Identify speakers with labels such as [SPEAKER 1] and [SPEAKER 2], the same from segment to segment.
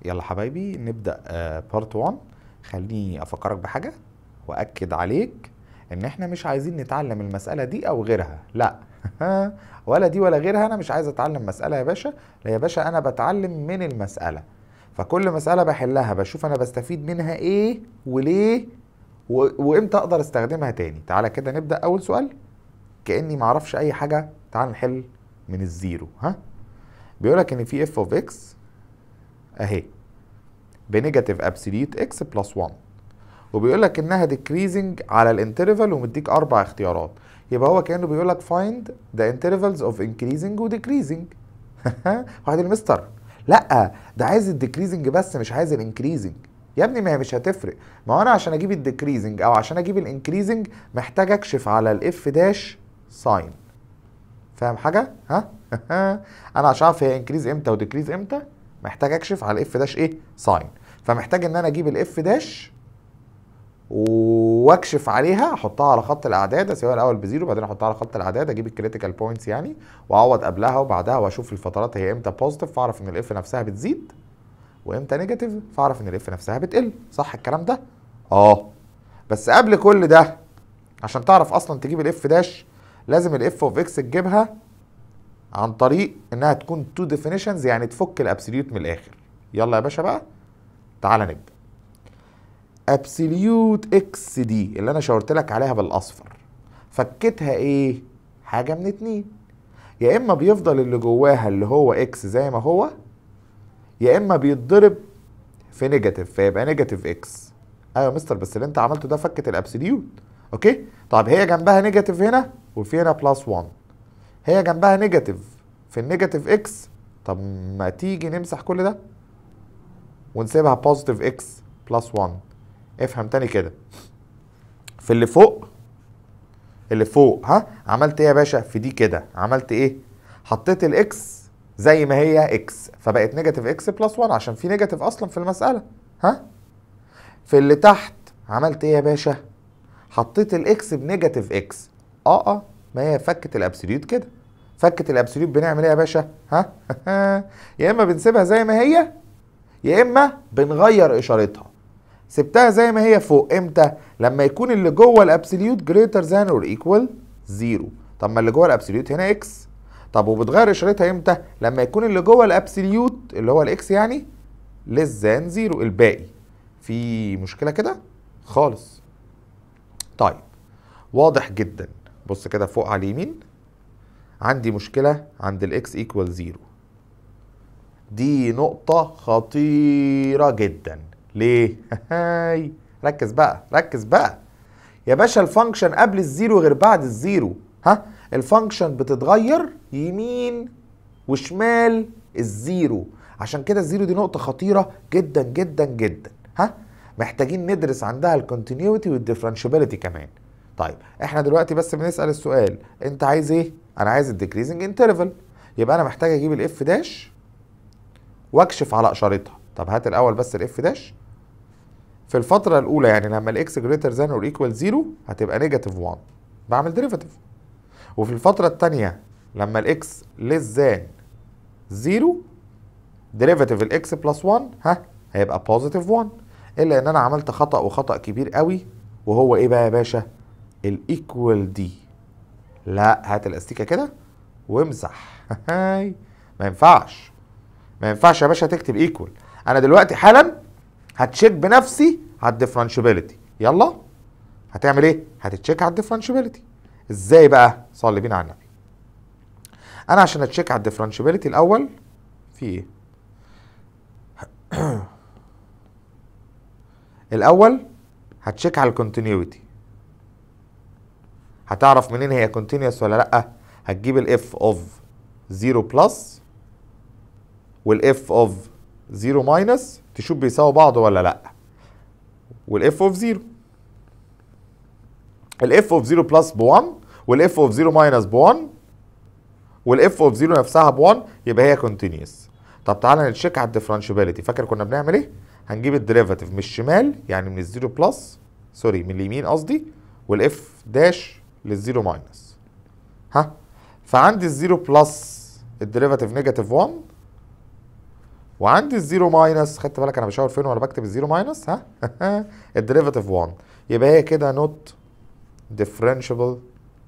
[SPEAKER 1] يلا حبايبي نبدأ بارت 1 خليني أفكرك بحاجة وأكد عليك إن إحنا مش عايزين نتعلم المسألة دي أو غيرها لا ولا دي ولا غيرها أنا مش عايز أتعلم مسألة يا باشا لا يا باشا أنا بتعلم من المسألة فكل مسألة بحلها بشوف أنا بستفيد منها إيه وليه و... وإمتى أقدر أستخدمها تاني تعالى كده نبدأ أول سؤال كأني معرفش أي حاجة تعال نحل من الزيرو ها بيقولك إن في اف اوف اكس اهي بنيجاتيف ابسوليوت اكس بلس 1 وبيقول لك انها ديكريزنج على الانترفال ومديك اربع اختيارات يبقى هو كانه بيقول لك فايند ذا انترفالز اوف انكريزنج وديكريزنج واحد المستر لا ده عايز الديكريزنج بس مش عايز الانكريزنج يا ابني ما هي مش هتفرق ما هو انا عشان اجيب الديكريزنج او عشان اجيب الانكريزنج محتاج اكشف على الاف داش ساين فاهم حاجه ها انا عشان اعرف هي انكريز امتى وديكريز امتى محتاج اكشف على الاف داش ايه ساين فمحتاج ان انا اجيب الاف داش واكشف عليها احطها على خط الاعداد اسيبها الاول بزيرو بعدين احطها على خط الاعداد اجيب الكريتيكال بوينتس يعني واعوض قبلها وبعدها واشوف الفترات هي امتى بوزيتيف فاعرف ان الاف نفسها بتزيد وامتى نيجاتيف فاعرف ان الاف نفسها بتقل صح الكلام ده اه بس قبل كل ده عشان تعرف اصلا تجيب الاف داش لازم الاف اوف اكس تجيبها عن طريق انها تكون تو ديفينيشنز يعني تفك الابسوليوت من الاخر يلا يا باشا بقى تعالى نبدا ابسوليوت اكس دي اللي انا شاورت لك عليها بالاصفر فكتها ايه حاجه من اتنين يا اما بيفضل اللي جواها اللي هو اكس زي ما هو يا اما بيتضرب في نيجاتيف فيبقى نيجاتيف اكس ايوه يا مستر بس اللي انت عملته ده فكت الابسوليوت اوكي طب هي جنبها نيجاتيف هنا وفي هنا بلس 1 هي جنبها نيجاتيف في النيجاتيف اكس طب ما تيجي نمسح كل ده ونسيبها بوزيتيف اكس بلس 1 افهم تاني كده في اللي فوق اللي فوق ها عملت ايه يا باشا في دي كده عملت ايه حطيت الاكس زي ما هي اكس فبقت نيجاتيف اكس بلس 1 عشان في نيجاتيف اصلا في المساله ها في اللي تحت عملت ايه يا باشا حطيت الاكس بنيجاتيف اكس اه اه ما هي فكت الابسوليوت كده فكت الابسوليوت بنعمل ايه يا باشا ها يا اما بنسيبها زي ما هي يا اما بنغير اشارتها سبتها زي ما هي فوق امتى لما يكون اللي جوه الابسوليوت جريتر ذان اور ايكوال زيرو طب ما اللي جوه الابسوليوت هنا اكس طب وبتغير اشارتها امتى لما يكون اللي جوه الابسوليوت اللي هو الاكس يعني ليس ذان زيرو الباقي في مشكله كده خالص طيب واضح جدا بص كده فوق على اليمين عندي مشكله عند الاكس ايكوال زيرو دي نقطه خطيره جدا ليه هاي ركز بقى ركز بقى يا باشا الفانكشن قبل الزيرو غير بعد الزيرو ها الفانكشن بتتغير يمين وشمال الزيرو عشان كده الزيرو دي نقطة خطيرة جدا جدا جدا ها محتاجين ندرس عندها الكونتينيوتي والديفرنشابيلتي كمان طيب احنا دلوقتي بس بنسأل السؤال انت عايز ايه انا عايز الديكريزنج انترفال يبقى انا محتاج اجيب الاف داش واكشف على اشارتها طب هات الاول بس الاف داش في الفترة الأولى يعني لما الإكس جريتر ذان أور إيكوال زيرو هتبقى نيجاتيف 1 بعمل ديريفاتيف وفي الفترة التانية لما الإكس ليس ذان زيرو ديريفاتيف الإكس بلس 1 ها هيبقى بوزيتيف 1 إلا إن أنا عملت خطأ وخطأ كبير قوي وهو إيه بقى يا باشا؟ الإيكوال دي لا هات الأستيكة كده وامسح هاي ما ينفعش ما ينفعش يا باشا تكتب ايكوال انا دلوقتي حالا هتشيك بنفسي على الديفرنشابيلتي يلا هتعمل ايه هتتشيك على الديفرنشابيلتي ازاي بقى صلي بينا على النبي انا عشان اتشيك على الديفرنشابيلتي الاول في ايه الاول هتشيك على الكونتينيوتي هتعرف منين هي كونتينيوس ولا لا هتجيب الاف اوف 0 بلس والاف اوف 0 ماينس تشوف بيساوي بعض ولا لا والاف اوف 0 الاف اوف 0 بلس ب 1 والاف اوف 0 ماينس ب 1 والاف اوف 0 نفسها ب 1 يبقى هي كونتينيوس طب تعالى نتشيك على الديفرنشابيلتي فاكر كنا بنعمل ايه هنجيب الديريفاتيف من الشمال يعني من الزيرو بلس سوري من اليمين قصدي والاف داش للزيرو ماينس ها فعندي الزيرو بلس الديريفاتيف نيجاتيف 1 وعندي الزيرو ماينس خدت بالك انا بشاور فين وانا بكتب الزيرو ماينس ها الديريفاتيف 1 يبقى هي كده نوت differentiable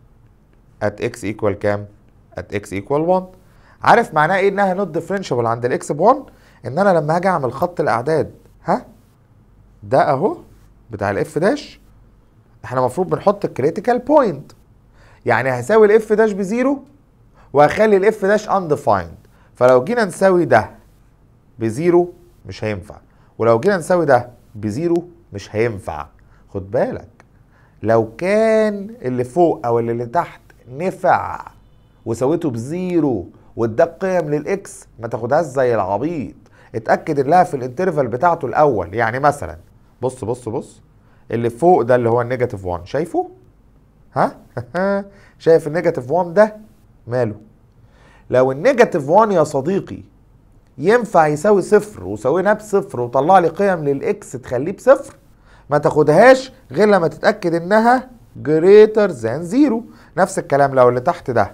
[SPEAKER 1] at x equal كام at x equal 1 عارف معناه ايه انها نوت differentiable عند الاكس ب 1 ان انا لما هاجي اعمل خط الاعداد ها ده اهو بتاع الاف داش احنا المفروض بنحط الكريتيكال بوينت يعني هساوي الاف داش بزيرو وهخلي الاف داش undefined فلو جينا نساوي ده بزيرو مش هينفع ولو جينا نساوي ده بزيرو مش هينفع خد بالك لو كان اللي فوق او اللي تحت نفع وسويته بزيرو واداك قيم للاكس ما تاخدهاش زي العبيط اتاكد انها في الانترفال بتاعته الاول يعني مثلا بص بص بص اللي فوق ده اللي هو النيجاتيف 1 شايفه ها شايف النيجاتيف 1 ده ماله لو النيجاتيف 1 يا صديقي ينفع يساوي صفر وسويناه بصفر وطلع لي قيم للاكس تخليه بصفر ما تاخدهاش غير لما تتاكد انها greater than زيرو نفس الكلام لو اللي تحت ده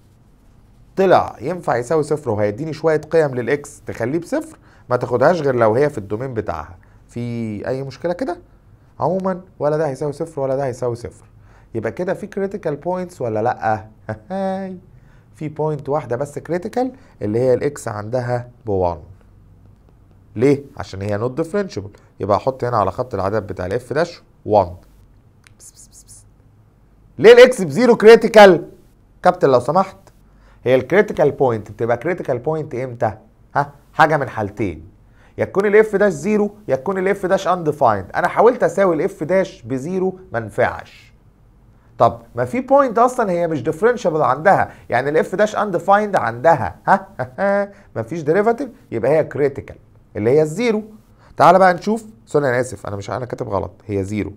[SPEAKER 1] طلع ينفع يساوي صفر وهيديني شويه قيم للاكس تخليه بصفر ما تاخدهاش غير لو هي في الدومين بتاعها في اي مشكله كده عموما ولا ده هيساوي صفر ولا ده هيساوي صفر يبقى كده في كريتيكال بوينتس ولا لا في بوينت واحده بس كريتيكال اللي هي الاكس عندها ب 1 ليه عشان هي نوت ديفرنشبل يبقى احط هنا على خط العدد بتاع الاف داش 1 بس بس بس بس. ليه الاكس بزيرو كريتيكال كابتن لو سمحت هي الكريتيكال بوينت بتبقى كريتيكال بوينت امتى ها حاجه من حالتين يا تكون الاف داش زيرو يا تكون الاف داش انديفايند انا حاولت اساوي الاف داش بزيرو ما نفعش طب ما في بوينت اصلا هي مش ديفرنشبل عندها يعني الاف داش انديفايند عندها ها ما فيش ديريفاتيف يبقى هي كريتيكال اللي هي الزيرو تعال بقى نشوف سوري انا اسف انا مش انا كاتب غلط هي زيرو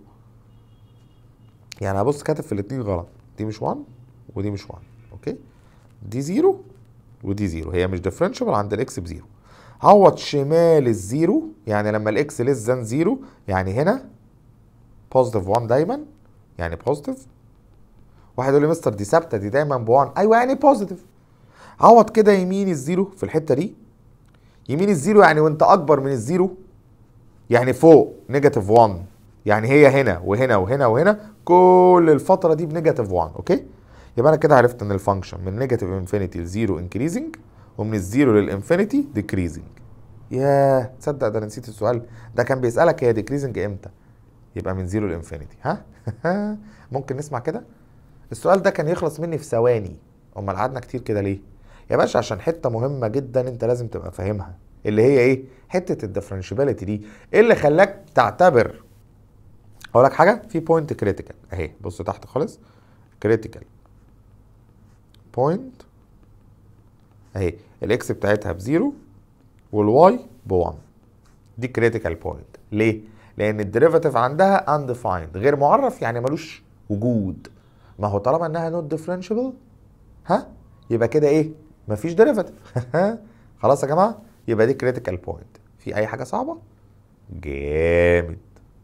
[SPEAKER 1] يعني هبص كاتب في الاثنين غلط دي مش 1 ودي مش 1 اوكي دي زيرو ودي زيرو هي مش ديفرنشبل عند الاكس بزيرو عوض شمال الزيرو يعني لما الاكس ليس ذان زيرو يعني هنا بوزيتيف 1 دايما يعني بوزيتيف واحد يقول لي مستر دي ثابته دي دايما ب 1 ايوه يعني بوزيتيف عوض كده يمين الزيرو في الحته دي يمين الزيرو يعني وانت اكبر من الزيرو يعني فوق نيجاتيف 1 يعني هي هنا وهنا وهنا وهنا كل الفتره دي بنيجاتيف 1 اوكي يبقى انا كده عرفت ان الفانكشن من نيجاتيف انفينيتي لزيرو انكريزنج ومن الزيرو للانفينيتي ديكريزنج ياه تصدق ده انا نسيت السؤال ده كان بيسالك هي ديكريزنج امتى يبقى من زيرو لانفينيتي ها ممكن نسمع كده السؤال ده كان يخلص مني في ثواني امال قعدنا كتير كده ليه يا باشا عشان حته مهمه جدا انت لازم تبقى فاهمها اللي هي ايه حته الديفرنشابيلتي دي ايه اللي خلاك تعتبر اقول لك حاجه في بوينت كريتيكال اهي بص تحت خالص كريتيكال بوينت اهي الاكس بتاعتها بزيرو والواي ب1 دي كريتيكال بوينت ليه لان الديريفاتيف عندها undefined غير معرف يعني ملوش وجود ما هو طالما انها نوت ديفرنشبل ها يبقى كده ايه مفيش ديريفاتيف خلاص يا جماعه يبقى دي كريتيكال بوينت في اي حاجه صعبه جامد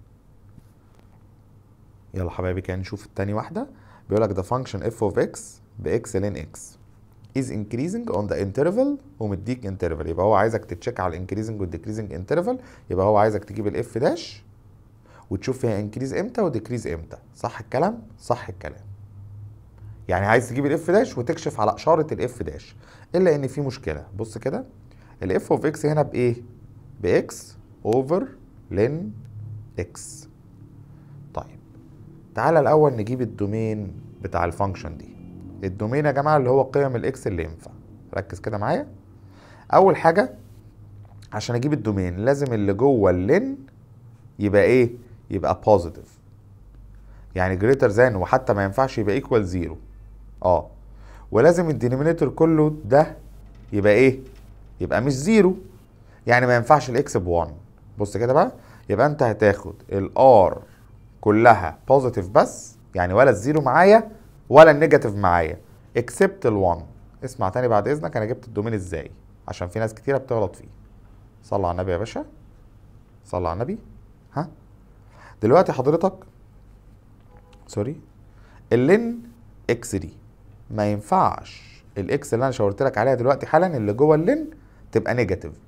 [SPEAKER 1] يلا حبايبي كده نشوف التاني واحده بيقول لك the function f of x بx ln x is increasing on the interval ومديك interval يبقى هو عايزك تتشيك على الانكريزنج والديكريزنج interval يبقى هو عايزك تجيب الاف داش وتشوف فيها انكريز امتى وديكريز امتى صح الكلام صح الكلام يعني عايز تجيب الاف داش وتكشف على اشاره الاف داش الا ان في مشكله بص كده الاف اوف اكس هنا بايه باكس اوفر لين اكس طيب تعالى الاول نجيب الدومين بتاع الفانكشن دي الدومين يا جماعه اللي هو قيم الاكس اللي ينفع ركز كده معايا اول حاجه عشان اجيب الدومين لازم اللي جوه اللين يبقى ايه يبقى بوزيتيف يعني جريتر ذان وحتى ما ينفعش يبقى ايكوال زيرو اه ولازم الدينومينيتور كله ده يبقى ايه يبقى مش زيرو يعني ما ينفعش الاكس ب 1 بص كده بقى يبقى انت هتاخد الار كلها بوزيتيف بس يعني ولا الزيرو معايا ولا النيجاتيف معايا اكسبت ال1 اسمع تاني بعد اذنك انا جبت الدومين ازاي عشان في ناس كتيره بتغلط فيه صلى على النبي يا باشا صلى على النبي ها دلوقتي حضرتك سوري اللين اكس دي ما ينفعش الاكس اللي انا شاورت لك عليها دلوقتي حالا اللي جوه اللين تبقى نيجاتيف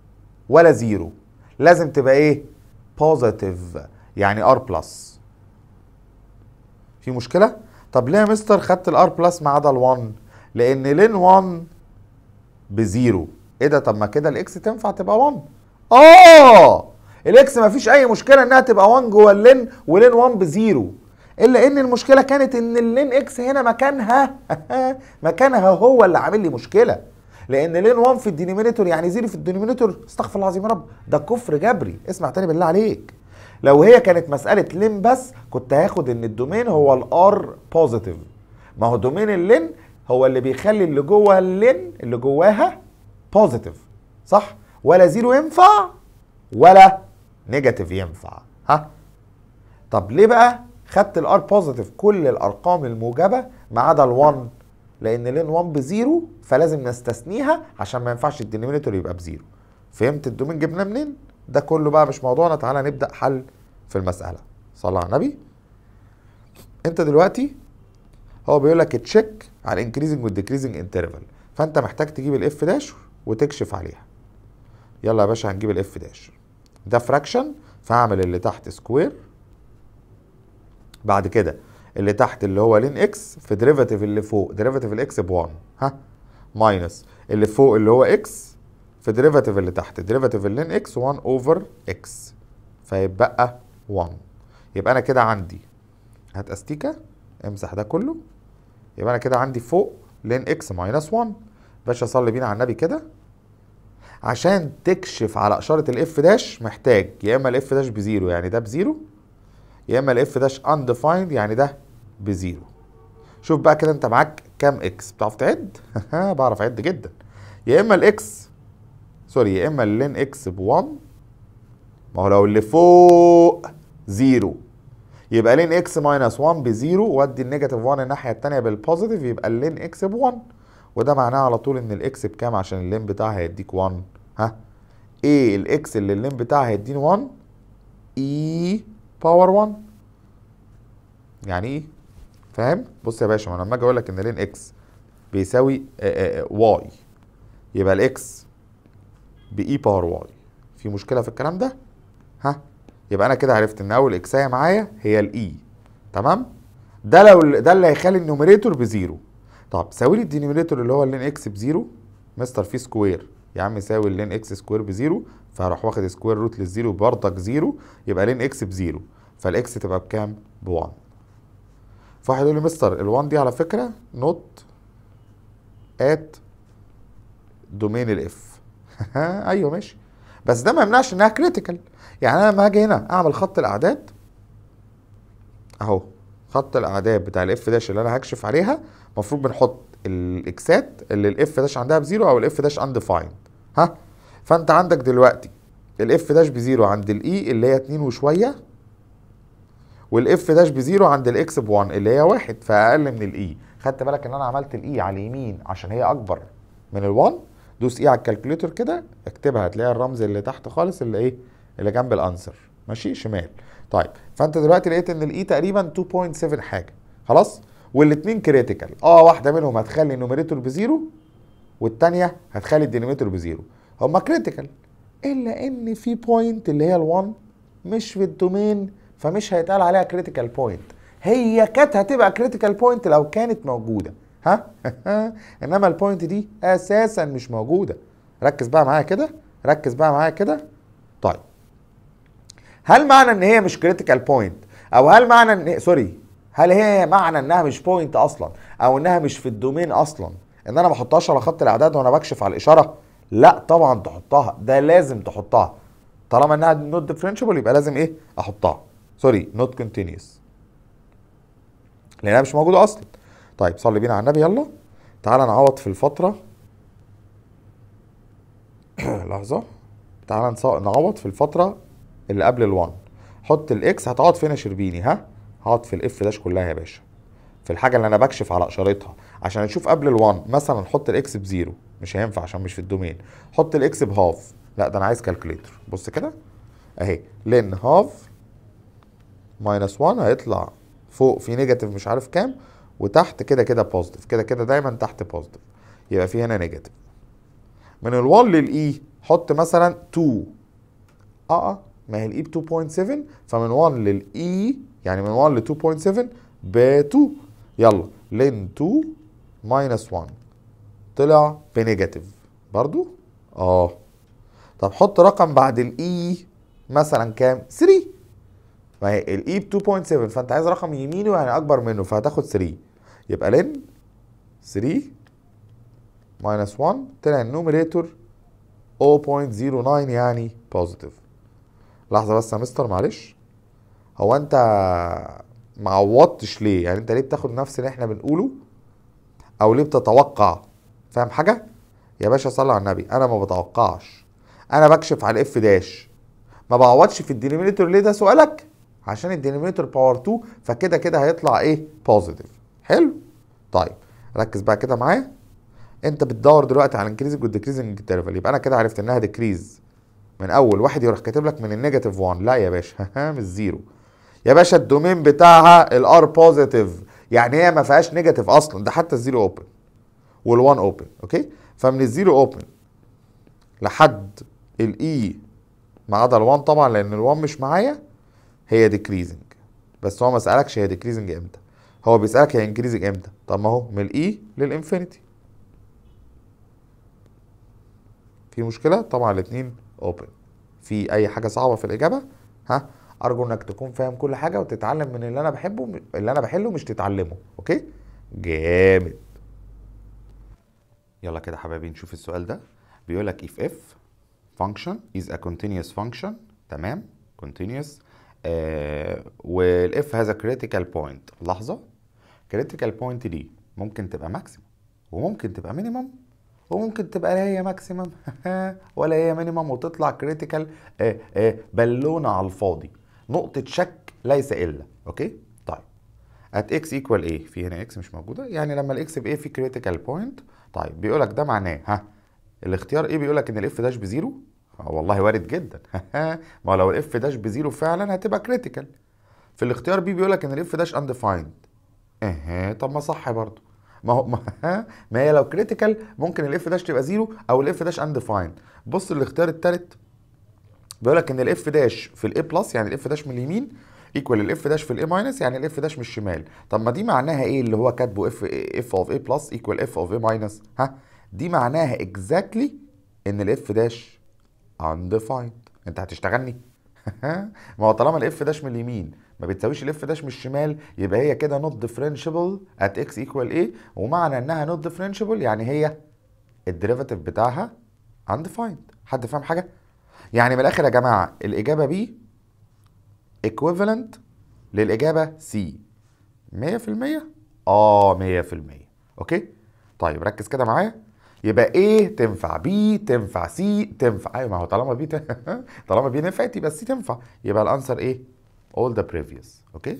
[SPEAKER 1] ولا زيرو لازم تبقى ايه بوزيتيف يعني ار بلس في مشكله طب ليه يا مستر خدت الار بلس ما عدا ال1 لان لين 1 بزيرو ايه ده طب ما كده الاكس تنفع تبقى 1 اه الاكس ما فيش اي مشكله انها تبقى 1 جوه اللين ولين 1 بزيرو الا ان المشكله كانت ان اللين اكس هنا مكانها مكانها هو اللي عامل لي مشكله لان لين 1 في الدينومينيتور يعني زيرو في الدينومينيتور استغفر الله العظيم يا رب ده كفر جبري اسمع تاني بالله عليك لو هي كانت مساله لين بس كنت هاخد ان الدومين هو الار بوزيتيف ما هو دومين اللين هو اللي بيخلي اللي جوه اللين اللي جواها بوزيتيف صح ولا زيرو ينفع ولا نيجاتيف ينفع ها طب ليه بقى خدت الار بوزيتيف كل الارقام الموجبه ما عدا ال1 لان لين 1 بزيرو فلازم نستثنيها عشان ما ينفعش الدينومينيتور يبقى بزيرو فهمت الدومين جبناه منين ده كله بقى مش موضوعنا تعالى نبدا حل في المساله صلى على النبي انت دلوقتي هو بيقول لك تشيك على الانكريزنج والديكريزنج انترفال فانت محتاج تجيب الاف داش وتكشف عليها يلا يا باشا هنجيب الاف داش ده فراكشن فهعمل اللي تحت سكوير بعد كده اللي تحت اللي هو لين اكس في ديريفاتيف اللي فوق ديريفاتيف الاكس ب 1 ها ماينس اللي فوق اللي هو اكس في ديريفاتيف اللي تحت ديريفاتيف اللين اكس 1 اوفر اكس فيبقى 1 يبقى انا كده عندي هات استيكه امسح ده كله يبقى انا كده عندي فوق لين اكس ماينس 1 باشا صلي بينا على النبي كده عشان تكشف على اشاره الاف داش محتاج يا اما الاف داش بزيرو يعني ده بزيرو يا اما الاف داش undefined يعني ده بزيرو شوف بقى كده انت معاك كام اكس بتعرف تعد بعرف اعد جدا يا اما الاكس سوري يا اما اللين اكس ب 1 ما هو لو اللي فوق زيرو يبقى لين اكس ماينس 1 بزيرو وادي النيجاتيف 1 الناحيه الثانيه بالبوزيتيف يبقى اللين اكس ب 1 وده معناه على طول ان الاكس بكام عشان اللين بتاعها هيديك 1 ها ايه الاكس اللي اللين بتاعها هيديني 1 اي باور 1 يعني ايه فاهم بص يا باشا ما انا لما اجي اقول لك ان لين اكس بيساوي واي يبقى الاكس باي باور واي في مشكله في الكلام ده ها يبقى انا كده عرفت ان اول اكسايه معايا هي الاي تمام ده لو ده اللي هيخلي النوميريتور بزيرو طب ساوي لي الدينوميريتور اللي هو اللين اكس بزيرو مستر فيه سكوير يا عم يساوي اللين اكس سكوير بزيرو فهروح واخد سكوير روت للزيرو برضك زيرو يبقى لين اكس بزيرو فالاكس تبقى بكام؟ ب 1 فواحد يقول لي مستر ال1 دي على فكره نوت ات دومين الاف ايوه ماشي بس ده ما يمنعش انها كريتيكال يعني انا لما هاجي هنا اعمل خط الاعداد اهو خط الاعداد بتاع الاف داش اللي انا هكشف عليها المفروض بنحط الاكسات اللي الاف داش عندها بزيرو او الاف داش انديفايند ها فانت عندك دلوقتي الاف داش بزيرو عند الاي اللي هي 2 وشويه والاف داش بزيرو عند الاكس ب 1 اللي هي واحد فاقل من الاي خدت بالك ان انا عملت الاي على اليمين عشان هي اكبر من ال1 دوس اي على الكالكوليتر كده اكتبها هتلاقي الرمز اللي تحت خالص اللي ايه اللي جنب الانسر ماشي شمال طيب فانت دلوقتي لقيت ان الاي تقريبا 2.7 حاجه خلاص والاثنين كريتيكال اه واحده منهم هتخلي النوميريتور بزيرو والثانيه هتخلي الدينوميتور بزيرو هما كريتيكال الا ان في بوينت اللي هي ال1 مش في الدومين فمش هيتقال عليها كريتيكال بوينت هي كانت هتبقى كريتيكال بوينت لو كانت موجوده ها انما البوينت دي اساسا مش موجوده ركز بقى معايا كده ركز بقى معايا كده طيب هل معنى ان هي مش كريتيكال بوينت او هل معنى ان سوري هل هي معنى انها مش بوينت اصلا او انها مش في الدومين اصلا ان انا ما احطهاش على خط الاعداد وانا بكشف على الاشاره لا طبعا تحطها ده لازم تحطها طالما انها نوت ديفرنشبل يبقى لازم ايه احطها سوري نوت كونتينيوس لانها مش موجوده اصلا طيب صلي بينا على النبي يلا تعالى نعوض في الفتره لحظه تعالى نعوض في الفتره اللي قبل ال1 حط الاكس هتقعد فين يا شربيني ها هقعد في الاف داش كلها يا باشا في الحاجه اللي انا بكشف على اشارتها عشان نشوف قبل ال1 مثلا حط الاكس بزيرو مش هينفع عشان مش في الدومين حط الاكس بهاف لا ده انا عايز كالكوليتر بص كده اهي لان هاف ماينس 1 هيطلع فوق في نيجاتيف مش عارف كام وتحت كده كده بوزيتيف كده كده دايما تحت بوزيتيف يبقى في هنا نيجاتيف من ال1 للاي حط مثلا 2 اه اه ما هي الاي ب 2.7 فمن 1 للاي يعني من 1 ل 2.7 ب 2 يلا لين 2 ماينس 1 طلع بنيجاتيف برضو اه طب حط رقم بعد الاي مثلا كام 3 ما هي الاي ب 2.7 فانت عايز رقم يمينه يعني اكبر منه فهتاخد 3 يبقى لين 3 ماينس 1 طلع النوميريتور 0.09 يعني بوزيتيف لحظه بس يا مستر معلش هو انت ما عوضتش ليه يعني انت ليه بتاخد نفس اللي احنا بنقوله او ليه بتتوقع فاهم حاجه يا باشا صلى على النبي انا ما بتوقعش انا بكشف على الاف داش ما بعوضش في الدينومينيتور ليه ده سؤالك عشان الدينومينيتور باور 2 فكده كده هيطلع ايه بوزيتيف حلو طيب ركز بقى كده معايا انت بتدور دلوقتي على انكريزنج والديكريزنج انترفال يبقى انا كده عرفت انها ديكريز من اول واحد يروح كاتب لك من النيجاتيف 1 لا يا باشا مش زيرو يا باشا الدومين بتاعها الار بوزيتيف يعني هي ما فيهاش نيجاتيف اصلا ده حتى الزيرو اوبن وال1 اوبن اوكي فمن الزيرو اوبن لحد الاي ما عدا ال1 طبعا لان ال1 مش معايا هي ديكريزنج بس هو ما سالكش هي ديكريزنج امتى هو بيسالك هي انكريزنج امتى طب ما هو من الاي للانفينيتي في مشكله طبعا الاثنين اوبن في اي حاجه صعبه في الاجابه ها ارجو انك تكون فاهم كل حاجه وتتعلم من اللي انا بحبه اللي انا بحله مش تتعلمه اوكي جامد يلا كده حبايبي نشوف السؤال ده بيقول لك if f function is a continuous function تمام continuous آه والاف has a critical point لحظه critical point دي ممكن تبقى ماكسيمم وممكن تبقى مينيمم وممكن تبقى لا هي ماكسيمم ولا هي مينيمم وتطلع كريتيكال بالونه على الفاضي نقطه شك ليس الا اوكي طيب at x equal a في هنا x مش موجوده يعني لما الاكس ب a في كريتيكال بوينت طيب بيقول لك ده معناه ها الاختيار ايه بيقول لك ان الاف داش بزيرو والله وارد جدا ما لو الاف داش بزيرو فعلا هتبقى كريتيكال في الاختيار بي بيقول لك ان الاف داش انديفايند اها طب ما صح برضه ما هو ما, ما هي لو كريتيكال ممكن الاف داش تبقى زيرو او الاف داش انديفايند بص الاختيار الثالث بيقول لك ان الاف داش في الاي بلس يعني الاف داش من اليمين ايكوال الاف داش في الاي ماينس يعني الاف داش من الشمال طب ما دي معناها ايه اللي هو كاتبه اف اف اوف اي بلس ايكوال اف اوف اي ماينس ها دي معناها اكزاكتلي ان الاف داش undefined انت هتشتغلني ما هو طالما الاف داش من اليمين ما بتساويش الاف داش من الشمال يبقى هي كده نوت ديفرنشبل ات اكس ايكوال ايه ومعنى انها نوت ديفرنشبل يعني هي الديريفاتيف بتاعها undefined حد فاهم حاجه يعني من الاخر يا جماعه الاجابه بي equivalent للاجابه سي 100% اه 100% اوكي طيب ركز كده معايا يبقى ايه تنفع بي تنفع سي تنفع ايوه ما هو طالما بي ت... طالما بي نفعت يبقى سي تنفع يبقى الانسر ايه all the previous اوكي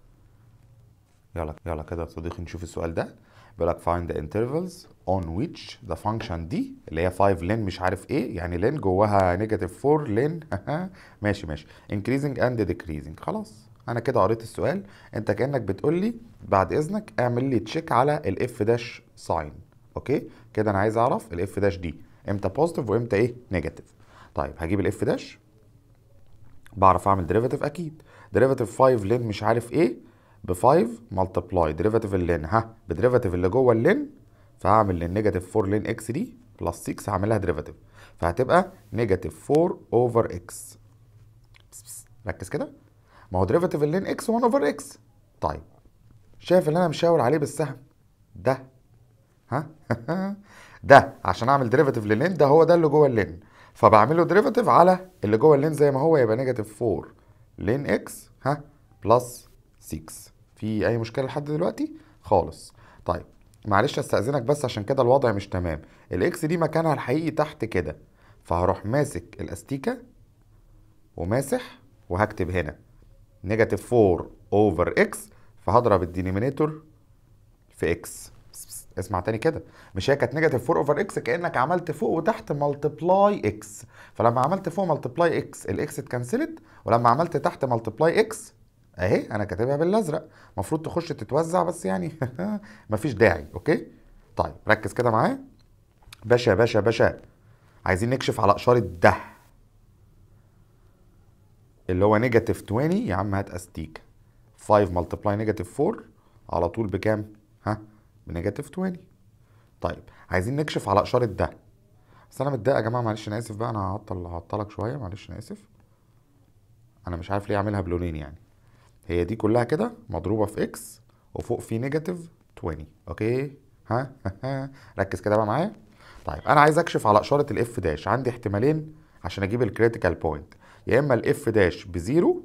[SPEAKER 1] يلا يلا كده يا صديقي نشوف السؤال ده بيقول لك find the intervals on which the function دي اللي هي 5 لين مش عارف ايه يعني لين جواها نيجاتيف 4 لين ماشي ماشي increasing and decreasing خلاص انا كده قريت السؤال انت كانك بتقول لي بعد اذنك اعمل لي تشيك على الاف داش ساين اوكي كده انا عايز اعرف الاف داش دي امتى بوزيتيف وامتى ايه نيجاتيف طيب هجيب الاف داش بعرف اعمل ديريفاتيف اكيد ديريفاتيف 5 لين مش عارف ايه ب 5 ملتبلاي ديريفاتيف اللين ها بديريفاتيف اللي جوه اللين فهعمل للنيجاتيف 4 لين اكس دي بلس 6 هعمل لها ديريفاتيف فهتبقى نيجاتيف 4 اوفر اكس ركز كده ما هو ديريفاتيف اللين اكس 1 اوفر اكس طيب شايف اللي انا مشاور عليه بالسهم ده ها ده عشان اعمل ديريفاتيف للين ده هو ده اللي جوه اللين فبعمل له ديريفاتيف على اللي جوه اللين زي ما هو يبقى نيجاتيف 4 لين اكس ها بلس 6 في اي مشكله لحد دلوقتي خالص طيب معلش استاذنك بس عشان كده الوضع مش تمام الاكس دي مكانها الحقيقي تحت كده فهروح ماسك الاستيكه وماسح وهكتب هنا نيجاتيف 4 اوفر اكس فهضرب الدينيمينيتور في اكس اسمع تاني كده مش هي كانت نيجاتيف 4 اوفر اكس كانك عملت فوق وتحت ملتبلاي اكس فلما عملت فوق ملتبلاي اكس الاكس اتكنسلت ولما عملت تحت ملتبلاي اكس اهي انا كاتبها بالازرق المفروض تخش تتوزع بس يعني مفيش داعي اوكي طيب ركز كده معايا باشا باشا باشا عايزين نكشف على اشاره ده اللي هو نيجاتيف 20 يا عم هات استيك 5 ملتبلاي نيجاتيف 4 على طول بكام ها بنيجاتيف 20 طيب عايزين نكشف على اشاره ده بس انا متضايق يا جماعه معلش انا اسف بقى انا هعطل هعطلك شويه معلش انا اسف انا مش عارف ليه اعملها بلونين يعني هي دي كلها كده مضروبه في اكس وفوق في نيجاتيف 20 اوكي ها ركز كده بقى معايا طيب انا عايز اكشف على اشاره الاف داش عندي احتمالين عشان اجيب الكريتيكال بوينت يا اما الاف داش بزيرو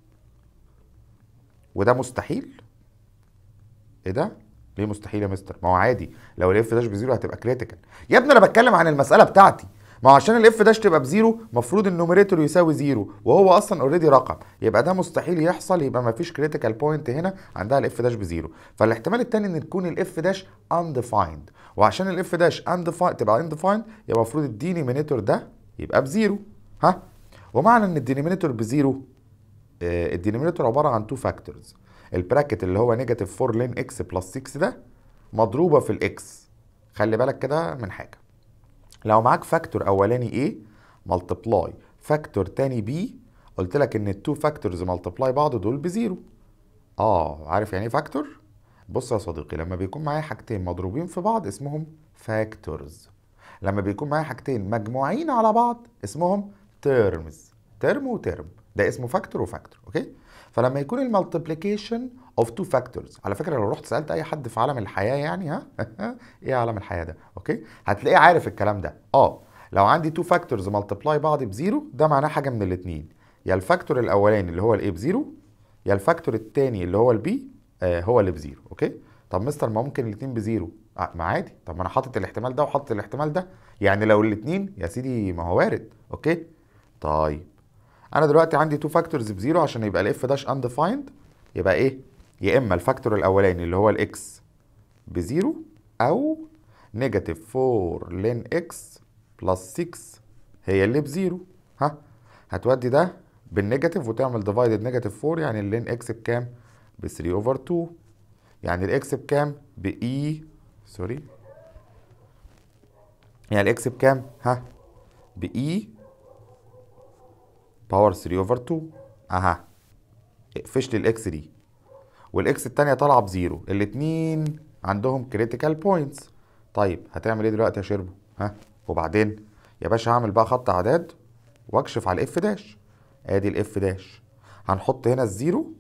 [SPEAKER 1] وده مستحيل ايه ده ليه مستحيل يا مستر ما هو عادي لو الاف داش بزيرو هتبقى كريتيكال يا ابني انا بتكلم عن المساله بتاعتي ما هو عشان الاف داش تبقى بزيرو المفروض النوميريتور يساوي زيرو وهو اصلا اوريدي رقم يبقى ده مستحيل يحصل يبقى ما فيش كريتيكال بوينت هنا عندها الاف داش بزيرو فالاحتمال الثاني ان تكون الاف داش undefined وعشان الاف داش undefined تبقى undefined يبقى المفروض الدينيمينيتور ده يبقى بزيرو ها ومعنى ان الدينيمينيتور بزيرو آه الدينيمينيتور عباره عن تو فاكتورز البراكت اللي هو نيجاتيف 4 لين اكس بلس 6 ده مضروبه في الاكس خلي بالك كده من حاجه لو معاك فاكتور اولاني A ملتبلاي فاكتور تاني B قلت لك ان التو فاكتورز ملتبلاي بعض دول بزيرو اه عارف يعني ايه فاكتور بص يا صديقي لما بيكون معايا حاجتين مضروبين في بعض اسمهم فاكتورز لما بيكون معايا حاجتين مجموعين على بعض اسمهم تيرمز ترم وترم ده اسمه فاكتور وفاكتور اوكي فلما يكون المالتيبليكيشن اوف تو فاكتورز على فكره لو رحت سالت اي حد في عالم الحياه يعني ها ايه عالم الحياه ده اوكي هتلاقيه عارف الكلام ده اه لو عندي تو فاكتورز ملتبلاي بعض بزيرو ده معناه حاجه من الاثنين يا الفاكتور الاولاني اللي هو الاي بزيرو يا الفاكتور الثاني اللي هو البي آه هو اللي بزيرو اوكي طب مستر ما ممكن الاثنين بزيرو آه ما عادي طب ما انا حاطط الاحتمال ده وحاطط الاحتمال ده يعني لو الاثنين يا سيدي ما هو وارد اوكي طيب انا دلوقتي عندي تو فاكتورز بزيرو عشان يبقى الاف داش انديفايند يبقى ايه يا اما الفاكتور الاولاني اللي هو الاكس بزيرو او نيجاتيف 4 لين اكس بلس 6 هي اللي بزيرو ها هتودي ده بالنيجاتيف وتعمل ديفايدد نيجاتيف 4 يعني اللين اكس بكام ب 3 اوفر 2 يعني الاكس بكام باي سوري يعني الاكس بكام ها باي باور 3 اوفر 2 اها اقفش لي الاكس دي والاكس التانية طالعة بزيرو الاتنين عندهم كريتيكال بوينتس طيب هتعمل ايه دلوقتي يا شربو ها وبعدين يا باشا هعمل بقى خط اعداد واكشف على الاف داش ادي الاف داش هنحط هنا الزيرو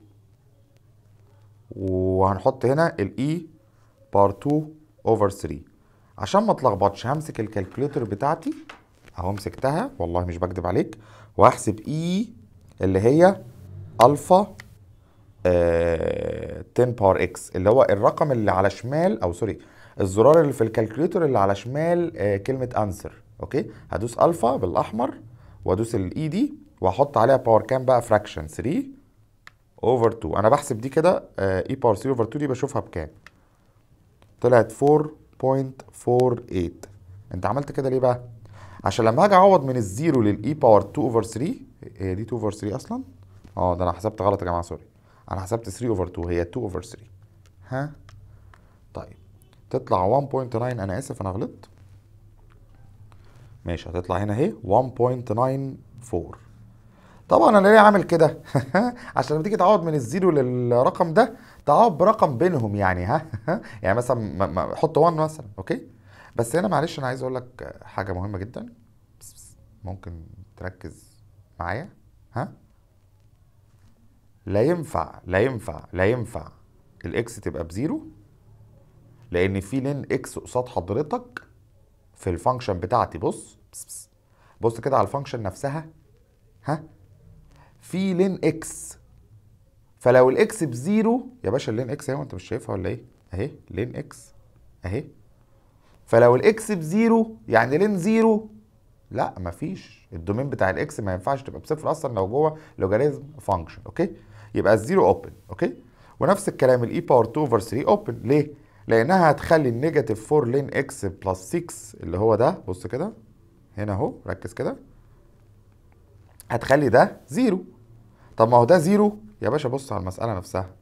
[SPEAKER 1] وهنحط هنا الاي بار 2 اوفر 3 عشان ما اتلخبطش همسك الكالكوليتر بتاعتي اهو مسكتها والله مش بكدب عليك وهحسب اي اللي هي الفا آه 10 باور اكس اللي هو الرقم اللي على شمال او سوري الزرار اللي في الكالكوليتر اللي على شمال آه كلمه انسر اوكي هدوس الفا بالاحمر وادوس الاي دي واحط عليها باور كام بقى فراكشن 3 اوفر 2 انا بحسب دي كده اي باور 3 اوفر 2 دي بشوفها بكام طلعت 4.48 انت عملت كده ليه بقى عشان لما هاجي اعوض من الزيرو للاي باور 2 اوفر 3 هي دي 2 اوفر 3 اصلا اه ده انا حسبت غلط يا جماعه سوري انا حسبت 3 اوفر 2 هي 2 اوفر 3 ها طيب تطلع 1.9 انا اسف انا غلطت ماشي هتطلع هنا اهي 1.94 طبعا انا ليه عامل كده عشان لما تيجي تعوض من الزيرو للرقم ده تعوض برقم بينهم يعني ها يعني مثلا حط 1 مثلا اوكي بس هنا معلش انا عايز اقول لك حاجه مهمه جدا ممكن تركز معايا ها لا ينفع لا ينفع لا ينفع الاكس تبقى بزيرو لان في لين اكس قصاد حضرتك في الفانكشن بتاعتي بص بص, بص. بص كده على الفانكشن نفسها ها في لين اكس فلو الاكس بزيرو يا باشا اللين اكس اهي انت مش شايفها ولا ايه اهي لين اكس اهي فلو الاكس بزيرو يعني لين زيرو لا مفيش الدومين بتاع الاكس ما ينفعش تبقى بصفر اصلا لو جوه لوجاريزم فانكشن اوكي يبقى الزيرو اوبن اوكي ونفس الكلام الاي باور 2 اوفر 3 اوبن ليه لانها هتخلي النيجاتيف 4 لين اكس بلس 6 اللي هو ده بص كده هنا اهو ركز كده هتخلي ده زيرو طب ما هو ده زيرو يا باشا بص على المساله نفسها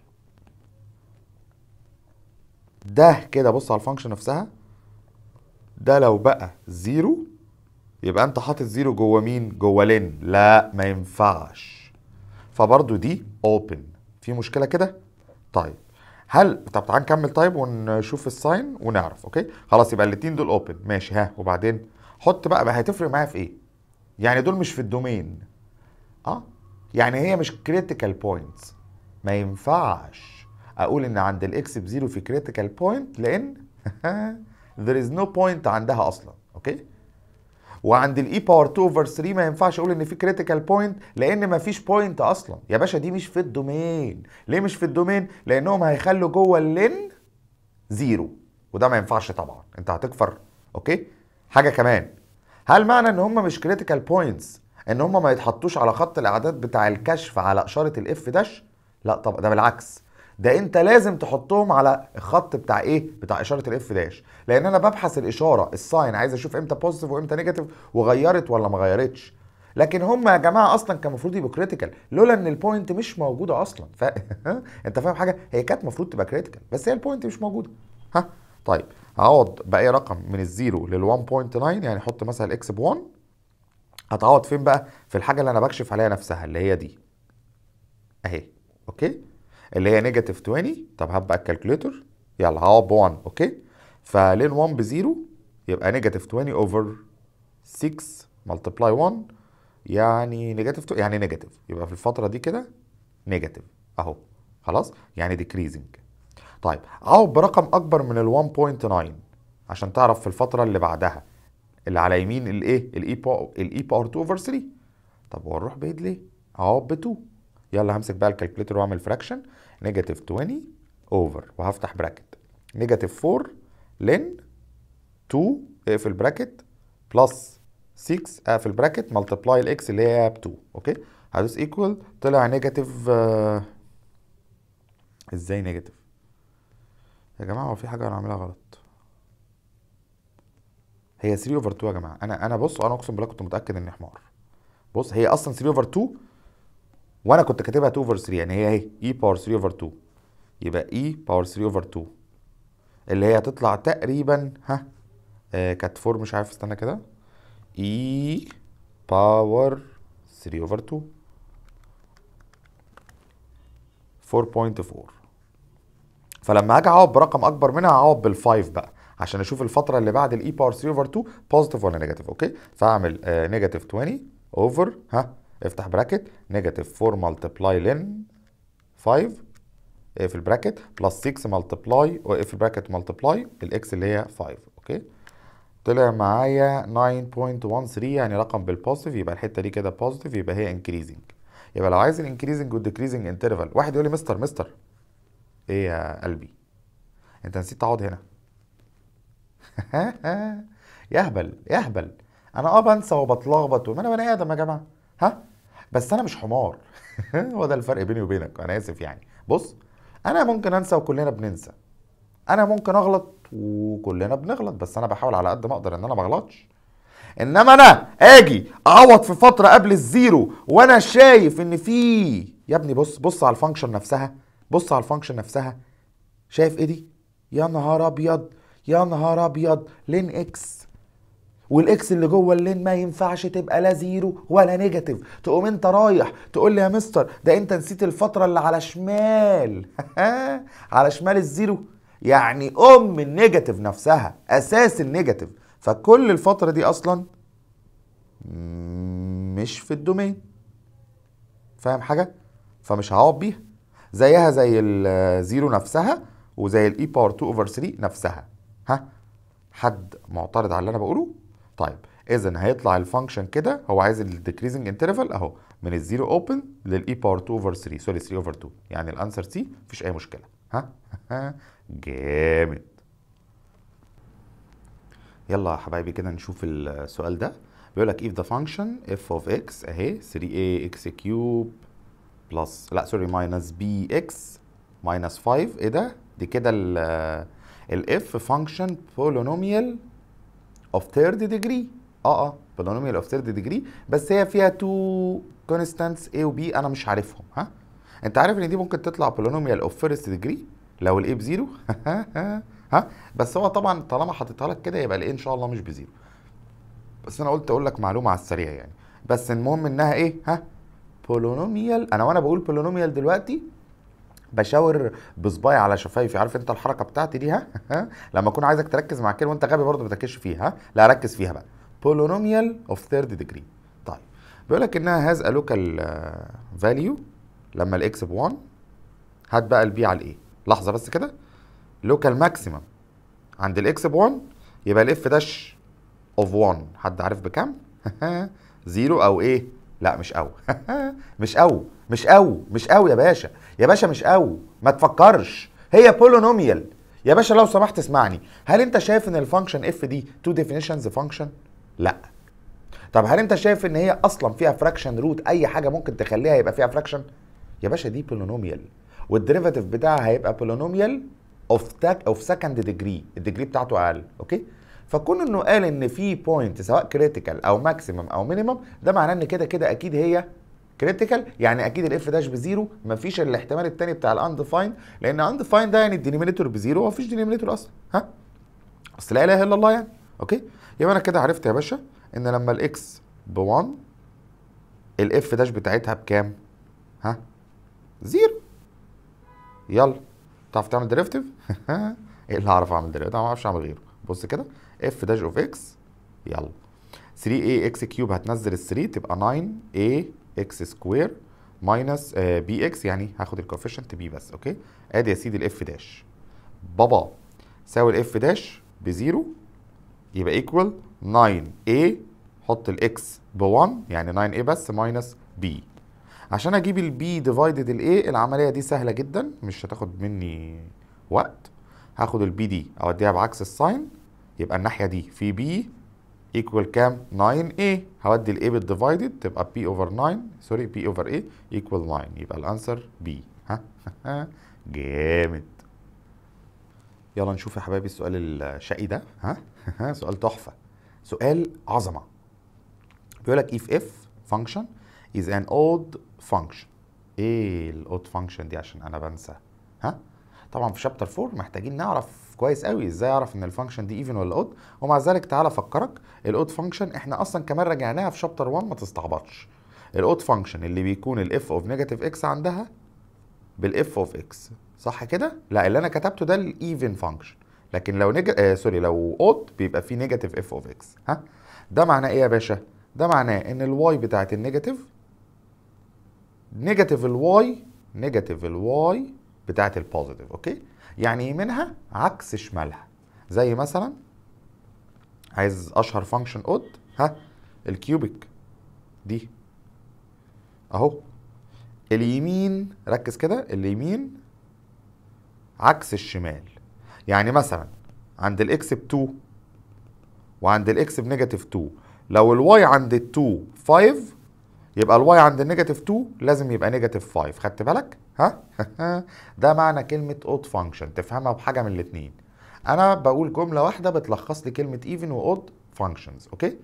[SPEAKER 1] ده كده بص على الفانكشن نفسها ده لو بقى زيرو يبقى انت حاطط زيرو جوه مين جوه لين لا ما ينفعش فبرضو دي اوبن في مشكله كده طيب هل طب تعال نكمل طيب ونشوف الساين ونعرف اوكي خلاص يبقى الاتنين دول اوبن ماشي ها وبعدين حط بقى بقى هتفرق معايا في ايه يعني دول مش في الدومين اه يعني هي مش كريتيكال بوينتس ما ينفعش اقول ان عند الاكس بزيرو في كريتيكال بوينت لان there is no point عندها اصلا اوكي وعند الاي باور 2 اوفر 3 ما ينفعش اقول ان في كريتيكال بوينت لان ما فيش بوينت اصلا يا باشا دي مش في الدومين ليه مش في الدومين لانهم هيخلوا جوه اللين زيرو وده ما ينفعش طبعا انت هتكفر اوكي حاجه كمان هل معنى ان هم مش كريتيكال بوينتس ان هم ما يتحطوش على خط الاعداد بتاع الكشف على اشاره الاف داش لا طبعا ده بالعكس ده انت لازم تحطهم على الخط بتاع ايه بتاع اشاره الاف داش لان انا ببحث الاشاره الساين عايز اشوف امتى بوزيتيف وامتى نيجاتيف وغيرت ولا ما غيرتش لكن هم يا جماعه اصلا كان المفروض يبقوا كريتيكال لولا ان البوينت مش موجوده اصلا ف... انت فاهم حاجه هي كانت المفروض تبقى كريتيكال بس هي البوينت مش موجوده ها طيب هعوض باي رقم من الزيرو لل 1.9 يعني حط مثلا الاكس ب 1 هتعوض فين بقى في الحاجه اللي انا بكشف عليها نفسها اللي هي دي اهي اوكي اللي هي نيجاتيف 20 طب هبقى الكالكوليتر يلا هعوض ب 1 اوكي فلين 1 بزيرو يبقى نيجاتيف 20 اوفر 6 ملتبلاي 1 يعني نيجاتيف يعني نيجاتيف يبقى في الفتره دي كده نيجاتيف اهو خلاص يعني ديكريزنج طيب عوض برقم اكبر من ال 1.9 عشان تعرف في الفتره اللي بعدها اللي على يمين الايه الاي باور الاي باور 2 اوفر 3 طب هو نروح بعيد ليه عوض ب 2 يلا همسك بقى الكالكوليتر واعمل فراكشن نيجاتيف 20 اوفر وهفتح براكت نيجاتيف 4 لين 2 اقفل براكت بلس 6 اقفل براكت ملتبلاي الاكس اللي هي ب 2 اوكي هدوس ايكوال طلع نيجاتيف آه ازاي نيجاتيف يا جماعه هو في حاجه انا عاملها غلط هي 3 اوفر 2 يا جماعه انا انا بص انا اقسم بالله كنت متاكد اني حمار بص هي اصلا 3 اوفر 2 وانا كنت كاتبها 2 اوفر 3 يعني هي اهي اي باور 3 اوفر 2 يبقى اي باور 3 اوفر 2 اللي هي هتطلع تقريبا ها آه كانت 4 مش عارف استنى كده اي باور 3 اوفر 2 4.4 فلما اجي اعوض برقم اكبر منها هعوض بال5 بقى عشان اشوف الفتره اللي بعد الاي باور 3 اوفر 2 بوزيتيف ولا نيجاتيف اوكي فاعمل نيجاتيف 20 اوفر ها افتح براكت نيجاتيف 4 ملتبلاي لين 5 اقفل براكت بلس 6 ملتبلاي واقفل براكت ملتبلاي الاكس اللي هي 5 اوكي طلع معايا 9.13 يعني رقم بالبوزيتيف يبقى الحته دي كده بوزيتيف يبقى هي انكريزنج يبقى لو عايز الانكريزنج والديكريزنج انترفال واحد يقول لي مستر مستر ايه يا قلبي انت نسيت تقعد هنا يهبل يهبل انا اه بنسى وبتلخبط ما انا بني ادم يا جماعه ها بس انا مش حمار هو ده الفرق بيني وبينك انا اسف يعني بص انا ممكن انسى وكلنا بننسى انا ممكن اغلط وكلنا بنغلط بس انا بحاول على قد ما اقدر ان انا ما اغلطش انما انا اجي اعوض في فتره قبل الزيرو وانا شايف ان في يا ابني بص بص على الفانكشن نفسها بص على الفانكشن نفسها شايف ايه دي يا نهار ابيض يا نهار ابيض لين اكس والاكس اللي جوه اللين ما ينفعش تبقى لا زيرو ولا نيجاتيف تقوم انت رايح تقول لي يا مستر ده انت نسيت الفتره اللي على شمال على شمال الزيرو يعني ام النيجاتيف نفسها اساس النيجاتيف فكل الفتره دي اصلا مش في الدومين فاهم حاجه فمش هعوض بيها زيها زي الزيرو نفسها وزي الاي باور 2 اوفر 3 نفسها ها حد معترض على اللي انا بقوله طيب اذا هيطلع الفانكشن كده هو عايز الديكريزنج انترفال اهو من الزيرو اوبن للاي باور 2 اوفر 3 سوري 3 اوفر 2 يعني الانسر سي مفيش اي مشكله ها جامد يلا يا حبايبي كده نشوف السؤال ده بيقول لك if the function f of x اهي 3a x cube بلس لا سوري ماينس بي اكس ماينس 5 ايه ده؟ دي كده الاف فانكشن بولينوميال اوف ثيرد ديجري اه اه بولينوميال اوف ثيرد ديجري بس هي فيها تو كونستانتس A و B انا مش عارفهم ها انت عارف ان دي ممكن تطلع بولينوميال اوف فيرست ديجري لو الاي بزيرو ها بس هو طبعا طالما حاططها لك كده يبقى الايه ان شاء الله مش بزيرو بس انا قلت اقول لك معلومه على السريع يعني بس المهم انها ايه ها بولينوميال انا وانا بقول بولينوميال دلوقتي بشاور بصباعي على شفايفي عارف انت الحركه بتاعتي دي ها لما اكون عايزك تركز مع كلمه وانت غبي برضه ما تركزش فيها ها لا ركز فيها بقى بولينوميال اوف ثيرد ديجري طيب بيقول لك انها هاز ا لوكال فاليو لما الاكس ب 1 هات بقى البي على الايه لحظه بس كده لوكال ماكسيمم عند الاكس ب 1 يبقى الاف داش اوف 1 حد عارف بكام زيرو او ايه لا مش او مش او مش او مش او يا باشا يا باشا مش او ما تفكرش هي بولينوميال يا باشا لو سمحت اسمعني هل انت شايف ان الفانكشن اف دي تو ديفينيشنز فانكشن لا طب هل انت شايف ان هي اصلا فيها فراكشن روت اي حاجه ممكن تخليها يبقى فيها فراكشن يا باشا دي بولينوميال والديريفاتيف بتاعها هيبقى بولينوميال اوف تاك اوف سكند ديجري الديجري بتاعته اقل اوكي فكون انه قال ان في بوينت سواء كريتيكال او ماكسيمم او مينيمم ده معناه ان كده كده اكيد هي كريتيكال يعني اكيد الاف داش بزيرو مفيش الاحتمال الثاني بتاع الاندفايند لان اندفايند ده يعني الدينيمينيتور بزيرو ومفيش دينيمينيتور اصلا ها اصل لا اله الا الله يعني اوكي يبقى انا كده عرفت يا باشا ان لما الاكس ب 1 الاف داش بتاعتها بكام ها زيرو يلا تعرف تعمل ديريفتيف ايه اللي هعرف اعمل ديريفتيف انا ما اعرفش اعمل غيره بص كده اف داش اوف اكس يلا 3 a اكس كيوب هتنزل ال 3 تبقى 9 a اكس سكوير ماينس بي اكس يعني هاخد الكوفيشنت بي بس اوكي ادي يا سيدي الاف داش بابا ساوي الاف داش بزيرو يبقى ايكوال 9 a حط الاكس ب 1 يعني 9 a بس ماينس بي عشان اجيب البي ديفايدد الاي العمليه دي سهله جدا مش هتاخد مني وقت هاخد البي دي اوديها بعكس الساين يبقى الناحيه دي في بي ايكوال كام 9 a هودي الاي بالديفايدد تبقى بي اوفر 9 سوري بي اوفر اي ايكوال 9 يبقى الانسر بي ها جامد يلا نشوف يا حبايبي السؤال الشقي ده ها سؤال تحفه سؤال عظمه بيقول لك if f function is an odd function ايه الاود فانكشن دي عشان انا بنسى ها طبعا في شابتر 4 محتاجين نعرف كويس قوي ازاي اعرف ان الفانكشن دي ايفن ولا اود ومع ذلك تعالى افكرك الاود فانكشن احنا اصلا كمان راجعناها في شابتر 1 ما تستعبطش الاود فانكشن اللي بيكون الاف اوف نيجاتيف اكس عندها بالاف اوف اكس صح كده لا اللي انا كتبته ده الايفن فانكشن لكن لو نيجا آه سوري لو اود بيبقى فيه نيجاتيف اف اوف اكس ها ده معناه ايه يا باشا ده معناه ان الواي بتاعت النيجاتيف نيجاتيف الواي نيجاتيف الواي بتاعت البوزيتيف اوكي يعني يمينها عكس شمالها زي مثلا عايز اشهر فانكشن اود ها الكيوبيك دي اهو اليمين ركز كده اليمين عكس الشمال يعني مثلا عند الاكس ب 2 وعند الاكس بنيجاتيف 2 لو الواي عند ال 2 5 يبقى الواي عند النيجاتيف 2 لازم يبقى نيجاتيف 5 خدت بالك ها ده معنى كلمه اود فانكشن تفهمها بحاجه من الاثنين انا بقول جمله واحده بتلخص لي كلمه ايفن واود فانكشنز اوكي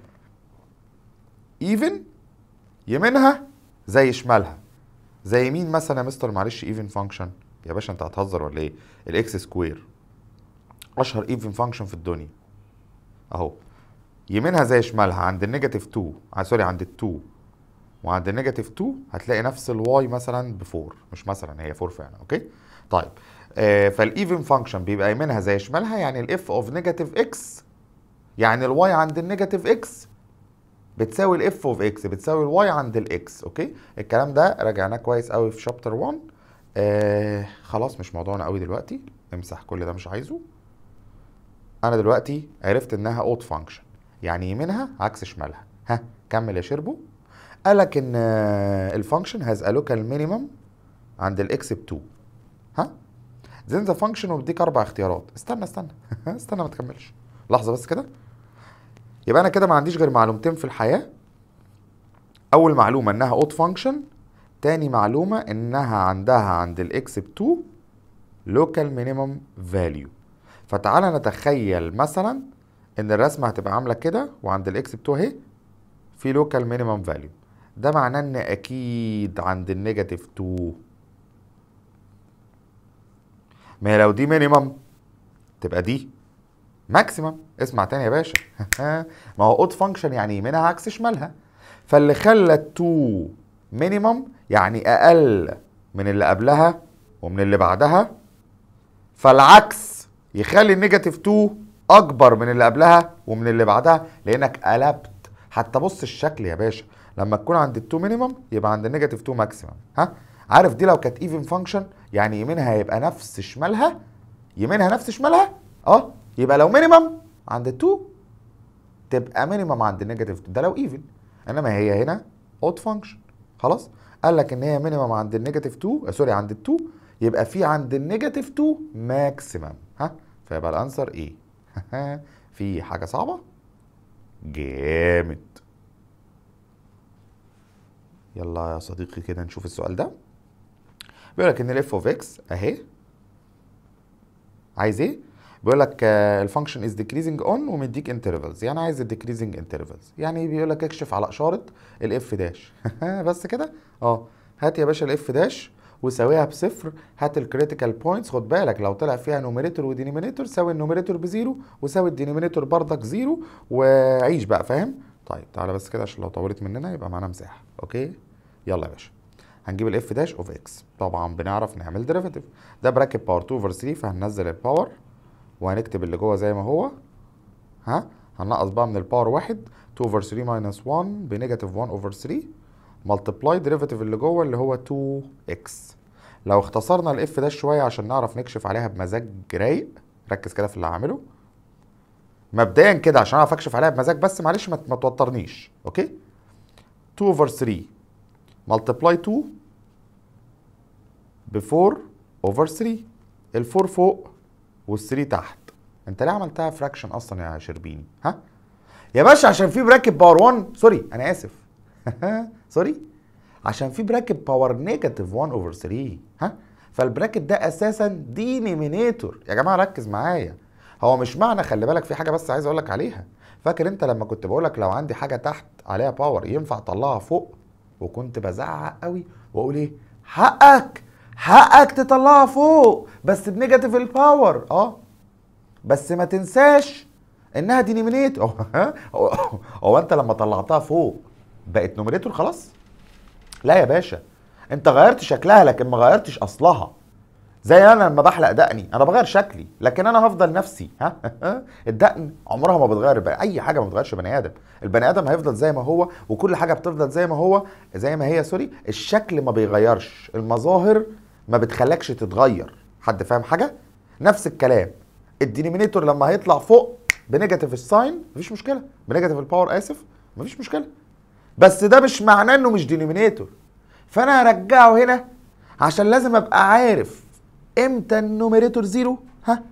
[SPEAKER 1] ايفن يمينها زي شمالها زي مين مثلا يا مستر معلش ايفن فانكشن يا باشا انت هتهزر ولا ايه الاكس سكوير اشهر ايفن فانكشن في الدنيا اهو يمينها زي شمالها عند النيجاتيف 2 آه سوري عند ال 2 وعند النيجاتيف 2 هتلاقي نفس الواي مثلا ب 4 مش مثلا هي 4 فعلا اوكي طيب آه فالايفن فانكشن بيبقى يمينها زي شمالها يعني الاف اوف نيجاتيف اكس يعني الواي عند النيجاتيف اكس بتساوي الاف اوف اكس بتساوي الواي عند الاكس اوكي الكلام ده راجعناه كويس قوي في شابتر 1 آه خلاص مش موضوعنا قوي دلوقتي امسح كل ده مش عايزه انا دلوقتي عرفت انها اوت فانكشن يعني يمينها عكس شمالها ها كمل يا شربو قالك ان الفانكشن هاز ا لوكال مينيمم عند الاكس ب 2 ها then the function وبيديك اربع اختيارات استنى استنى استنى ما تكملش لحظه بس كده يبقى انا كده ما عنديش غير معلومتين في الحياه اول معلومه انها اوت فانكشن تاني معلومه انها عندها عند الاكس ب 2 لوكال مينيمم فاليو فتعالى نتخيل مثلا ان الرسمه هتبقى عامله كده وعند الاكس ب 2 اهي في لوكال مينيمم فاليو ده معناه ان اكيد عند النيجاتيف 2 ما هي لو دي مينيمم تبقى دي ماكسيمم اسمع تاني يا باشا ما هو اود فانكشن يعني يمينها عكس شمالها فاللي خلى التو مينيمم يعني اقل من اللي قبلها ومن اللي بعدها فالعكس يخلي النيجاتيف 2 اكبر من اللي قبلها ومن اللي بعدها لانك قلبت حتى بص الشكل يا باشا لما تكون عند ال2 مينيمم يبقى عند النيجاتيف 2 ماكسيمم ها عارف دي لو كانت ايفن فانكشن يعني يمينها هيبقى نفس شمالها يمينها نفس شمالها اه يبقى لو مينيمم عند ال2 تبقى مينيمم عند النيجاتيف 2 ده لو ايفن انما هي هنا اود فانكشن خلاص قال لك ان هي مينيمم عند النيجاتيف 2 آه سوري عند ال2 يبقى في عند النيجاتيف 2 ماكسيمم ها فيبقى الانسر ايه في حاجه صعبه جامد يلا يا صديقي كده نشوف السؤال ده بيقول لك ان الاف اوف اكس اهي عايز ايه بيقول لك الفانكشن از decreasing اون ومديك انترفلز يعني عايز الديكريزنج انترفلز يعني بيقول لك اكشف على اشاره الاف داش بس كده اه هات يا باشا الاف داش وساويها بصفر هات الكريتيكال بوينتس خد بالك لو طلع فيها نوميريتور ودينومينيتور ساوي النوميريتور بزيرو وساوي الدينومينيتور بردك زيرو وعيش بقى فاهم طيب تعالى بس كده عشان لو طولت مننا يبقى معانا مساحه اوكي يلا يا باشا هنجيب الاف داش اوف اكس طبعا بنعرف نعمل ديريفيتيف ده براكت باور 2 اوفر 3 فهننزل الباور وهنكتب اللي جوه زي ما هو ها هننقص بقى من الباور واحد 2 اوفر 3 ماينس 1 بنيجاتيف 1 اوفر 3 ملتبلاي ديريفيتيف اللي جوه اللي هو 2 اكس لو اختصرنا الاف ده شويه عشان نعرف نكشف عليها بمزاج رايق ركز كده في اللي هعمله مبدئيا كده عشان اعرف اكشف عليها بمزاج بس معلش ما ما توترنيش اوكي 2 اوفر 3 ملتبلاي 2 ب 4 اوفر 3 ال 4 فوق وال 3 تحت انت ليه عملتها فراكشن اصلا يا شربيني ها يا باشا عشان في براكت باور 1 سوري انا اسف سوري عشان في براكت باور نيجاتيف 1 اوفر 3 ها فالبراكت ده اساسا دينيمينيتور يا جماعه ركز معايا هو مش معنى خلي بالك في حاجه بس عايز اقول لك عليها فاكر انت لما كنت بقول لك لو عندي حاجه تحت عليها باور ينفع اطلعها فوق وكنت بزعق قوي واقول ايه حقك حقك تطلعها فوق بس بنيجاتيف الباور اه بس ما تنساش انها دينيمينيتور هو انت لما طلعتها فوق بقت نوميريتور خلاص لا يا باشا انت غيرت شكلها لكن ما غيرتش اصلها زي انا لما بحلق دقني انا بغير شكلي لكن انا هفضل نفسي ها الدقن عمرها ما بتغير بقى. اي حاجه ما بتغيرش بني ادم البني ادم هيفضل زي ما هو وكل حاجه بتفضل زي ما هو زي ما هي سوري الشكل ما بيغيرش المظاهر ما بتخلكش تتغير حد فاهم حاجه نفس الكلام الدينيمينيتور لما هيطلع فوق بنيجاتيف الساين مفيش مشكله بنيجاتيف الباور اسف مفيش مشكله بس ده مش معناه انه مش دينومينيتور فانا هرجعه هنا عشان لازم ابقى عارف امتى النوميريتور زيرو ها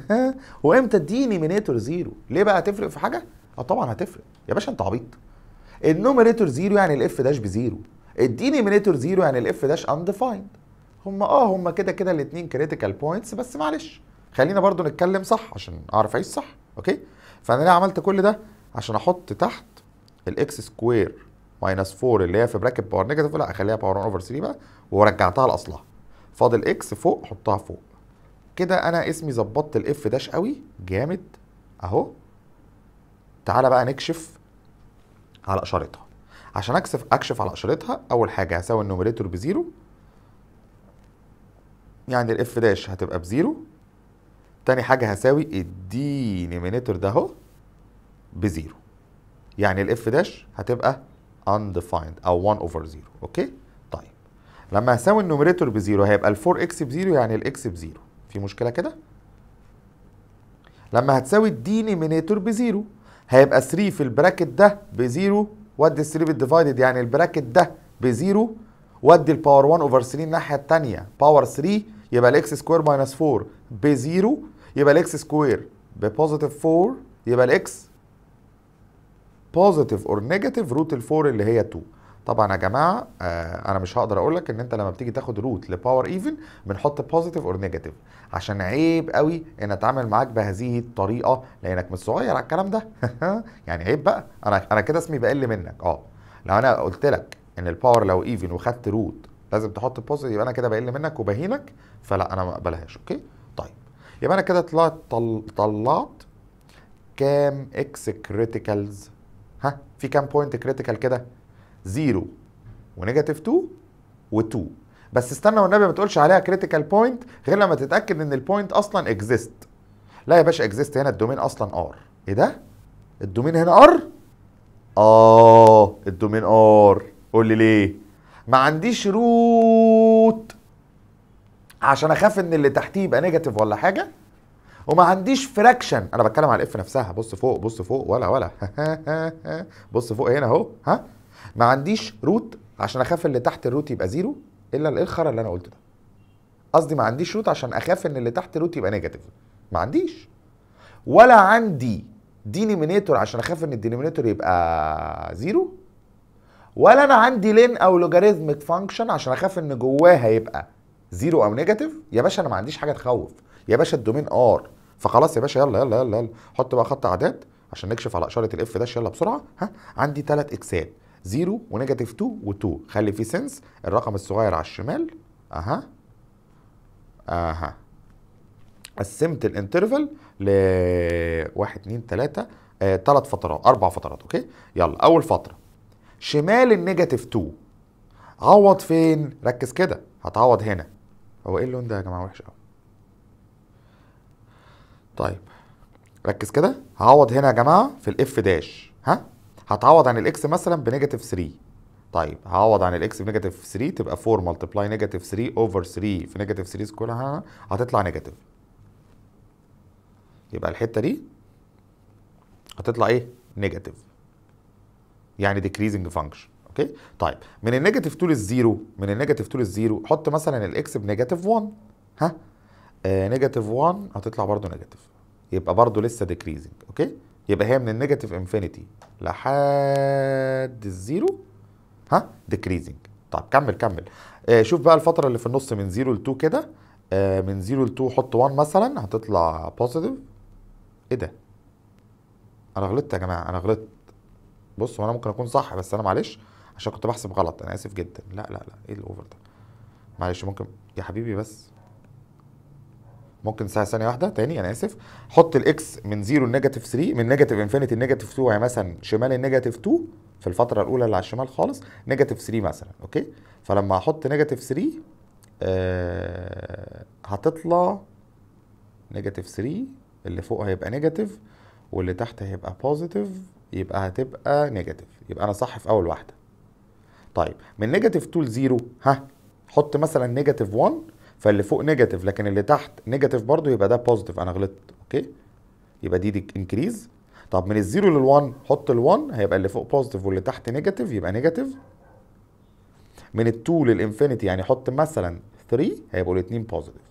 [SPEAKER 1] وامتى الدينومينيتور زيرو ليه بقى هتفرق في حاجه اه طبعا هتفرق يا باشا انت عبيط النوميريتور زيرو يعني الاف داش بزيرو الدينومينيتور زيرو يعني الاف داش انديفايند هما اه هما كده كده الاثنين كريتيكال بوينتس بس معلش خلينا برضو نتكلم صح عشان اعرف اعيش صح اوكي فانا ليه عملت كل ده عشان احط تحت الاكس سكوير ماينس 4 اللي هي في براكت باور نيجاتيف لا اخليها باور 1 اوفر 3 بقى ورجعتها لاصلها فاضل اكس فوق حطها فوق كده انا اسمي ظبطت الاف داش قوي جامد اهو تعالى بقى نكشف على اشارتها عشان اكشف اكشف على اشارتها اول حاجه هساوي النوميريتور بزيرو يعني الاف داش هتبقى بزيرو تاني حاجه هساوي الدينيمينيتور ده اهو بزيرو يعني الاف داش هتبقى undefined او 1 over 0 اوكي طيب لما هساوي النوميريتور بزيرو هيبقى ال 4 اكس بزيرو يعني الاكس بزيرو في مشكله كده لما هتساوي الدينيمينيتور بزيرو هيبقى 3 في البراكت ده بزيرو ودي ال 3 بالديفايدد يعني البراكت ده بزيرو ودي الباور 1 اوفر 3 الناحيه الثانيه باور 3 يبقى الاكس سكوير ماينس 4 بزيرو يبقى الاكس سكوير ببوزيتيف 4 يبقى الاكس بوزيتيف اور نيجاتيف روت الفور اللي هي 2 طبعا يا جماعه آه انا مش هقدر اقول لك ان انت لما بتيجي تاخد روت لباور ايفن بنحط بوزيتيف اور نيجاتيف عشان عيب قوي ان اتعامل معاك بهذه الطريقه لانك مش صغير على الكلام ده يعني عيب بقى انا انا كده اسمي بقل منك اه لو انا قلت لك ان الباور لو ايفن وخدت روت لازم تحط بوزيتيف يبقى انا كده بقل منك وبهينك فلا انا ما اقبلهاش اوكي طيب يبقى انا كده طلعت طل... طلعت كام اكس كريتيكالز ها في كام بوينت كريتيكال كده زيرو ونيجاتيف 2 و2 بس استنى والنبي ما تقولش عليها كريتيكال بوينت غير لما تتاكد ان البوينت اصلا اكزيست لا يا باشا اكزيست هنا الدومين اصلا ار ايه ده الدومين هنا ار اه الدومين ار قول لي ليه ما عنديش روت عشان اخاف ان اللي تحتيه يبقى نيجاتيف ولا حاجه وما عنديش فراكشن انا بتكلم على الاف نفسها بص فوق بص فوق ولا ولا بص فوق هنا اهو ها ما عنديش روت عشان اخاف اللي تحت الروت يبقى زيرو الا ايه الخرا اللي انا قلته ده قصدي ما عنديش روت عشان اخاف ان اللي تحت روت يبقى نيجاتيف ما عنديش ولا عندي دينيمينيتور عشان اخاف ان الدينيمينيتور يبقى زيرو ولا انا عندي لين او لوجاريثميك فانكشن عشان اخاف ان جواها يبقى زيرو او نيجاتيف يا باشا انا ما عنديش حاجه تخوف يا باشا الدومين ار فخلاص يا باشا يلا يلا يلا يلا حط بقى خط اعداد عشان نكشف على اشاره الاف داش يلا بسرعه ها عندي ثلاث اكسات 0 ونيجاتيف 2 و2 خلي في سنس الرقم الصغير على الشمال اها اها قسمت الانترفال ل 1 2 3 ثلاث فترات اربع فترات اوكي يلا اول فتره شمال النيجاتيف 2 عوض فين ركز كده هتعوض هنا هو ايه اللون ده يا جماعه وحش قوي طيب ركز كده هعوض هنا يا جماعه في الاف داش ها هتعوض عن الاكس مثلا بنيجاتيف 3 طيب هعوض عن الاكس بنيجاتيف 3 تبقى 4 ملتبلاي نيجاتيف 3 اوفر 3 في نيجاتيف 3 سكوير هتطلع نيجاتيف يبقى الحته دي هتطلع ايه نيجاتيف يعني ديكريزنج فانكشن اوكي طيب من النيجاتيف 2 للزيرو من النيجاتيف 2 للزيرو حط مثلا الاكس بنيجاتيف 1 ها آه نيجاتيف 1 هتطلع برضو نيجاتيف يبقى برضو لسه ديكريزنج اوكي يبقى هي من النيجاتيف انفينيتي لحد الزيرو ها ديكريزنج طيب كمل كمل آه شوف بقى الفتره اللي في النص من 0 ل 2 كده آه من 0 ل 2 حط 1 مثلا هتطلع بوزيتيف ايه ده انا غلطت يا جماعه انا غلطت بص هو انا ممكن اكون صح بس انا معلش عشان كنت بحسب غلط انا اسف جدا لا لا لا ايه الاوفر ده معلش ممكن يا حبيبي بس ممكن ساعه ثانيه واحده تاني انا اسف حط الاكس من 0 لنيجاتيف 3 من نيجاتيف انفينيتي لنيجاتيف 2 يعني مثلا شمال النيجاتيف 2 في الفتره الاولى اللي على الشمال خالص نيجاتيف 3 مثلا اوكي فلما احط نيجاتيف 3 آه هتطلع نيجاتيف 3 اللي فوق هيبقى نيجاتيف واللي تحت هيبقى بوزيتيف يبقى هتبقى نيجاتيف يبقى انا صح في اول واحده طيب من نيجاتيف 2 ل 0 ها حط مثلا نيجاتيف 1 فاللي فوق نيجاتيف لكن اللي تحت نيجاتيف برضو يبقى ده بوزيتيف انا غلطت اوكي يبقى دي دي انكريز طب من الزيرو لل1 حط ال1 هيبقى اللي فوق بوزيتيف واللي تحت نيجاتيف يبقى نيجاتيف من ال2 للانفينيتي يعني حط مثلا 3 هيبقوا الاثنين بوزيتيف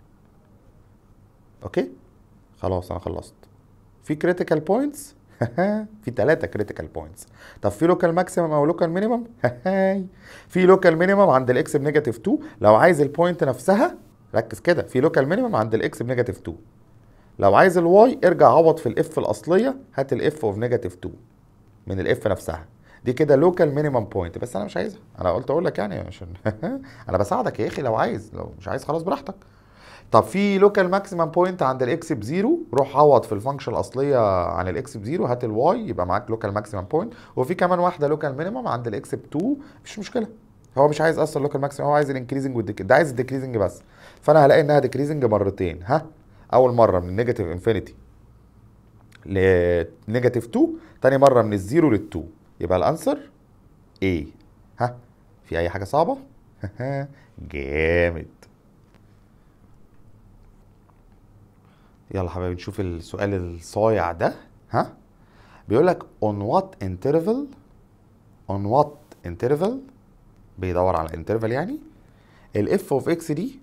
[SPEAKER 1] اوكي خلاص انا خلصت في كريتيكال بوينتس في ثلاثة كريتيكال بوينتس طب في لوكال ماكسيمم او لوكال مينيمم في لوكال مينيمم عند الاكس بنيجاتيف 2 لو عايز البوينت نفسها ركز كده في لوكال مينيمم عند الاكس بنيجاتيف 2 لو عايز الواي ارجع عوض في الاف الاصليه هات الاف اوف نيجاتيف 2 من الاف نفسها دي كده لوكال مينيمم بوينت بس انا مش عايزها انا قلت اقول لك يعني عشان انا بساعدك يا اخي لو عايز لو مش عايز خلاص براحتك طب في لوكال ماكسيمم بوينت عند الاكس بزيرو روح عوض في الفانكشن الاصليه عن الاكس بزيرو هات الواي يبقى معاك لوكال ماكسيمم بوينت وفي كمان واحده لوكال مينيمم عند الاكس ب 2 مفيش مشكله هو مش عايز اصلا لوكال ماكسيمم هو عايز الانكريزنج والديك ده عايز الديكريزنج بس فانا هلاقي انها ديكريزنج مرتين ها اول مره من نيجاتيف انفينيتي لنيجاتيف 2 تاني مره من الزيرو لل2 يبقى الانسر ايه ها في اي حاجه صعبه جامد يلا حبايبي نشوف السؤال الصايع ده ها بيقول لك on what interval on what interval بيدور على interval يعني الاف اوف اكس دي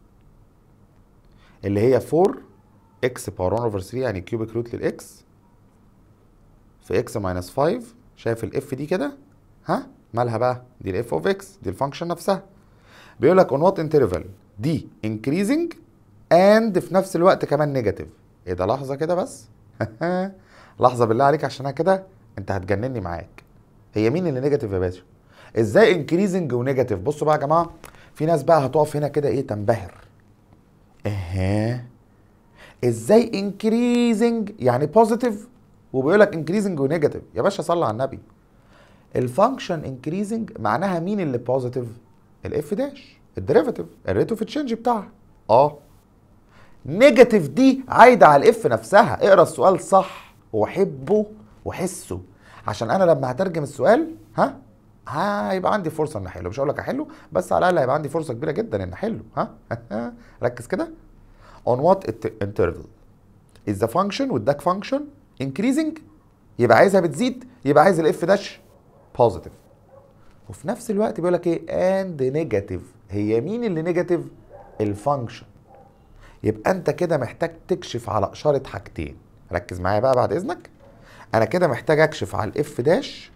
[SPEAKER 1] اللي هي 4 اكس باور 1 اوفر 3 يعني كيوبيك روت للاكس في اكس ماينس 5 شايف الاف دي كده ها مالها بقى دي الاف اوف اكس دي الفانكشن نفسها بيقول لك on what interval دي increasing اند في نفس الوقت كمان نيجاتيف ايه ده لحظه كده بس لحظه بالله عليك عشان انا كده انت هتجنني معاك هي مين اللي نيجاتيف يا باشا ازاي انكريزنج ونيجاتيف بصوا بقى يا جماعه في ناس بقى هتقف هنا كده ايه تنبهر اها ازاي انكريزنج يعني بوزيتيف وبيقول لك انكريزنج ونيجاتيف يا باشا صلى على النبي الفانكشن انكريزنج معناها مين اللي بوزيتيف الاف داش الديريفاتيف الريت اوف تشينج بتاعها اه نيجاتيف دي عايده على الاف نفسها اقرا السؤال صح وحبه وحسه عشان انا لما هترجم السؤال ها هيبقى عندي فرصه ان احله مش هقول لك احله بس على الاقل هيبقى عندي فرصه كبيره جدا ان احله ها ركز كده on what interval is the function والداك function increasing يبقى عايزها بتزيد يبقى عايز الاف داش positive وفي نفس الوقت بيقول لك ايه and negative هي مين اللي نيجاتيف الفانكشن يبقى انت كده محتاج تكشف على اشاره حاجتين ركز معايا بقى بعد اذنك انا كده محتاج اكشف على الاف داش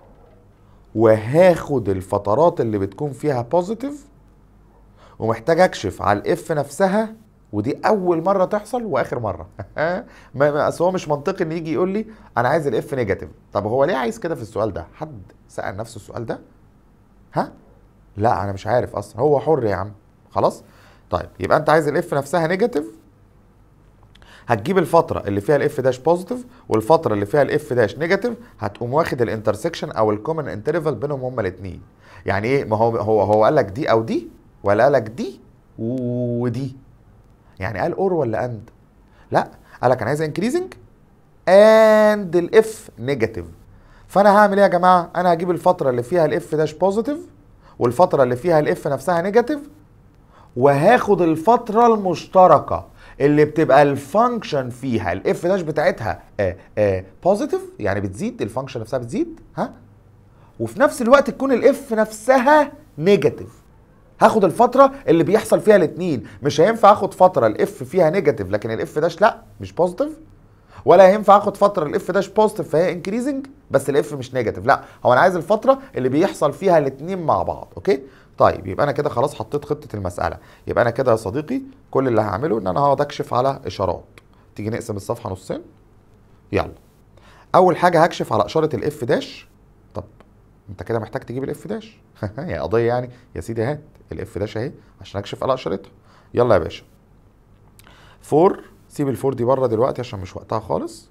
[SPEAKER 1] وهاخد الفترات اللي بتكون فيها بوزيتيف ومحتاج اكشف على الاف نفسها ودي اول مره تحصل واخر مره ما اصل هو مش منطقي ان يجي يقول لي انا عايز الاف نيجاتيف طب هو ليه عايز كده في السؤال ده حد سال نفسه السؤال ده ها لا انا مش عارف اصلا هو حر يا عم خلاص طيب يبقى انت عايز الاف نفسها نيجاتيف هتجيب الفتره اللي فيها الاف داش بوزيتيف والفتره اللي فيها الاف داش نيجاتيف هتقوم واخد الانترسكشن او الكومن انترفال بينهم هما الاثنين يعني ايه ما هو هو هو قال لك دي او دي ولا قال لك دي ودي يعني قال اور ولا اند لا قال لك انا عايز انكريزنج اند الاف نيجاتيف فانا هعمل ايه يا جماعه انا هجيب الفتره اللي فيها الاف داش بوزيتيف والفتره اللي فيها الاف نفسها نيجاتيف وهاخد الفتره المشتركه اللي بتبقى الفانكشن فيها الاف داش بتاعتها بوزيتيف يعني بتزيد الفانكشن نفسها بتزيد ها وفي نفس الوقت تكون الاف نفسها نيجاتيف هاخد الفتره اللي بيحصل فيها الاثنين مش هينفع اخد فتره الاف فيها نيجاتيف لكن الاف داش لا مش بوزيتيف ولا هينفع اخد فتره الاف داش بوزيتيف فهي انكريزنج بس الاف مش نيجاتيف لا هو انا عايز الفتره اللي بيحصل فيها الاثنين مع بعض اوكي طيب يبقى انا كده خلاص حطيت خطه المساله يبقى انا كده يا صديقي كل اللي هعمله ان انا هقعد اكشف على اشارات تيجي نقسم الصفحه نصين يلا اول حاجه هكشف على اشاره الاف داش طب انت كده محتاج تجيب الاف داش هي قضيه يعني يا سيدي هات الاف داش اهي عشان اكشف على اشارتها يلا يا باشا فور سيب الفور دي بره دلوقتي عشان مش وقتها خالص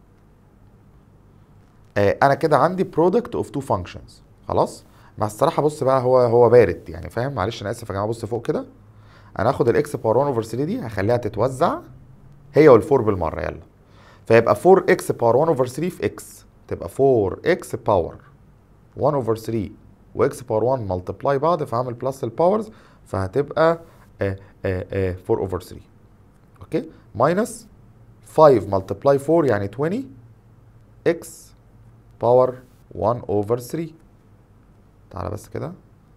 [SPEAKER 1] آه انا كده عندي برودكت اوف تو فانكشنز خلاص مع الصراحه بص بقى هو هو بارد يعني فاهم معلش انا اسف يا جماعه بص فوق كده انا هاخد الاكس باور 1 اوفر 3 دي هخليها تتوزع هي والفور بالمره يلا فيبقى 4 اكس باور 1 اوفر 3 في اكس تبقى 4 اكس باور 1 اوفر 3 واكس باور 1 ملتبلاي بعض فهعمل بلس الباورز فهتبقى 4 اوفر 3 اوكي ماينس 5 ملتبلاي 4 يعني 20 اكس باور 1 اوفر 3 تعالى بس كده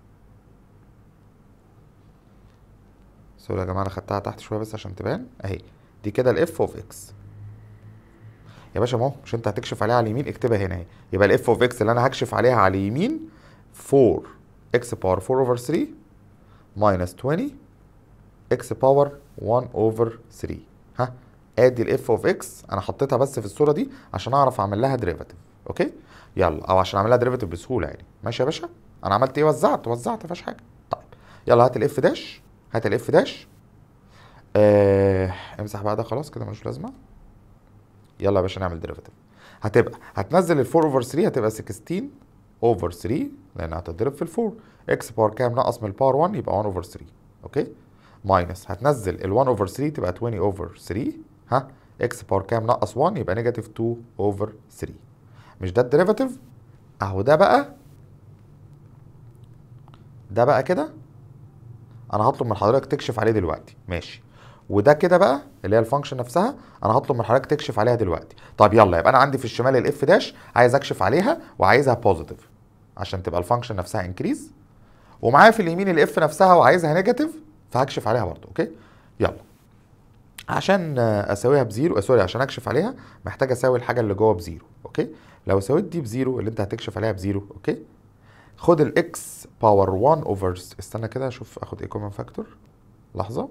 [SPEAKER 1] سوري يا جماعه انا خدتها تحت شويه بس عشان تبان اهي دي كده الاف اوف اكس يا باشا ما هو مش انت هتكشف عليها على اليمين اكتبها هنا اهي يبقى الاف اوف اكس اللي انا هكشف عليها على اليمين 4 اكس باور 4 اوفر 3 ماينس 20 اكس باور 1 اوفر 3 ها ادي الاف اوف اكس انا حطيتها بس في الصوره دي عشان اعرف اعمل لها ديريفاتيف اوكي يلا او عشان اعمل لها ديريفاتيف بسهوله يعني ماشي يا باشا انا عملت ايه وزعت وزعت ما فيهاش حاجه طيب يلا هات الاف داش هات الاف داش آه امسح بقى ده خلاص كده ملوش لازمه يلا يا باشا نعمل ديريفاتيف هتبقى هتنزل ال 4 اوفر 3 هتبقى 16 اوفر 3 لان هتضرب في ال 4 اكس باور كام نقص من الباور 1 يبقى 1 اوفر 3 اوكي ماينس هتنزل ال 1 اوفر 3 تبقى 20 اوفر 3 ها اكس باور كام نقص 1 يبقى نيجاتيف 2 اوفر 3 مش ده الديريفاتيف اهو ده بقى ده بقى كده انا هطلب من حضرتك تكشف عليه دلوقتي ماشي وده كده بقى اللي هي الفانكشن نفسها انا هطلب من حضرتك تكشف عليها دلوقتي طب يلا يبقى انا عندي في الشمال الاف داش عايز اكشف عليها وعايزها بوزيتيف عشان تبقى الفانكشن نفسها انكريز ومعايا في اليمين الاف نفسها وعايزها نيجاتيف فهكشف عليها برضه اوكي يلا عشان اساويها بزيرو سوري عشان اكشف عليها محتاج اساوي الحاجه اللي جوه بزيرو اوكي لو سويت دي بزيرو اللي انت هتكشف عليها بزيرو اوكي خد الاكس باور 1 اوفر استنى كده اشوف اخد ايه كومن فاكتور لحظه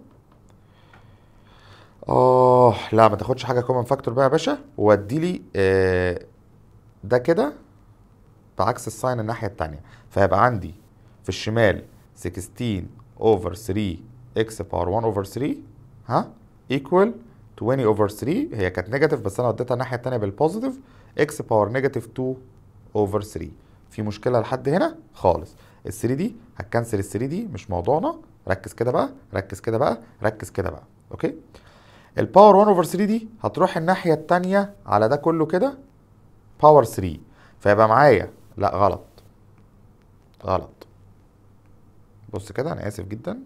[SPEAKER 1] اه لا ما تاخدش حاجه كومن فاكتور بقى يا باشا وادي لي آه ده كده بعكس الساين الناحيه الثانيه فيبقى عندي في الشمال 16 اوفر 3 اكس باور 1 اوفر 3 ها ايكوال 20 اوفر 3 هي كانت نيجاتيف بس انا وديتها الناحيه الثانيه بالبوزيتيف اكس باور نيجاتيف 2 اوفر 3 في مشكله لحد هنا خالص ال 3 دي هتكنسل ال 3 دي مش موضوعنا ركز كده بقى ركز كده بقى ركز كده بقى اوكي الباور 1 اوفر 3 دي هتروح الناحيه الثانيه على ده كله كده باور 3 فيبقى معايا لا غلط غلط بص كده انا اسف جدا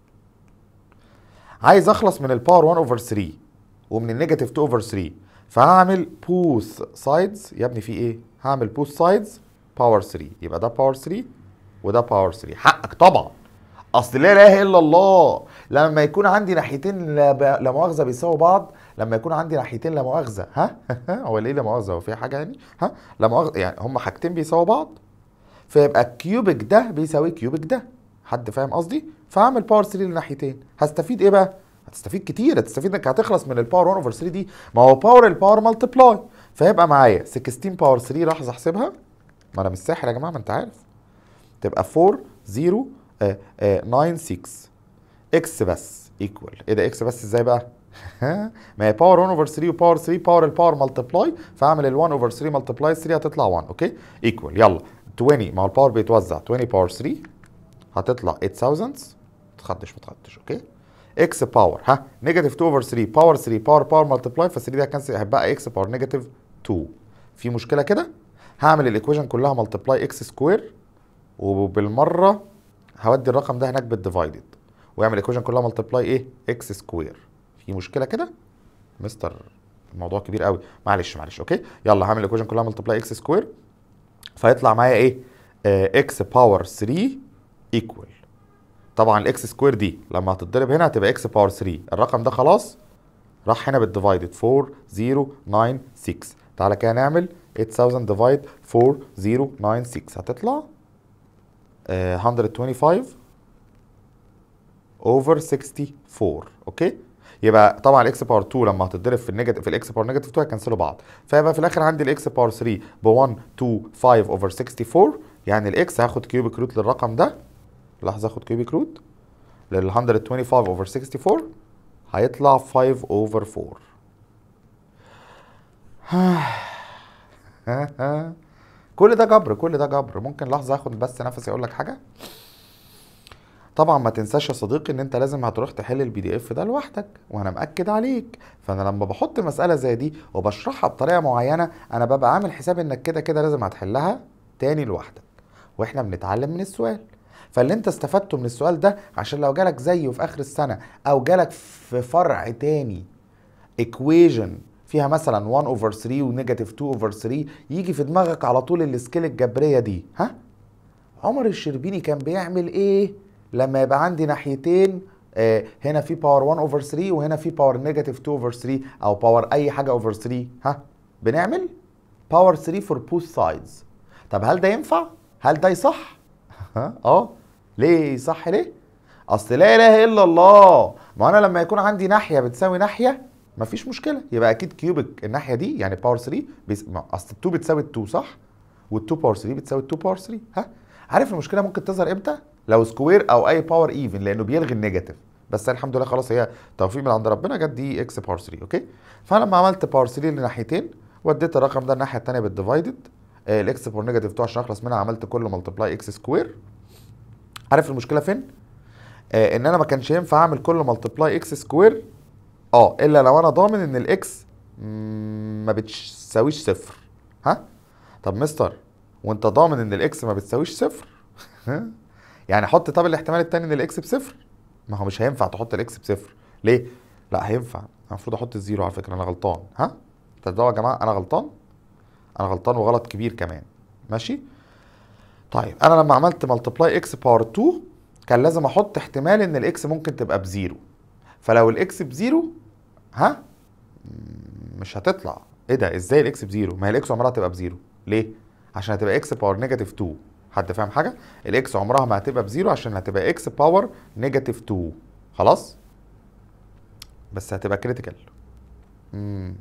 [SPEAKER 1] عايز اخلص من الباور 1 اوفر 3 ومن النيجاتيف 2 اوفر 3 فهعمل بوث سايدز يا ابني في ايه هعمل بوث سايدز باور 3 يبقى ده باور 3 وده باور 3 حقك طبعا اصل لا اله الا الله لما يكون عندي ناحيتين لا ب- لا مؤاخذه بيساووا بعض لما يكون عندي ناحيتين لا مؤاخذه ها هو ليه لا مؤاخذه هو في حاجه يعني ها لا مؤاخذه يعني هم حاجتين بيساووا بعض فيبقى الكيوبيك ده بيساوي كيوبيك ده حد فاهم قصدي فهعمل باور 3 للناحيتين هستفيد ايه بقى هتستفيد كتير هتستفيد انك هتخلص من الباور 1 اوفر 3 دي ما هو باور الباور مالتبلاي فيبقى معايا 16 باور 3 راح احسبها ما انا مش ساحر يا جماعه ما انت عارف تبقى 4 0 آه، آه، 9 6 اكس بس ايكوال ايه ده اكس بس ازاي بقى ما هي باور 1 اوفر 3 وباور 3 باور الباور مالتبلاي فاعمل ال 1 اوفر 3 مالتبلاي 3 هتطلع 1 اوكي ايكوال يلا 20 ما هو الباور بيتوزع 20 باور 3 هتطلع 8000 ما تخدش ما تخدش اوكي اكس باور ها نيجاتيف 2 اوفر 3 باور 3 باور باور مالتبلاي ف 3 دي هتكنسل هيبقى اكس باور نيجاتيف 2 في مشكله كده هعمل الايكويشن كلها مالتبلاي اكس سكوير وبالمره هودي الرقم ده هناك بالديفايدد ويعمل الايكويشن كلها مالتبلاي ايه اكس سكوير في مشكله كده مستر الموضوع كبير قوي معلش معلش اوكي يلا هعمل الايكويشن كلها مالتبلاي اكس سكوير فيطلع معايا ايه اكس باور 3 ايكوال طبعا الاكس سكوير دي لما هتتضرب هنا هتبقى اكس باور 3 الرقم ده خلاص راح هنا بالديفايدد 4 0 9 6 تعالى كده نعمل 8000 ديفايد 4 0 9 6 هتطلع آه، 125 اوفر 64 اوكي يبقى طبعا الاكس باور 2 لما هتتضرب في النيجاتيف في الاكس باور نيجاتيف 2 هيكنسلوا بعض فيبقى في الاخر عندي الاكس باور 3 ب 1 2 5 اوفر 64 يعني الاكس هاخد كيوبيك روت للرقم ده لحظه اخد كيوبيك روت لل 125 اوفر 64 هيطلع 5 اوفر 4 كل ده جبر كل ده جبر ممكن لحظه اخد بس نفسي اقول لك حاجه طبعا ما تنساش يا صديقي ان انت لازم هتروح تحل البي دي اف ده لوحدك وانا مأكد عليك فانا لما بحط مسألة زي دي وبشرحها بطريقة معينة انا ببقى عامل حساب انك كده كده لازم هتحلها تاني لوحدك واحنا بنتعلم من السؤال فاللي انت استفدته من السؤال ده عشان لو جالك زيه في اخر السنة او جالك في فرع تاني equation فيها مثلا 1 اوفر 3 ونيجاتيف 2 اوفر 3 يجي في دماغك على طول السكيل الجبرية دي ها عمر الشربيني كان بيعمل ايه لما يبقى عندي ناحيتين آه هنا في باور 1 اوفر 3 وهنا في باور نيجاتيف 2 اوفر 3 او باور اي حاجه اوفر 3 ها بنعمل باور 3 فور بوث سايدز طب هل ده ينفع هل ده يصح ها اه ليه يصح ليه اصل لا اله الا الله ما انا لما يكون عندي ناحيه بتساوي ناحيه مفيش مشكله يبقى اكيد كيوبيك الناحيه دي يعني باور 3 بيس... ما اصل 2 بتساوي 2 صح وال2 باور 3 بتساوي 2 باور 3 ها عارف المشكله ممكن تظهر امتى لو سكوير او اي باور ايفن لانه بيلغي النيجاتيف بس الحمد لله خلاص هي توفيق من عند ربنا جت دي اكس باور 3 اوكي فلما عملت باور 3 لناحيتين وديت الرقم ده الناحيه الثانيه بالديفايدد آه الاكس باور نيجاتيف 2 عشان اخلص منها عملت كله ملتبلاي اكس سكوير عارف المشكله فين آه ان انا ما كانش ينفع اعمل كله ملتبلاي اكس سكوير اه الا لو انا ضامن ان الاكس مم، ما بتساويش صفر ها طب مستر وانت ضامن ان الاكس ما بتساويش صفر يعني حط طب الاحتمال التاني ان الاكس بصفر ما هو مش هينفع تحط الاكس بصفر ليه لا هينفع المفروض احط الزيرو على فكره انا غلطان ها تصدقوا يا جماعه انا غلطان انا غلطان وغلط كبير كمان ماشي طيب انا لما عملت ملتبلاي اكس باور 2 كان لازم احط احتمال ان الاكس ممكن تبقى بزيرو فلو الاكس بزيرو ها مم، مش هتطلع ايه ده ازاي الاكس بزيرو ما هي الاكس عمرها تبقى بزيرو ليه عشان هتبقى اكس باور نيجاتيف 2 حد فاهم حاجه الاكس عمرها ما هتبقى بزيرو عشان هتبقى اكس باور نيجاتيف 2 خلاص بس هتبقى كريتيكال امم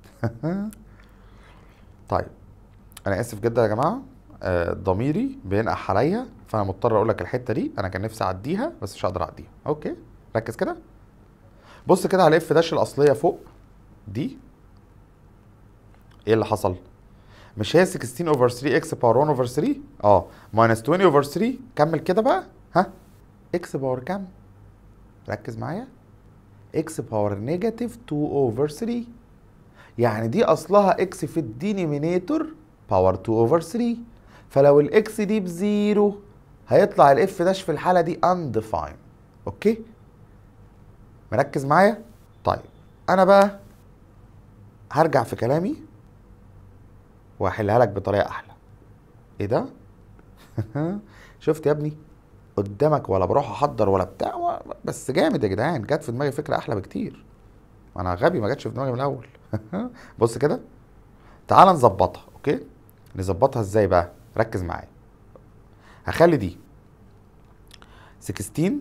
[SPEAKER 1] طيب انا اسف جدا يا جماعه آه، ضميري بينقح عليا فانا مضطر اقول لك الحته دي انا كان نفسي اعديها بس مش هقدر اعديها اوكي ركز كده بص كده على اف داش الاصليه فوق دي ايه اللي حصل مش هي 16 اوفر 3 اكس باور 1 اوفر 3 اه ماينس 20 اوفر 3 كمل كده بقى ها اكس باور كام ركز معايا اكس باور نيجاتيف 2 اوفر 3 يعني دي اصلها اكس في الدينيمينيتور باور 2 اوفر 3 فلو الاكس دي بزيرو هيطلع الاف داش في الحاله دي undefined اوكي مركز معايا طيب انا بقى هرجع في كلامي وهحلها لك بطريقه احلى ايه ده شفت يا ابني قدامك ولا بروح احضر ولا بتاع و- بس جامد يا جدعان جت في دماغي فكره احلى بكتير ما انا غبي ما جاتش في دماغي من الاول بص كده تعال نظبطها اوكي نظبطها ازاي بقى ركز معايا هخلي دي 16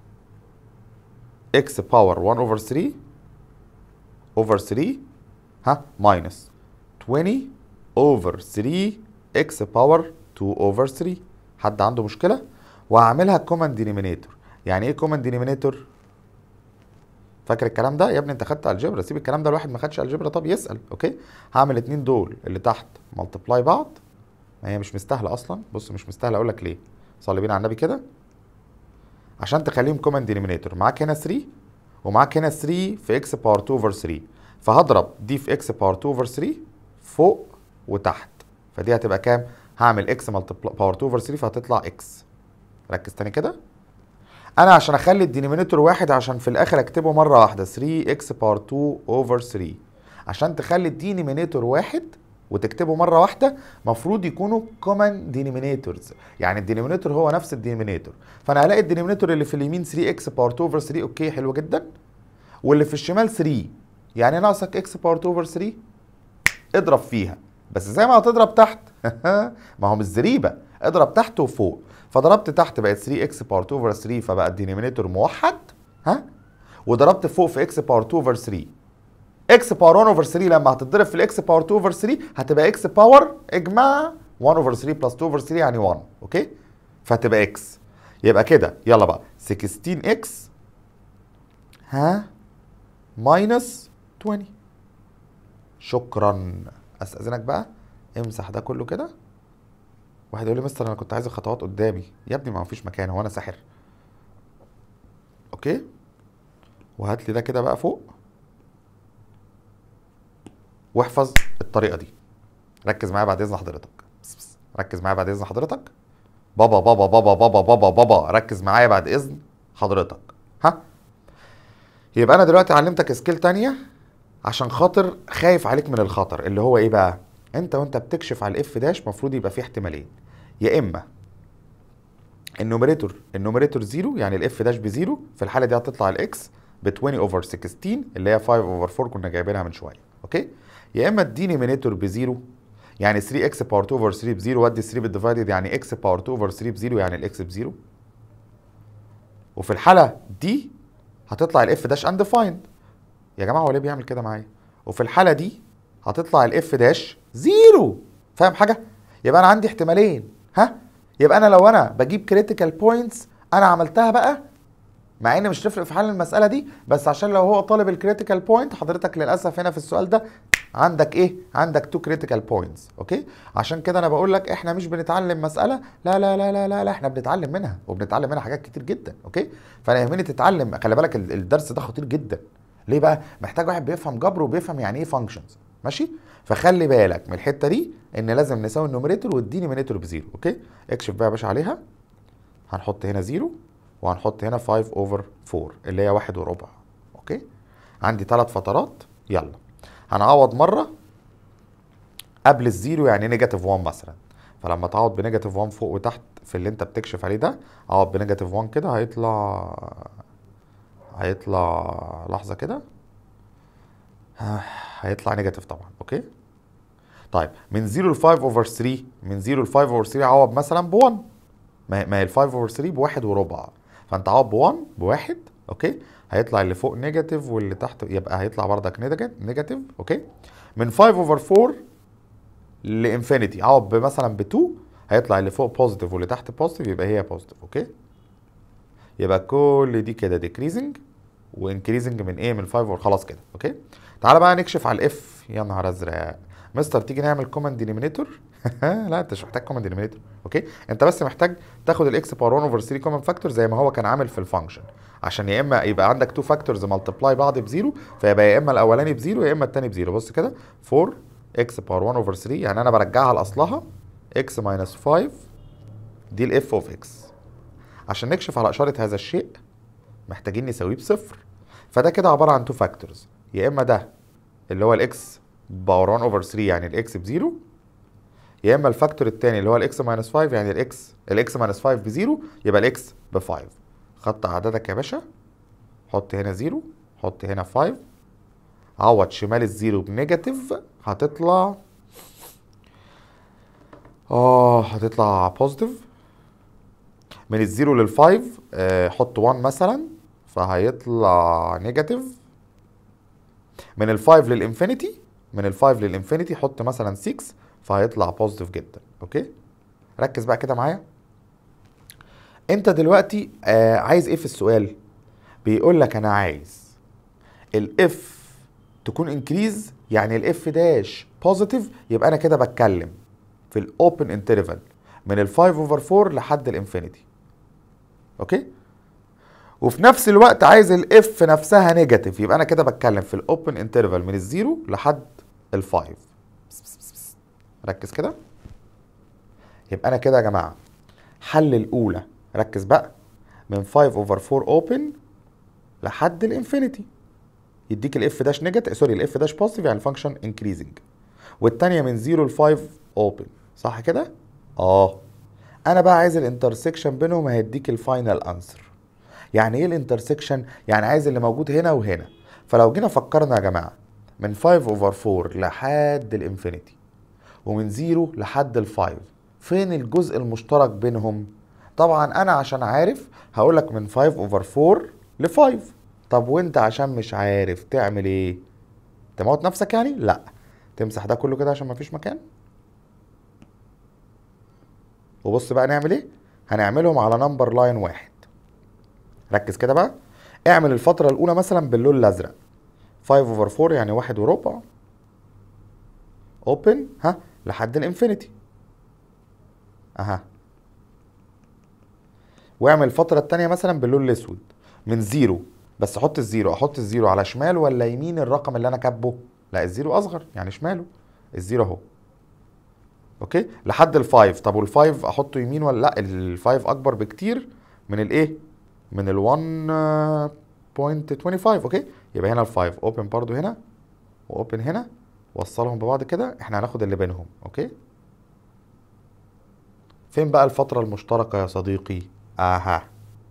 [SPEAKER 1] اكس باور 1 اوفر 3 اوفر 3 ها ماينس 20 اوفر 3 اكس باور 2 اوفر 3 حد عنده مشكله وهعملها كومن دينيمينيتور يعني ايه كومن دينيمينيتور فاكر الكلام ده يا ابني انت خدت الجبرا سيب الكلام ده الواحد ما خدش الجبرا طب يسال اوكي هعمل اتنين دول اللي تحت ملتبلاي بعض ما هي مش مستاهله اصلا بص مش مستاهله اقول لك ليه صلي بينا على النبي كده عشان تخليهم كومن دينيمينيتور معاك هنا 3 ومعاك هنا 3 في اكس باور 2 اوفر 3 فهضرب دي في اكس باور 2 اوفر 3 فوق وتحت فدي هتبقى كام هعمل اكس ملتبلاي باور 2 اوفر 3 فهتطلع اكس ركز تاني كده انا عشان اخلي الدينيمينيتور واحد عشان في الاخر اكتبه مره واحده 3 اكس باور 2 اوفر 3 عشان تخلي الدينيمينيتور واحد وتكتبه مره واحده مفروض يكونوا كومن دينيمينيتورز يعني الدينيمينيتور هو نفس الدينيمينيتور فانا هلاقي الدينيمينيتور اللي في اليمين 3 اكس باور 2 اوفر 3 اوكي حلو جدا واللي في الشمال 3 يعني ناقصك اكس باور 2 اوفر 3 اضرب فيها بس زي ما هتضرب تحت ما هو مش زريبه اضرب تحت وفوق فضربت تحت بقت 3 اكس باور 2 اوفر 3 فبقى الدينيمينيتور موحد ها وضربت فوق في اكس باور 2 اوفر 3 اكس باور 1 اوفر 3 لما هتتضرب في الاكس باور 2 اوفر 3 هتبقى اكس باور اجمع 1 اوفر 3 بلس 2 اوفر 3 يعني 1 اوكي فهتبقى اكس يبقى كده يلا بقى 16 اكس ها ماينس 20 شكرا استاذنك بقى امسح ده كله كده واحد يقول لي مستر انا كنت عايز الخطوات قدامي يا ابني ما فيش مكان هو انا ساحر اوكي وهات لي ده كده بقى فوق واحفظ الطريقه دي ركز معايا بعد اذن حضرتك بس بس. ركز معايا بعد اذن حضرتك بابا بابا بابا بابا بابا بابا ركز معايا بعد اذن حضرتك ها يبقى انا دلوقتي علمتك سكيل تانية عشان خاطر خايف عليك من الخطر اللي هو ايه بقى انت وانت بتكشف على الاف داش المفروض يبقى فيه احتمالين يا اما النوميريتور النوميريتور زيرو يعني الاف داش بزيرو في الحاله دي هتطلع الاكس ب 20 اوفر 16 اللي هي 5 اوفر 4 كنا جايبينها من شويه اوكي يا اما الدينيمينيتور بزيرو يعني 3 اكس باور 2 اوفر 3 بزيرو ودي 3 بالديفايدد يعني اكس باور 2 اوفر 3 بزيرو يعني الاكس بزيرو وفي الحاله دي هتطلع الاف داش انديفايند يا جماعه هو ليه بيعمل كده معايا وفي الحاله دي هتطلع الاف داش زيرو فاهم حاجه يبقى انا عندي احتمالين ها يبقى انا لو انا بجيب كريتيكال بوينتس انا عملتها بقى مع ان مش تفرق في حل المساله دي بس عشان لو هو طالب الكريتيكال بوينت حضرتك للاسف هنا في السؤال ده عندك ايه عندك تو كريتيكال بوينتس اوكي عشان كده انا بقول لك احنا مش بنتعلم مساله لا لا لا لا لا, لا احنا بنتعلم منها وبنتعلم منها حاجات كتير جدا اوكي فانا يهمني تتعلم خلي بالك ال- الدرس ده خطير جدا ليه بقى محتاج واحد بيفهم جبر وبيفهم يعني ايه فانكشنز ماشي فخلي بالك من الحته دي ان لازم نساوي النوميريتور والدينيمينيتور بزيرو اوكي اكشف بقى يا باشا عليها هنحط هنا زيرو وهنحط هنا 5 اوفر 4 اللي هي واحد وربع اوكي عندي ثلاث فترات يلا هنعوض مره قبل الزيرو يعني نيجاتيف 1 مثلا فلما تعوض بنيجاتيف 1 فوق وتحت في اللي انت بتكشف عليه ده اعوض بنيجاتيف 1 كده هيطلع هيطلع لحظه كده آه، هيطلع نيجاتيف طبعا اوكي طيب من 0 ل 5 اوفر 3 من 0 ل 5 اوفر 3 عوض مثلا ب 1 ما ما هي ال 5 اوفر 3 بواحد وربع فانت عوض ب 1 بواحد اوكي هيطلع اللي فوق نيجاتيف واللي تحت يبقى هيطلع بردك نيجاتيف نيجاتيف اوكي من 5 اوفر 4 لانفينيتي عوض مثلا ب 2 هيطلع اللي فوق بوزيتيف واللي تحت بوزيتيف يبقى هي بوزيتيف اوكي يبقى كل دي كده ديكريزنج وانكريزنج من ايه من 5 خلاص كده اوكي تعالى بقى نكشف على الاف يا نهار ازرق مستر تيجي نعمل كومن دينيمينيتور لا انت مش محتاج كومن دينيمينيتور اوكي انت بس محتاج تاخد الاكس باور 1 اوفر 3 كومن فاكتور زي ما هو كان عامل في الفانكشن عشان يا اما يبقى عندك تو فاكتورز ملتبلاي بعض بزيرو فيبقى يا اما الاولاني بزيرو يا اما الثاني بزيرو بص كده 4 اكس باور 1 اوفر 3 يعني انا برجعها لاصلها اكس ماينس 5 دي الاف اوف اكس عشان نكشف على اشاره هذا الشيء محتاجين نساويه بصفر فده كده عباره عن تو فاكتورز يا اما ده اللي هو الاكس باور 1 اوفر 3 يعني الاكس بزيرو يا اما الفاكتور الثاني اللي هو الاكس ماينس 5 يعني الاكس الاكس ماينس 5 بزيرو يبقى الاكس ب 5 خط اعدادك يا باشا حط هنا زيرو حط هنا 5 عوض شمال الزيرو بنيجاتيف هتطلع اه هتطلع بوزيتيف من الزيرو للفايف آه حط 1 مثلا فهيطلع نيجاتيف من الفايف للانفينيتي من الفايف للانفينيتي حط مثلا 6 فهيطلع بوزيتيف جدا اوكي ركز بقى كده معايا انت دلوقتي آه عايز ايه في السؤال بيقول لك انا عايز الاف تكون انكريز يعني الاف داش بوزيتيف يبقى انا كده بتكلم في الاوبن انترفال من ال 5 اوفر 4 لحد الانفينيتي اوكي وفي نفس الوقت عايز الاف نفسها نيجاتيف يبقى انا كده بتكلم في الاوبن انترفال من الزيرو لحد الفايف ركز كده يبقى انا كده يا جماعه حل الاولى ركز بقى من 5 اوفر 4 اوبن لحد الانفينيتي يديك الاف داش نيجاتيف سوري الاف داش بوزيتيف يعني الفانكشن انكريزنج والثانيه من 0 ل 5 اوبن صح كده اه انا بقى عايز الانترسكشن بينهم هيديك الفاينل انسر يعني ايه الانترسكشن يعني عايز اللي موجود هنا وهنا فلو جينا فكرنا يا جماعه من 5 اوفر 4 لحد الانفينيتي ومن 0 لحد ال 5 فين الجزء المشترك بينهم طبعا انا عشان عارف هقول لك من 5 اوفر 4 ل 5 طب وانت عشان مش عارف تعمل ايه تموت نفسك يعني لا تمسح ده كله كده عشان مفيش مكان وبص بقى نعمل ايه هنعملهم على نمبر لاين واحد ركز كده بقى اعمل الفترة الأولى مثلا باللون الأزرق 5 اوفر 4 يعني واحد وربع اوبن ها لحد الانفينيتي اها واعمل الفترة التانية مثلا باللون الأسود من زيرو بس احط الزيرو احط الزيرو على شمال ولا يمين الرقم اللي انا كاتبه لا الزيرو اصغر يعني شماله الزيرو اهو اوكي لحد الفايف طب والفايف احطه يمين ولا لا الفايف اكبر بكتير من الايه من ال 1.25 اوكي يبقى هنا الفايف اوبن برضو هنا واوبن هنا وصلهم ببعض كده احنا هناخد اللي بينهم اوكي فين بقى الفترة المشتركة يا صديقي اها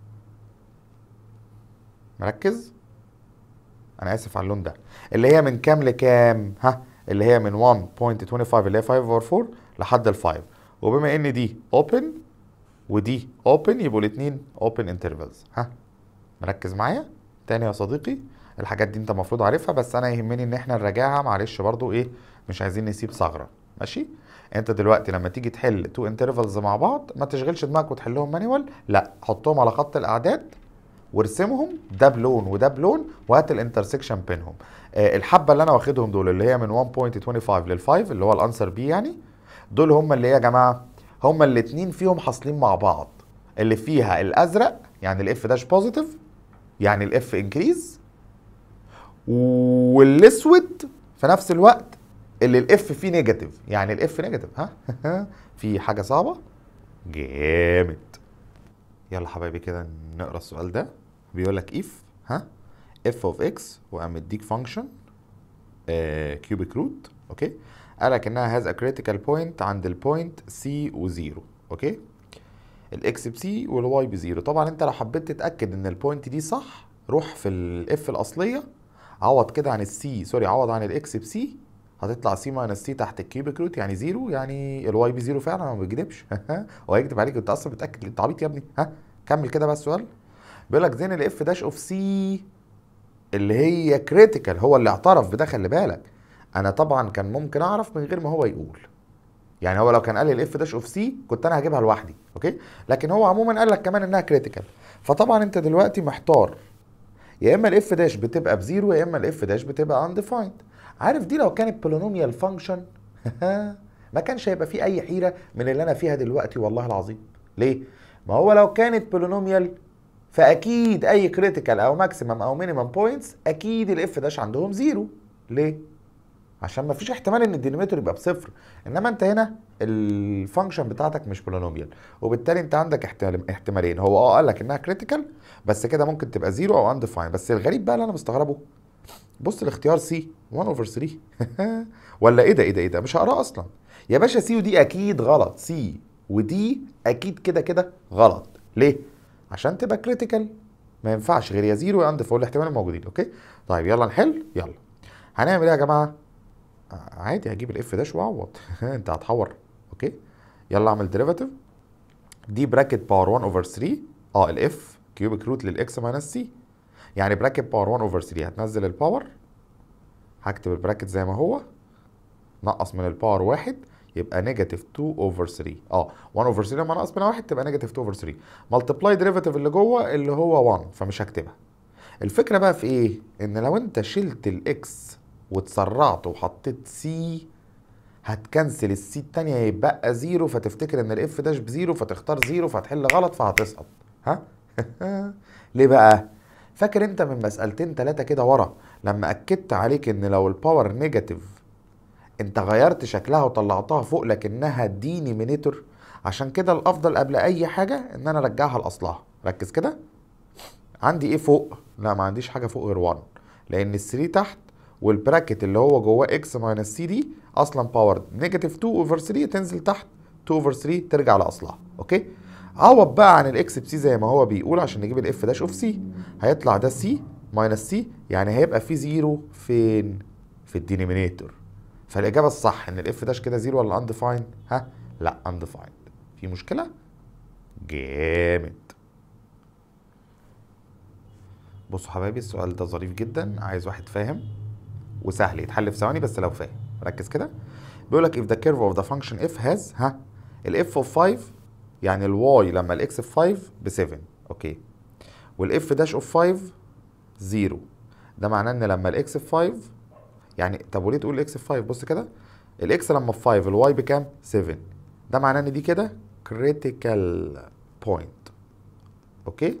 [SPEAKER 1] مركز انا اسف على اللون ده اللي هي من كام لكام ها اللي هي من 1.25 اللي هي 5 over 4 لحد ال 5 وبما ان دي اوبن ودي اوبن يبقوا الاثنين اوبن انترفلز ها مركز معايا تاني يا صديقي الحاجات دي انت المفروض عارفها بس انا يهمني ان احنا نراجعها معلش برضو ايه مش عايزين نسيب ثغره ماشي انت دلوقتي لما تيجي تحل تو انترفلز مع بعض ما تشغلش دماغك وتحلهم مانيوال لا حطهم على خط الاعداد وارسمهم ده بلون وده بلون وهات الانترسكشن بينهم آه الحبه اللي انا واخدهم دول اللي هي من 1.25 لل 5 اللي هو الانسر بي يعني دول هم اللي يا جماعه هم الاثنين فيهم حاصلين مع بعض اللي فيها الازرق يعني الاف داش بوزيتيف يعني الاف انكريز والاسود في نفس الوقت اللي الاف فيه نيجاتيف يعني الاف نيجاتيف ها في حاجه صعبه جامد يلا حبايبي كده نقرا السؤال ده بيقول لك اف ها اف اوف اكس وقام مديك فانكشن كيوبيك روت اوكي قال لك انها هاز ا كريتيكال بوينت عند البوينت سي وزيرو اوكي الاكس بسي والواي بزيرو طبعا انت لو حبيت تتاكد ان البوينت دي صح روح في الاف الاصليه عوض كده عن السي سوري عوض عن الاكس بسي هتطلع سي ماينس سي تحت الكيوبيك روت يعني زيرو يعني الواي بزيرو فعلا ما بيكذبش هو هيكذب عليك انت اصلا بتاكد انت عبيط يا ابني ها كمل كده بقى السؤال بيقول لك زين الاف داش اوف سي اللي هي كريتيكال هو اللي اعترف بده خلي بالك انا طبعا كان ممكن اعرف من غير ما هو يقول يعني هو لو كان قال لي الاف داش اوف سي كنت انا هجيبها لوحدي اوكي لكن هو عموما قال لك كمان انها كريتيكال فطبعا انت دلوقتي محتار يا اما الاف داش بتبقى بزيرو يا اما الاف داش بتبقى undefined عارف دي لو كانت بولينوميال فانكشن ما كانش هيبقى فيه اي حيره من اللي انا فيها دلوقتي والله العظيم ليه ما هو لو كانت بولينوميال فاكيد اي كريتيكال او ماكسيمم او مينيمم بوينتس اكيد الاف داش عندهم زيرو ليه عشان ما فيش احتمال ان الدينوميتر يبقى بصفر انما انت هنا الفانكشن بتاعتك مش بولينوميال وبالتالي انت عندك احتمال احتمالين هو اه قال لك انها كريتيكال بس كده ممكن تبقى زيرو او انديفاين بس الغريب بقى اللي انا مستغربه بص الاختيار سي 1 اوفر 3 ولا ايه ده ايه ده ايه ده مش هقراه اصلا يا باشا سي ودي اكيد غلط سي ودي اكيد كده كده غلط ليه عشان تبقى كريتيكال ما ينفعش غير يا زيرو يا انديفاين الاحتمال الموجودين اوكي طيب يلا نحل يلا هنعمل ايه يا جماعه عادي هجيب الاف داش واعوض انت هتحور اوكي يلا اعمل ديريفاتيف دي براكت باور 1 اوفر 3 اه الاف كيوبيك روت للاكس ماينس سي يعني براكت باور 1 اوفر 3 هتنزل الباور هكتب البراكت زي ما هو نقص من الباور واحد يبقى نيجاتيف 2 اوفر 3 اه 1 اوفر 3 لما نقص منها واحد تبقى نيجاتيف 2 اوفر 3 ملتبلاي ديريفاتيف اللي جوه اللي هو 1 فمش هكتبها الفكره بقى في ايه ان لو انت شلت الاكس واتسرعت وحطيت سي هتكنسل السي التانية يبقى زيرو فتفتكر ان الاف داش بزيرو فتختار زيرو فتحل غلط فهتسقط ها ليه بقى فاكر انت من مسألتين تلاتة كده ورا لما اكدت عليك ان لو الباور نيجاتيف انت غيرت شكلها وطلعتها فوق لكنها دينيمينيتور عشان كده الافضل قبل اي حاجة ان انا ارجعها لاصلها ركز كده عندي ايه فوق لا ما عنديش حاجة فوق غير 1 لان الثري تحت والبراكت اللي هو جواه اكس ماينس سي دي اصلا باور نيجاتيف 2 اوفر 3 تنزل تحت 2 اوفر 3 ترجع لاصلها اوكي عوض بقى عن الاكس بسي زي ما هو بيقول عشان نجيب الاف داش اوف سي هيطلع ده سي ماينس سي يعني هيبقى في زيرو فين في الدينومينيتور فالاجابه الصح ان الاف داش كده زيرو ولا انديفايند ها لا انديفايند في مشكله جامد بصوا حبايبي السؤال ده ظريف جدا عايز واحد فاهم وسهل يتحل في ثواني بس لو فاهم ركز كده بيقول لك if the curve of the function f has ها الاف اوف 5 يعني الواي لما الاكس في 5 ب 7 اوكي والاف داش اوف 5 0 ده معناه ان لما الاكس في 5 يعني طب وليه تقول الاكس في 5 بص كده الاكس لما في 5 الواي بكام 7 ده معناه ان دي كده critical point اوكي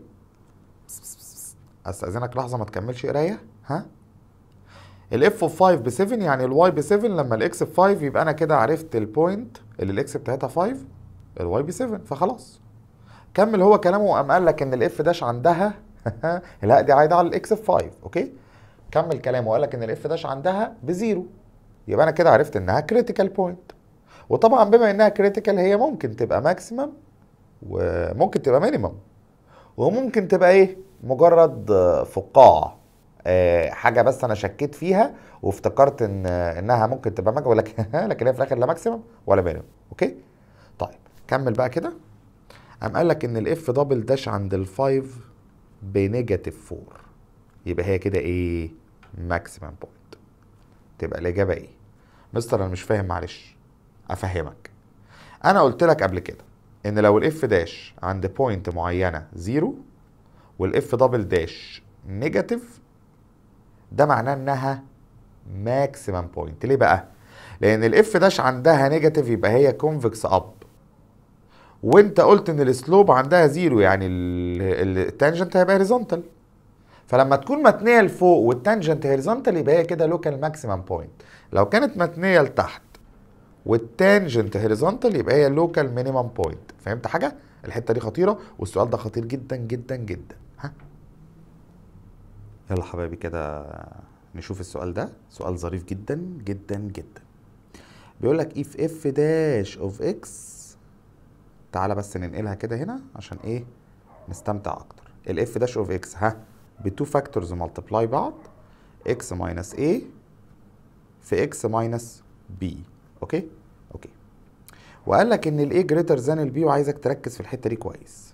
[SPEAKER 1] استاذنك لحظه ما تكملش قرايه ها الاف اوف 5 ب 7 يعني الواي ب 7 لما الاكس ب 5 يبقى انا كده عرفت البوينت اللي الاكس بتاعتها 5 الواي ب 7 فخلاص كمل هو كلامه وقام قال لك ان الاف داش عندها لا دي عايده على الاكس ب 5 اوكي كمل كلامه وقال لك ان الاف داش عندها بزيرو يبقى انا كده عرفت انها كريتيكال بوينت وطبعا بما انها كريتيكال هي ممكن تبقى ماكسيمم وممكن تبقى مينيمم وممكن تبقى ايه مجرد فقاعه أه حاجه بس انا شكيت فيها وافتكرت ان انها ممكن تبقى ماكسيمم لكن لكن هي في الاخر لا ماكسيمم ولا مينيمم اوكي طيب كمل بقى كده قام قال لك ان الاف دبل داش عند الفايف بنيجاتيف 4 يبقى هي كده ايه ماكسيمم بوينت تبقى الاجابه ايه مستر انا مش فاهم معلش افهمك انا قلت لك قبل كده ان لو الاف داش عند بوينت معينه زيرو والاف دبل داش نيجاتيف ده معناه انها ماكسيمم بوينت ليه بقى لان الاف داش عندها نيجاتيف يبقى هي كونفكس اب وانت قلت ان السلوب عندها زيرو يعني التانجنت هيبقى هوريزونتال فلما تكون متنيه لفوق والتانجنت هوريزونتال يبقى هي كده لوكال ماكسيمم بوينت لو كانت متنيه لتحت والتانجنت هوريزونتال يبقى هي لوكال مينيمم بوينت فهمت حاجه الحته دي خطيره والسؤال ده خطير جدا جدا جدا ها يلا حبايبي كده نشوف السؤال ده سؤال ظريف جدا جدا جدا بيقول لك if f dash of x تعالى بس ننقلها كده هنا عشان ايه نستمتع اكتر الاف داش اوف اكس ها بتو فاكتورز ملتبلاي بعض x ماينس a في x ماينس b اوكي اوكي وقال لك ان الاي جريتر ذان البي وعايزك تركز في الحته دي كويس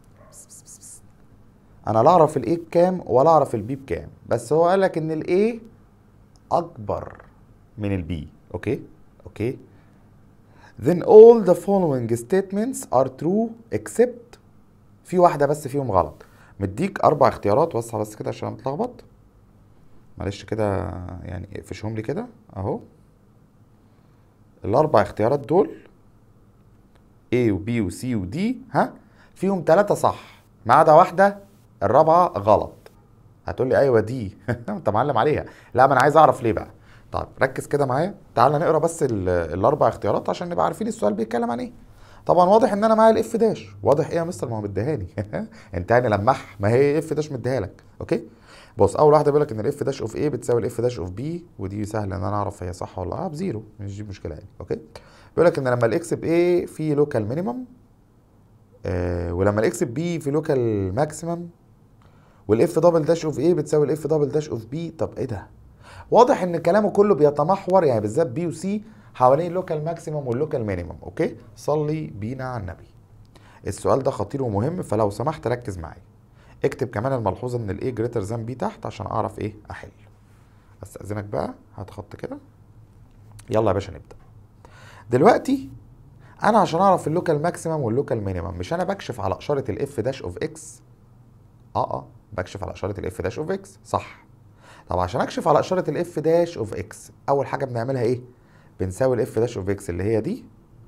[SPEAKER 1] انا لا اعرف الاي بكام ولا اعرف البي بكام بس هو قال لك ان الاي اكبر من البي اوكي اوكي then all the following statements are true except في واحده بس فيهم غلط مديك اربع اختيارات وسع بس كده عشان انا متلخبط معلش كده يعني اقفشهم لي كده اهو الاربع اختيارات دول A و B و C و D ها فيهم ثلاثة صح ما عدا واحدة الرابعة غلط هتقول لي ايوه دي انت معلم عليها لا ما انا عايز اعرف ليه بقى طيب ركز كده معايا تعال نقرا بس ال- الاربع اختيارات عشان نبقى عارفين السؤال بيتكلم عن ايه طبعا واضح ان انا معايا الاف داش واضح ايه يا مستر ما هو مديهاني انت يعني لمح ما هي اف داش مديها لك اوكي بص اول واحده بيقول لك ان الاف داش اوف ايه بتساوي الاف داش اوف بي ودي سهله ان انا اعرف هي صح ولا اه بزيرو مش دي مشكله يعني اوكي بيقول لك ان لما الاكس بايه في لوكال مينيمم آه ولما الاكس بي في لوكال ماكسيمم والاف دبل داش اوف ايه بتساوي الاف دبل داش اوف بي طب ايه ده واضح ان كلامه كله بيتمحور يعني بالذات بي وسي حوالين اللوكال ماكسيمم واللوكال مينيمم اوكي صلي بينا على النبي السؤال ده خطير ومهم فلو سمحت ركز معايا اكتب كمان الملحوظه ان الايه جريتر ذان بي تحت عشان اعرف ايه احل استاذنك بقى هات خط كده يلا يا باشا نبدا دلوقتي انا عشان اعرف اللوكال ماكسيمم واللوكال مينيمم مش انا بكشف على اشاره الاف داش اوف اكس اه اه بكشف على اشاره الاف داش اوف اكس صح طب عشان اكشف على اشاره الاف داش اوف اكس اول حاجه بنعملها ايه بنساوي الاف داش اوف اكس اللي هي دي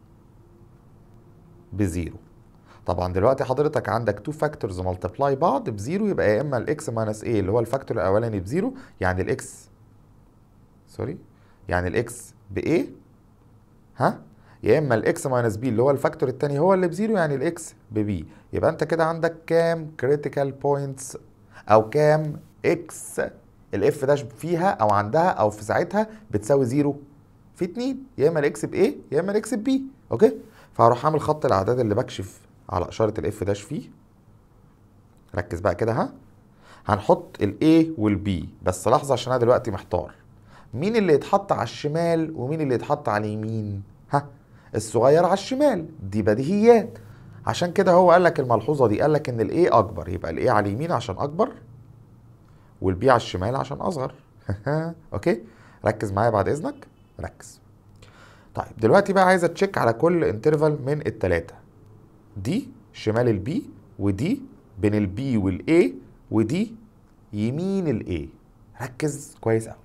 [SPEAKER 1] بزيرو طبعا دلوقتي حضرتك عندك تو فاكتورز ملتبلاي بعض بزيرو يبقى يا اما الاكس ماينس ايه اللي هو الفاكتور الاولاني بزيرو يعني الاكس سوري يعني الاكس بايه ها يا اما الاكس ماينس بي اللي هو الفاكتور التاني هو اللي بزيرو يعني الاكس ببي يبقى انت كده عندك كام كريتيكال بوينتس او كام اكس الاف داش فيها او عندها او في ساعتها بتساوي زيرو في اتنين يا اما الاكس بايه يا اما الاكس بي اوكي فهروح اعمل خط الاعداد اللي بكشف على اشاره الاف داش فيه ركز بقى كده ها هنحط الاي والبي بس لحظه عشان انا دلوقتي محتار مين اللي يتحط على الشمال ومين اللي يتحط على اليمين ها الصغير على الشمال دي بديهيات عشان كده هو قال لك الملحوظه دي قال لك ان الاي اكبر يبقى الاي على اليمين عشان اكبر والبي على الشمال عشان اصغر اوكي ركز معايا بعد اذنك ركز طيب دلوقتي بقى عايز اتشيك على كل انترفال من التلاتة دي شمال البي ودي بين البي والاي ودي يمين الاي ركز كويس قوي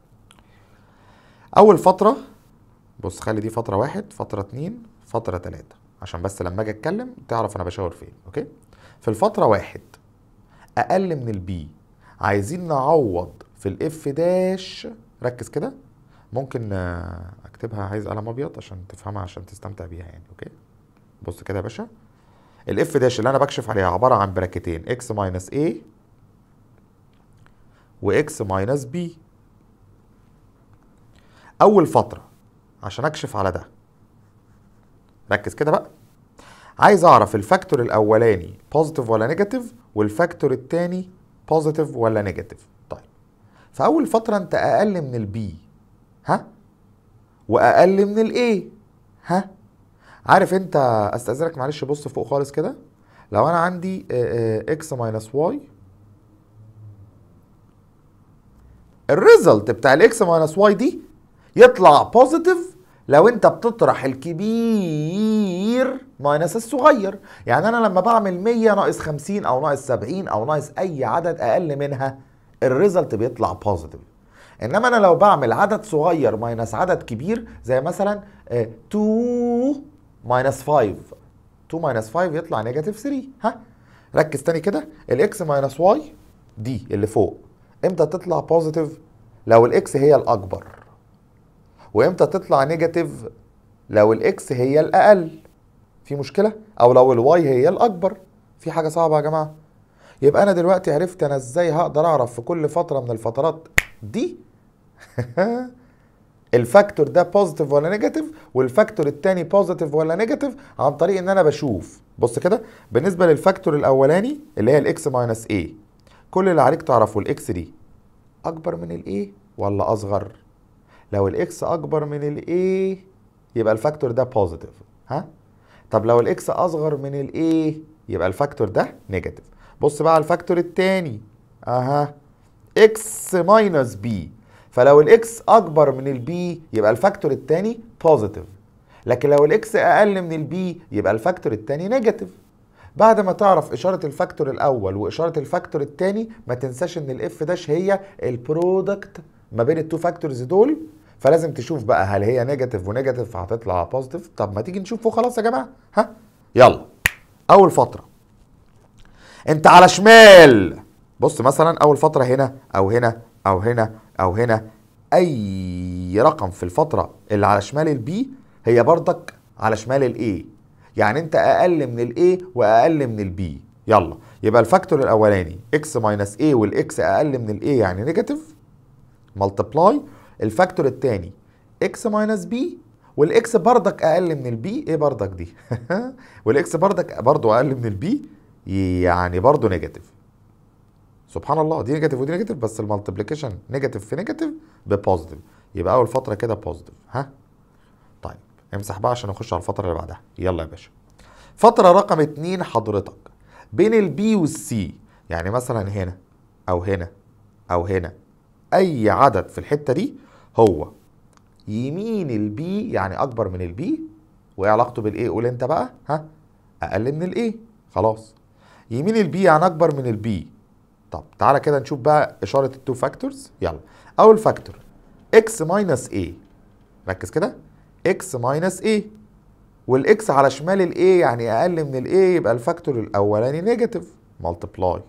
[SPEAKER 1] اول فتره بص خلي دي فتره واحد فتره اتنين فتره تلاته عشان بس لما اجي اتكلم تعرف انا بشاور فين اوكي في الفتره واحد اقل من البي عايزين نعوض في الاف داش ركز كده ممكن آه، اكتبها عايز قلم ابيض عشان تفهمها عشان تستمتع بيها يعني اوكي بص كده يا باشا الاف داش اللي انا بكشف عليها عباره عن براكتين اكس ماينس a واكس ماينس b اول فتره عشان اكشف على ده ركز كده بقى عايز اعرف الفاكتور الاولاني بوزيتيف ولا نيجاتيف والفاكتور التاني بوزيتيف ولا نيجاتيف طيب في اول فتره انت اقل من البي ها واقل من الاي ها عارف انت استاذنك معلش بص فوق خالص كده لو انا عندي اكس ماينس واي الريزلت بتاع الاكس ماينس واي دي يطلع بوزيتيف لو انت بتطرح الكبير ماينس الصغير يعني انا لما بعمل 100 ناقص 50 او ناقص 70 او ناقص اي عدد اقل منها الريزلت بيطلع بوزيتيف انما انا لو بعمل عدد صغير ماينس عدد كبير زي مثلا آه، 2 ماينس 5 2 ماينس 5 يطلع نيجاتيف 3 ها ركز تاني كده الاكس ماينس واي دي اللي فوق امتى تطلع بوزيتيف لو الاكس هي الاكبر وامتى تطلع نيجاتيف لو الاكس هي الاقل في مشكله او لو الواي هي الاكبر في حاجه صعبه يا جماعه يبقى انا دلوقتي عرفت انا ازاي هقدر اعرف في كل فتره من الفترات دي الفاكتور ده بوزيتيف ولا نيجاتيف والفاكتور التاني بوزيتيف ولا نيجاتيف عن طريق ان انا بشوف بص كده بالنسبه للفاكتور الاولاني اللي هي الاكس ماينس اي كل اللي عليك تعرفه الاكس دي اكبر من الاي ولا اصغر لو الاكس اكبر من الاي يبقى الفاكتور ده بوزيتيف ها طب لو الاكس اصغر من الاي يبقى الفاكتور ده نيجاتيف بص بقى على الفاكتور التاني اها اكس ماينس بي فلو الاكس اكبر من البي يبقى الفاكتور التاني بوزيتيف لكن لو الاكس اقل من البي يبقى الفاكتور التاني نيجاتيف بعد ما تعرف اشاره الفاكتور الاول واشاره الفاكتور الثاني ما تنساش ان الاف داش هي البرودكت ما بين التو فاكتورز دول فلازم تشوف بقى هل هي نيجاتيف ونيجاتيف هتطلع بوزيتيف طب ما تيجي نشوفه خلاص يا جماعه ها يلا اول فتره انت على شمال بص مثلا اول فتره هنا او هنا او هنا او هنا اي رقم في الفتره اللي على شمال البي هي برضك على شمال الاي يعني انت اقل من الاي واقل من البي يلا يبقى الفاكتور الاولاني اكس ماينس اي والاكس اقل من الاي يعني نيجاتيف ملتبلاي الفاكتور الثاني اكس ماينس بي والاكس بردك اقل من البي ايه بردك دي والاكس بردك برضه اقل من البي يعني برضه نيجاتيف سبحان الله دي نيجاتيف ودي نيجاتيف بس المالتيبليكيشن نيجاتيف في نيجاتيف ببوزيتيف يبقى اول فتره كده بوزيتيف ها طيب امسح بقى عشان نخش على الفتره اللي بعدها يلا يا باشا فتره رقم اتنين حضرتك بين البي والسي يعني مثلا هنا او هنا او هنا اي عدد في الحته دي هو يمين البي يعني اكبر من البي وايه علاقته بالايه قول انت بقى ها اقل من الايه خلاص يمين البي يعني اكبر من البي طب تعالى كده نشوف بقى اشاره التو فاكتورز يلا اول فاكتور اكس ماينس ايه ركز كده اكس ماينس ايه والاكس على شمال الاي يعني اقل من الاي يبقى الفاكتور الاولاني نيجاتيف ملتبلاي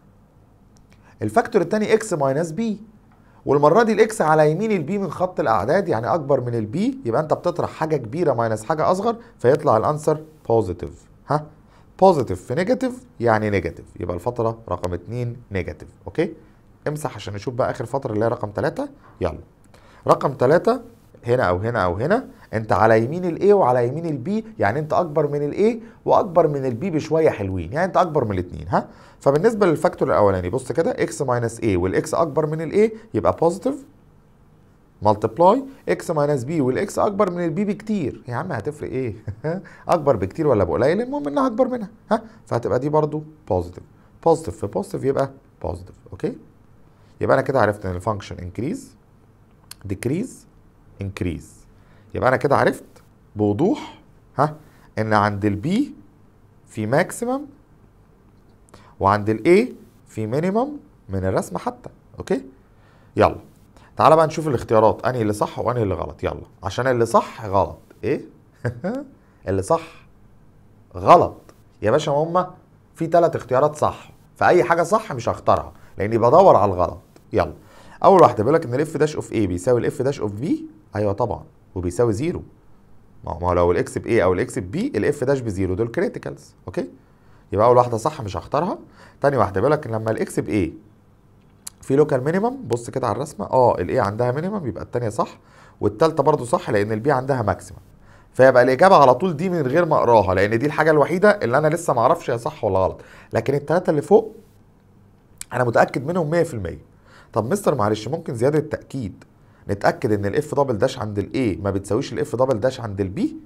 [SPEAKER 1] الفاكتور الثاني اكس ماينس بي والمره دي الاكس على يمين البي من خط الاعداد يعني اكبر من البي يبقى انت بتطرح حاجه كبيره ماينس حاجه اصغر فيطلع الانسر بوزيتيف ها بوزيتيف في نيجاتيف يعني نيجاتيف يبقى الفتره رقم 2 نيجاتيف اوكي امسح عشان نشوف بقى اخر فتره اللي هي رقم 3 يلا رقم 3 هنا او هنا او هنا انت على يمين الاي وعلى يمين البي يعني انت اكبر من الاي واكبر من البي بشويه حلوين يعني انت اكبر من الاثنين ها فبالنسبه للفاكتور الاولاني بص كده اكس ماينس اي والاكس اكبر من الاي يبقى بوزيتيف ملتبلاي اكس ماينس بي والاكس اكبر من البي بكتير يا عم هتفرق ايه اكبر بكتير ولا بقليل المهم انها اكبر منها ها فهتبقى دي برضو بوزيتيف بوزيتيف في بوزيتيف يبقى بوزيتيف اوكي يبقى انا كده عرفت ان الفانكشن انكريز ديكريز انكريز يبقى انا كده عرفت بوضوح ها ان عند البي في ماكسيمم وعند الاي في مينيمم من الرسمه حتى اوكي يلا تعالى بقى نشوف الاختيارات انهي اللي صح وانهي اللي غلط يلا عشان اللي صح غلط ايه اللي صح غلط يا باشا هما في ثلاث اختيارات صح فاي حاجه صح مش هختارها لاني بدور على الغلط يلا اول واحده بيقول لك ان الاف داش اوف اي بيساوي الاف داش اوف بي ايوه طبعا وبيساوي زيرو ما هو لو الاكس باي او الاكس بي الاف داش بزيرو دول كريتيكالز اوكي يبقى اول واحده صح مش هختارها تاني واحده بيقول لك لما الاكس باي في لوكال مينيمم بص كده على الرسمه اه الاي عندها مينيمم يبقى الثانيه صح والثالثه برضو صح لان البي عندها ماكسيمم فيبقى الاجابه على طول دي من غير ما اقراها لان دي الحاجه الوحيده اللي انا لسه ما اعرفش هي صح ولا غلط لكن الثلاثه اللي فوق انا متاكد منهم 100% طب مستر معلش ممكن زياده تاكيد نتاكد ان الاف دبل داش عند الاي ما بتساويش الاف دبل داش عند البي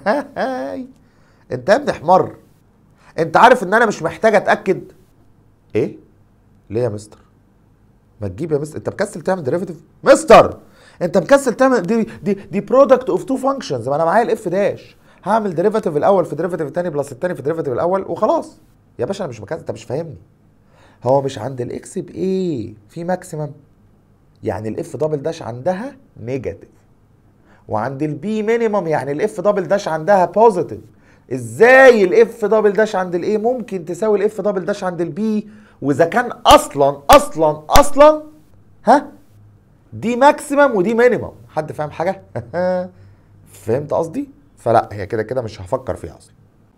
[SPEAKER 1] انت يا ابني حمار انت عارف ان انا مش محتاج اتاكد ايه ليه يا مستر ما تجيب يا مستر انت مكسل تعمل ديريفيتيف مستر انت مكسل تعمل دي دي دي برودكت اوف تو فانكشنز ما انا معايا الاف داش هعمل ديريفيتيف الاول في ديريفيتيف الثاني بلس الثاني في ديريفيتيف الاول وخلاص يا باشا انا مش مكسل انت مش فاهمني هو مش عند الاكس بايه في ماكسيمم يعني الاف دبل داش عندها نيجاتيف وعند البي مينيمم يعني الاف دبل داش عندها بوزيتيف ازاي الاف دبل داش عند الاي ممكن تساوي الاف دبل داش عند البي واذا كان اصلا اصلا اصلا ها دي ماكسيمم ودي مينيمم حد فاهم حاجه فهمت قصدي فلا هي كده كده مش هفكر فيها اصلا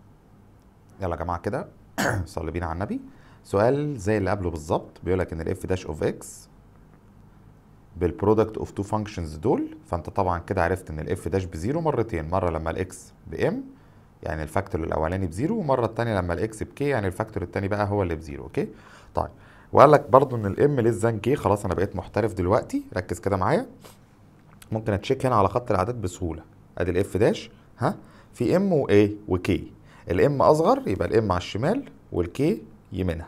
[SPEAKER 1] يلا يا جماعه كده صلي بينا على النبي سؤال زي اللي قبله بالظبط بيقول لك ان الاف داش اوف اكس بالبرودكت اوف تو فانكشنز دول فانت طبعا كده عرفت ان الاف داش بزيرو مرتين مره لما الاكس بام يعني الفاكتور الاولاني بزيرو ومره الثانيه لما الاكس بكي يعني الفاكتور الثاني بقى هو اللي بزيرو اوكي طيب وقال لك برضو ان الام ليس ذان كي خلاص انا بقيت محترف دلوقتي ركز كده معايا ممكن اتشيك هنا على خط الاعداد بسهوله ادي الاف داش ها في ام وايه وكي الام اصغر يبقى الام على الشمال والكي يمينها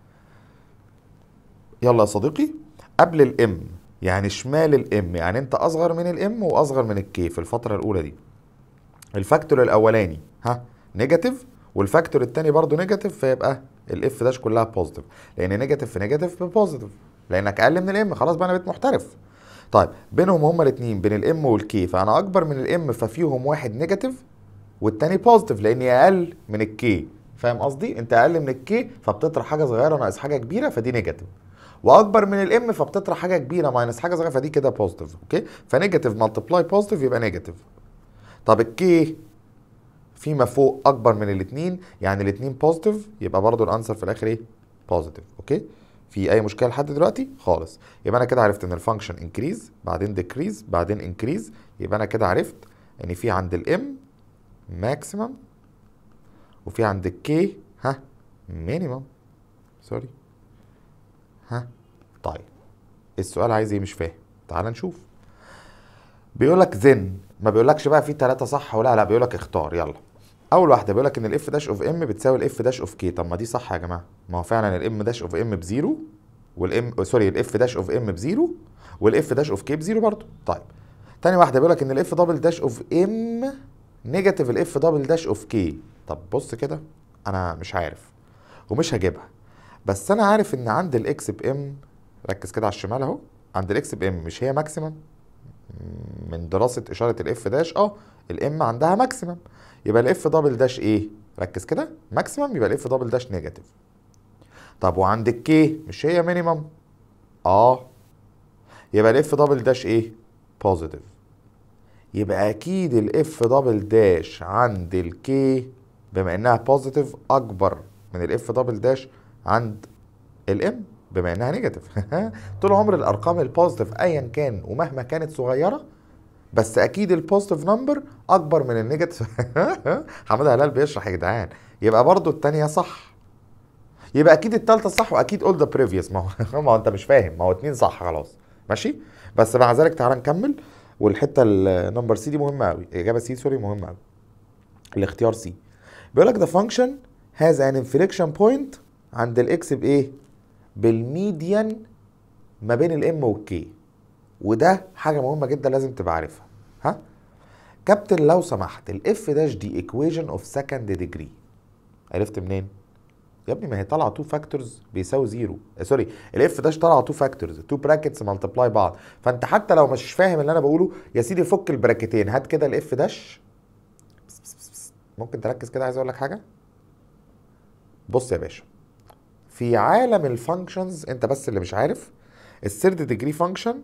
[SPEAKER 1] يلا يا صديقي قبل الام يعني شمال الام يعني انت اصغر من الام واصغر من الكي في الفتره الاولى دي الفاكتور الاولاني ها نيجاتيف والفاكتور التاني برضو نيجاتيف فيبقى الاف داش كلها بوزيتيف لان نيجاتيف في نيجاتيف ببوزيتيف لانك اقل من الام خلاص بقى انا بقيت محترف طيب بينهم هما الاثنين بين الام والكي فانا اكبر من الام ففيهم واحد نيجاتيف والتاني بوزيتيف لاني اقل من الكي فاهم قصدي انت اقل من الكي فبتطرح حاجه صغيره ناقص حاجه كبيره فدي نيجاتيف واكبر من الام فبتطرح حاجه كبيره ماينس حاجه صغيره فدي كده بوزيتيف اوكي فنيجاتيف ملتبلاي بوزيتيف يبقى نيجاتيف طب الكي فيما فوق اكبر من الاثنين يعني الاثنين بوزيتيف يبقى برضو الانسر في الاخر ايه بوزيتيف اوكي في اي مشكله لحد دلوقتي خالص يبقى انا كده عرفت ان الفانكشن انكريز بعدين ديكريز بعدين انكريز يبقى انا كده عرفت ان في عند الام ماكسيمم وفي عند الكي ها مينيمم سوري ها طيب السؤال عايز ايه مش فاهم تعال نشوف بيقول لك زن ما بيقولكش بقى في ثلاثة صح ولا لا بيقول لك اختار يلا اول واحده بيقول لك ان الاف داش اوف ام بتساوي الاف داش اوف كي طب ما دي صح يا جماعه ما هو فعلا الام داش اوف ام بزيرو والام سوري الاف داش اوف ام بزيرو والاف داش اوف كي بزيرو برضه طيب تاني واحده بيقول لك ان الاف دبل داش اوف ام نيجاتيف الاف دبل داش اوف كي طب بص كده انا مش عارف ومش هجيبها بس انا عارف ان عند الاكس بام ركز كده على الشمال اهو عند الاكس بام مش هي ماكسيمم من دراسه اشاره الاف داش اه الام عندها ماكسيمم يبقى الاف دبل داش ايه ركز كده ماكسيمم يبقى الاف دبل داش نيجاتيف طب وعند الكي مش هي مينيمم اه يبقى الاف دبل داش ايه بوزيتيف يبقى اكيد الاف دبل داش عند الكي بما انها بوزيتيف اكبر من الاف دبل داش عند الام بما انها نيجاتيف طول عمر الارقام البوزيتيف ايا كان ومهما كانت صغيره بس اكيد البوزيتيف نمبر اكبر من النيجاتيف حماد هلال بيشرح يا جدعان يبقى برضو الثانيه صح يبقى اكيد الثالثه صح واكيد اول ذا بريفيوس ما هو ما هو انت مش فاهم ما هو اتنين صح خلاص ماشي بس مع ذلك تعالى نكمل والحته النمبر سي دي مهمه قوي الاجابه سي سوري مهمه قوي الاختيار سي بيقول لك ذا فانكشن هاز ان انفليكشن بوينت عند الاكس بايه بالميديان ما بين الام والكي وده حاجه مهمه جدا لازم تبقى عارفها ها كابتن لو سمحت الاف داش دي ايكويشن اوف سكند ديجري عرفت منين يا ابني ما هي طالعه 2 فاكتورز بيساوي زيرو آه سوري الاف داش طالعه 2 فاكتورز 2 براكتس ملتبلاي بعض فانت حتى لو مش فاهم اللي انا بقوله يا سيدي فك البراكتين هات كده الاف داش ممكن تركز كده عايز اقول لك حاجه بص يا باشا في عالم الفانكشنز انت بس اللي مش عارف الثيرد ديجري فانكشن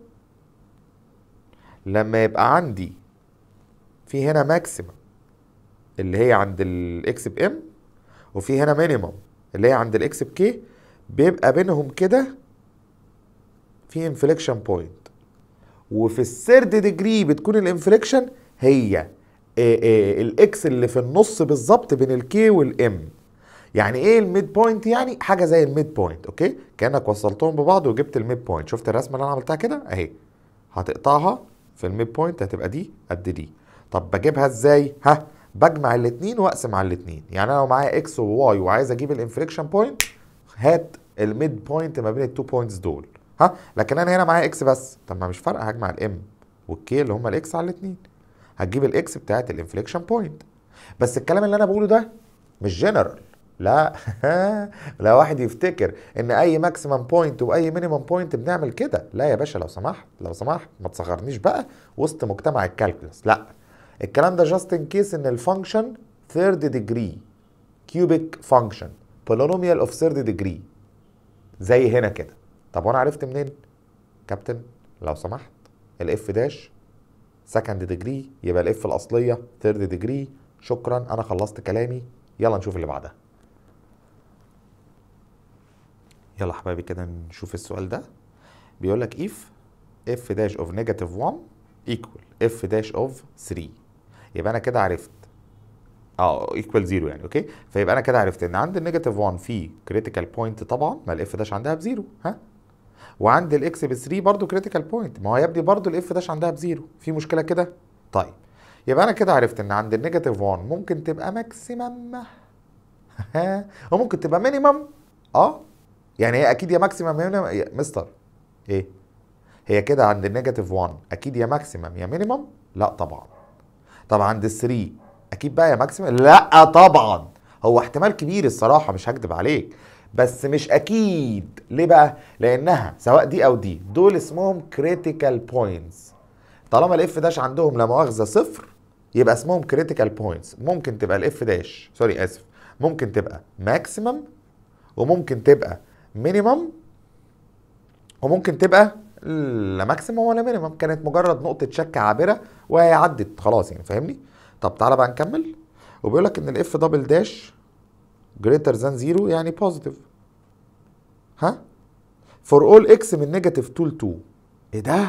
[SPEAKER 1] لما يبقى عندي في هنا ماكسيمم اللي هي عند الاكس بام وفي هنا مينيمم اللي هي عند الاكس بكي بيبقى بينهم كده في انفليكشن بوينت وفي الثيرد ديجري بتكون الانفليكشن هي الاكس اللي في النص بالظبط بين الكي والام يعني ايه الميد بوينت يعني حاجه زي الميد بوينت اوكي كانك وصلتهم ببعض وجبت الميد بوينت شفت الرسمه اللي انا عملتها كده اهي هتقطعها في الميد بوينت هتبقى دي قد دي طب بجيبها ازاي ها بجمع الاثنين واقسم على الاثنين يعني انا لو معايا اكس وواي وعايز اجيب الانفليكشن بوينت هات الميد بوينت ما بين التو بوينتس دول ها لكن انا هنا معايا اكس بس طب ما مش فارقه هجمع الام والكي اللي هما الاكس على الاثنين هتجيب الاكس بتاعت الانفليكشن بوينت بس الكلام اللي انا بقوله ده مش جنرال لا لا واحد يفتكر ان اي ماكسيمم بوينت واي مينيمم بوينت بنعمل كده لا يا باشا لو سمحت لو سمحت ما تصغرنيش بقى وسط مجتمع الكالكولس لا الكلام ده جاست ان كيس ان الفانكشن ثيرد ديجري كيوبيك فانكشن بولينوميال اوف ثيرد ديجري زي هنا كده طب وانا عرفت منين كابتن لو سمحت الاف داش سكند ديجري يبقى الاف الاصليه ثيرد ديجري شكرا انا خلصت كلامي يلا نشوف اللي بعدها يلا حبايبي كده نشوف السؤال ده بيقول لك if f dash of negative 1 equal f dash of 3 يبقى انا كده عرفت اه equal 0 يعني اوكي فيبقى انا كده عرفت ان عند النيجاتيف 1 في critical point طبعا ما الاف داش عندها بزيرو ها وعند الاكس ب 3 برضه critical point ما هو يا ابني برضه الاف داش عندها بزيرو في مشكله كده طيب يبقى انا كده عرفت ان عند النيجاتيف 1 ممكن تبقى ماكسيمم وممكن تبقى مينيمم اه يعني هي اكيد يا ماكسيمم يا مستر ايه هي كده عند النيجاتيف 1 اكيد يا ماكسيمم يا مينيمم لا طبعا طب عند ال 3 اكيد بقى يا ماكسيمم لا طبعا هو احتمال كبير الصراحه مش هكدب عليك بس مش اكيد ليه بقى لانها سواء دي او دي دول اسمهم كريتيكال بوينتس طالما الاف داش عندهم لا مؤاخذه صفر يبقى اسمهم كريتيكال بوينتس ممكن تبقى الاف داش سوري اسف ممكن تبقى ماكسيمم وممكن تبقى مينيمم وممكن تبقى لا ماكسيمم ولا مينيمم كانت مجرد نقطه شك عابره وهي عدت خلاص يعني فاهمني طب تعالى بقى نكمل وبيقول لك ان الاف دبل داش جريتر ذان زيرو يعني بوزيتيف ها فور اول اكس من نيجاتيف 2 ل 2 ايه ده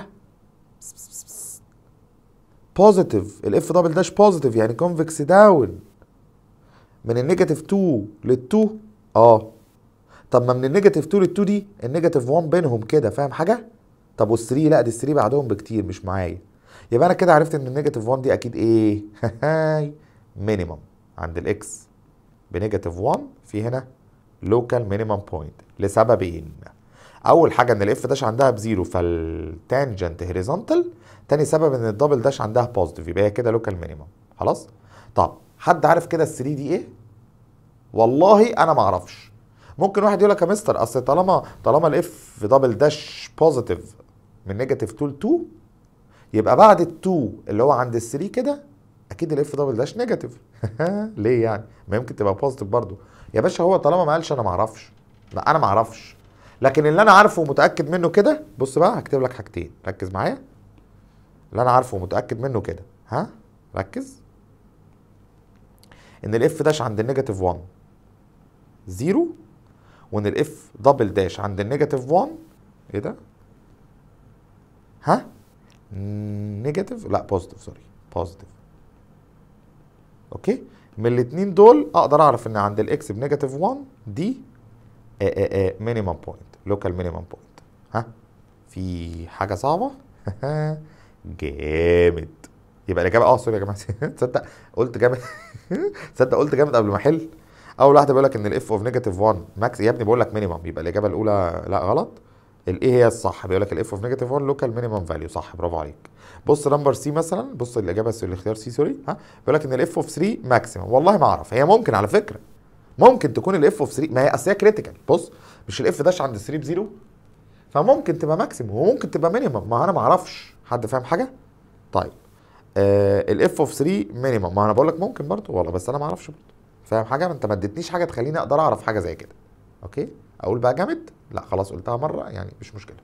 [SPEAKER 1] بوزيتيف الاف دبل داش بوزيتيف يعني كونفكس داون من النيجاتيف 2 لل 2 اه طب ما من النيجاتيف 2 لل 2 دي النيجاتيف 1 بينهم كده فاهم حاجه طب وال 3 لا دي 3 بعدهم بكتير مش معايا يبقى انا كده عرفت ان النيجاتيف 1 دي اكيد ايه مينيمم عند الاكس بنيجاتيف 1 في هنا لوكال مينيمم بوينت لسببين اول حاجه ان الاف داش عندها بزيرو فالتانجنت هوريزونتال تاني سبب ان الدبل داش عندها بوزيتيف يبقى هي كده لوكال مينيمم خلاص طب حد عارف كده ال 3 دي ايه والله انا ما اعرفش ممكن واحد يقول لك يا مستر اصل طالما طالما الاف دبل داش بوزيتيف من نيجاتيف 2 ل 2 يبقى بعد ال 2 اللي هو عند ال 3 كده اكيد الاف دبل داش نيجاتيف ليه يعني ما يمكن تبقى بوزيتيف برضو يا باشا هو طالما ما قالش انا ما اعرفش لا انا ما اعرفش لكن اللي انا عارفه ومتاكد منه كده بص بقى هكتب لك حاجتين ركز معايا اللي انا عارفه ومتاكد منه كده ها ركز ان الاف داش عند النيجاتيف 1 زيرو وان الاف دبل داش عند النيجاتيف 1 ايه ده ها نيجاتيف لا بوزيتيف سوري بوزيتيف اوكي من الاثنين دول اقدر اعرف ان عند الاكس بنيجاتيف 1 دي مينيمم بوينت لوكال مينيمم بوينت ها في حاجه صعبه جامد يبقى الاجابه اه سوري يا جماعه تصدق قلت جامد تصدق قلت جامد قبل ما احل اول واحده بيقول لك ان الاف اوف نيجاتيف 1 ماكس يا ابني بقول لك مينيمم يبقى الاجابه الاولى لا غلط الايه هي الصح بيقول لك الاف اوف نيجاتيف 1 لوكال مينيمم فاليو صح برافو عليك بص نمبر سي مثلا بص الاجابه الاختيار سي سوري ها بيقول لك ان الاف اوف 3 ماكسيمم والله ما اعرف هي ممكن على فكره ممكن تكون الاف اوف 3 ما هي اصل هي كريتيكال بص مش الاف داش عند 3 بزيرو فممكن تبقى ماكسيمم وممكن تبقى مينيمم ما انا ما اعرفش حد فاهم حاجه طيب آه الاف اوف 3 مينيمم ما انا بقول لك ممكن برضه والله بس انا ما اعرفش برضه فاهم حاجه ما انت ما اديتنيش حاجه تخليني اقدر اعرف حاجه زي كده اوكي اقول بقى جامد لا خلاص قلتها مره يعني مش مشكله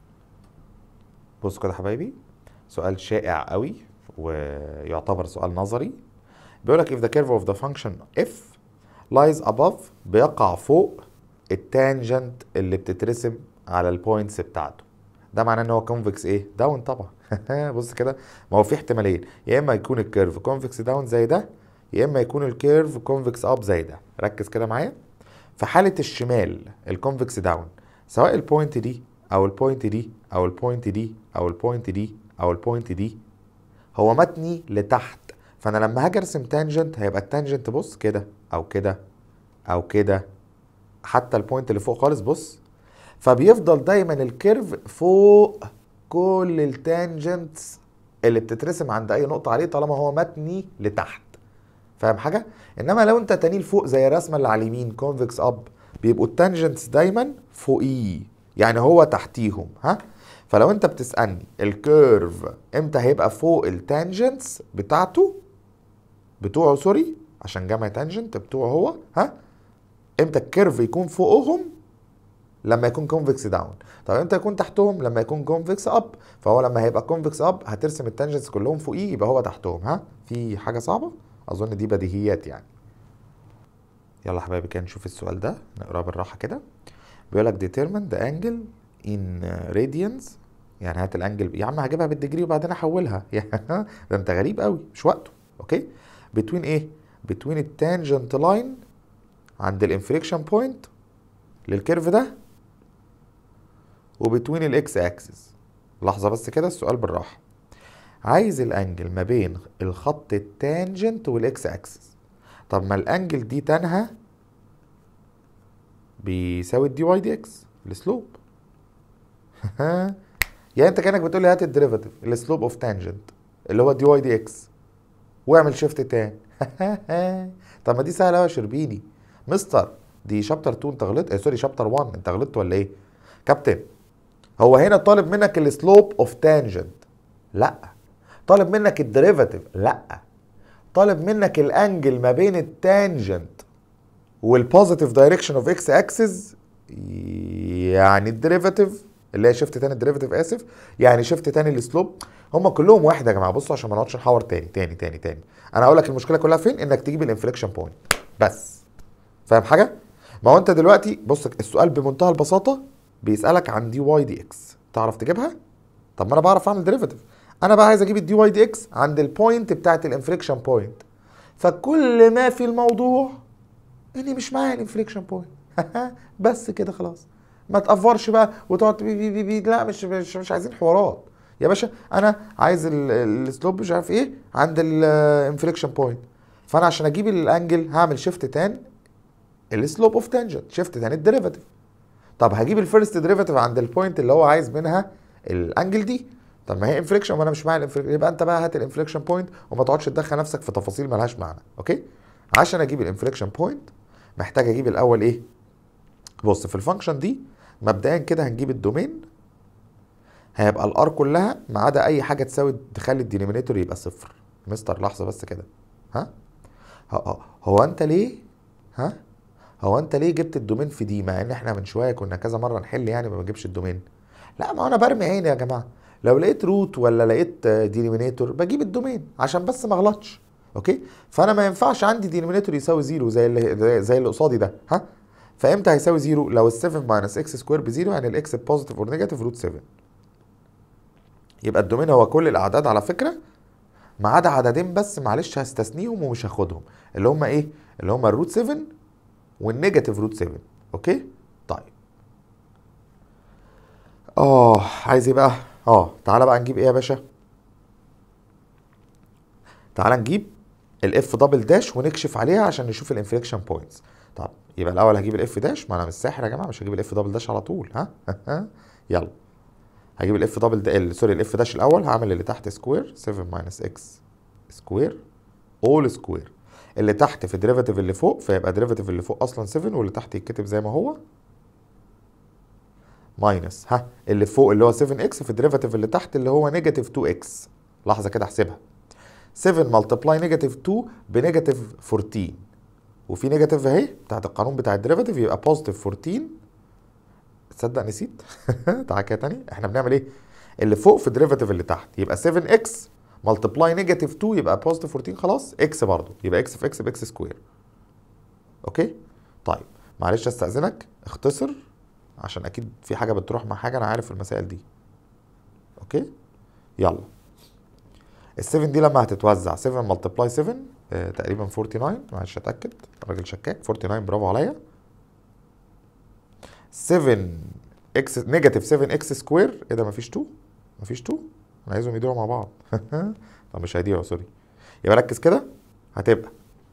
[SPEAKER 1] بصوا كده يا حبايبي سؤال شائع قوي ويعتبر سؤال نظري بيقول لك if the curve of the function f lies above بيقع فوق التانجنت اللي بتترسم على البوينتس بتاعته ده معناه ان هو كونفكس ايه داون طبعا بص كده ما هو في احتمالين يا اما يكون الكيرف كونفكس داون زي ده يا اما يكون الكيرف كونفكس اب زي ده ركز كده معايا في حاله الشمال الكونفكس داون سواء البوينت دي او البوينت دي او البوينت دي او البوينت دي او البوينت دي هو متني لتحت فانا لما هاجي ارسم تانجنت هيبقى التانجنت بص كده او كده او كده حتى البوينت اللي فوق خالص بص فبيفضل دايما الكيرف فوق كل التانجنتس اللي بتترسم عند اي نقطه عليه طالما هو متني لتحت فاهم حاجه انما لو انت تاني لفوق زي الرسمه اللي على اليمين كونفكس اب بيبقوا التانجنتس دايما فوقيه يعني هو تحتيهم ها فلو انت بتسالني الكيرف امتى هيبقى فوق التانجنتس بتاعته بتوعه سوري عشان جمع تانجنت بتوعه هو ها امتى الكيرف يكون فوقهم لما يكون كونفكس داون طب امتى يكون تحتهم لما يكون كونفكس اب فهو لما هيبقى كونفكس اب هترسم التانجنتس كلهم فوقيه يبقى هو تحتهم ها في حاجه صعبه اظن دي بديهيات يعني يلا حبايبي كده نشوف السؤال ده نقراه بالراحه كده بيقول لك determine the angle in radians يعني هات الانجل يا عم هجيبها بالديجري وبعدين احولها ده انت غريب قوي مش وقته اوكي between ايه between التانجنت لاين عند الانفليكشن بوينت للكيرف ده وبتوين الاكس اكسس لحظه بس كده السؤال بالراحه عايز الانجل ما بين الخط التانجنت والاكس اكسس طب ما الانجل دي تانها بيساوي الدي واي دي اكس السلوب يعني انت كانك بتقول لي هات الديريفاتيف السلوب اوف تانجنت اللي هو دي واي دي اكس واعمل شيفت تان طب ما دي سهله قوي يا شربيني مستر دي شابتر 2 انت غلطت آه سوري شابتر 1 انت غلطت ولا ايه كابتن هو هنا طالب منك السلوب اوف تانجنت لا طالب منك الديريفاتيف لا طالب منك الانجل ما بين التانجنت والبوزيتيف دايركشن اوف اكس اكسس يعني الديريفاتيف اللي هي شيفت تاني الديريفاتيف اسف يعني شيفت تاني السلوب هم كلهم واحد يا جماعه بصوا عشان ما نقعدش نحور تاني تاني تاني تاني انا هقول لك المشكله كلها فين انك تجيب الانفليكشن بوينت بس فاهم حاجه ما هو انت دلوقتي بص السؤال بمنتهى البساطه بيسالك عن دي واي دي اكس تعرف تجيبها طب ما انا بعرف اعمل ديريفاتيف انا بقى عايز اجيب الدي واي دي اكس عند البوينت بتاعت الانفليكشن بوينت فكل ما في الموضوع اني مش معايا الانفليكشن بوينت بس كده خلاص ما تقفرش بقى وتقعد بي بي بي بي لا مش مش, مش عايزين حوارات يا باشا انا عايز السلوب مش عارف ايه عند الانفليكشن بوينت فانا عشان اجيب الانجل هعمل شيفت تان السلوب اوف تانجنت شيفت تان الديريفاتيف طب هجيب الفيرست ديريفاتيف عند البوينت اللي هو عايز منها الانجل دي طب ما هي انفليكشن وانا مش معايا الانفليكشن يبقى انت بقى هات الانفليكشن بوينت وما تقعدش تدخل نفسك في تفاصيل مالهاش معنى اوكي عشان اجيب الانفليكشن بوينت محتاج اجيب الاول ايه بص في الفانكشن دي مبدئيا كده هنجيب الدومين هيبقى الار كلها ما عدا اي حاجه تساوي تخلي الدينومينيتور يبقى صفر مستر لحظه بس كده ها هو انت ليه ها هو انت ليه جبت الدومين في دي مع ان احنا من شويه كنا كذا مره نحل يعني ما بجيبش الدومين لا ما انا برمي عيني يا جماعه لو لقيت روت ولا لقيت دينومينيتور بجيب الدومين عشان بس ما اغلطش اوكي فانا ما ينفعش عندي دينومينيتور يساوي زيرو زي اللي زي اللي قصادي ده ها فامتى هيساوي زيرو لو ال 7 ماينس اكس سكوير بزيرو يعني الاكس بوزيتيف اور نيجاتيف روت 7 يبقى الدومين هو كل الاعداد على فكره ما عدا عددين بس معلش هستثنيهم ومش هاخدهم اللي هم ايه اللي هم الروت 7 والنيجاتيف روت 7 اوكي طيب اه عايز ايه بقى اه تعالى بقى نجيب ايه يا باشا تعالى نجيب الاف دبل داش ونكشف عليها عشان نشوف الانفليكشن بوينتس طب يبقى الاول هجيب الاف داش ما انا مش ساحر يا جماعه مش هجيب الاف دبل داش على طول ها يلا هجيب الاف دبل دا... سوري الاف داش الاول هعمل اللي تحت سكوير 7 ماينس اكس سكوير اول سكوير اللي تحت في الديريفاتيف اللي فوق فيبقى ديريفاتيف اللي فوق اصلا 7 واللي تحت يتكتب زي ما هو ماينس ها اللي فوق اللي هو 7 اكس في الديريفاتيف اللي تحت اللي هو نيجاتيف 2 اكس لحظه كده احسبها 7 ملتبلاي نيجاتيف 2 بنيجاتيف 14 وفي نيجاتيف اهي بتاعت القانون بتاع الديريفاتيف يبقى بوزيتيف 14 تصدق نسيت تعالى كده تاني احنا بنعمل ايه اللي فوق في الديريفاتيف اللي تحت يبقى 7 اكس ملتبلاي نيجاتيف 2 يبقى بوزيتيف 14 خلاص اكس برضه يبقى اكس في اكس باكس سكوير اوكي طيب معلش استاذنك اختصر عشان اكيد في حاجه بتروح مع حاجه انا عارف المسائل دي اوكي يلا ال 7 دي لما هتتوزع 7 ملتبلاي 7 آه تقريبا 49 معلش اتاكد الراجل شكاك 49 برافو عليا 7 اكس نيجاتيف 7 اكس سكوير ايه ده مفيش 2 مفيش 2 انا عايزهم يدوروا مع بعض طب مش هيديروا سوري يبقى ركز كده هتبقى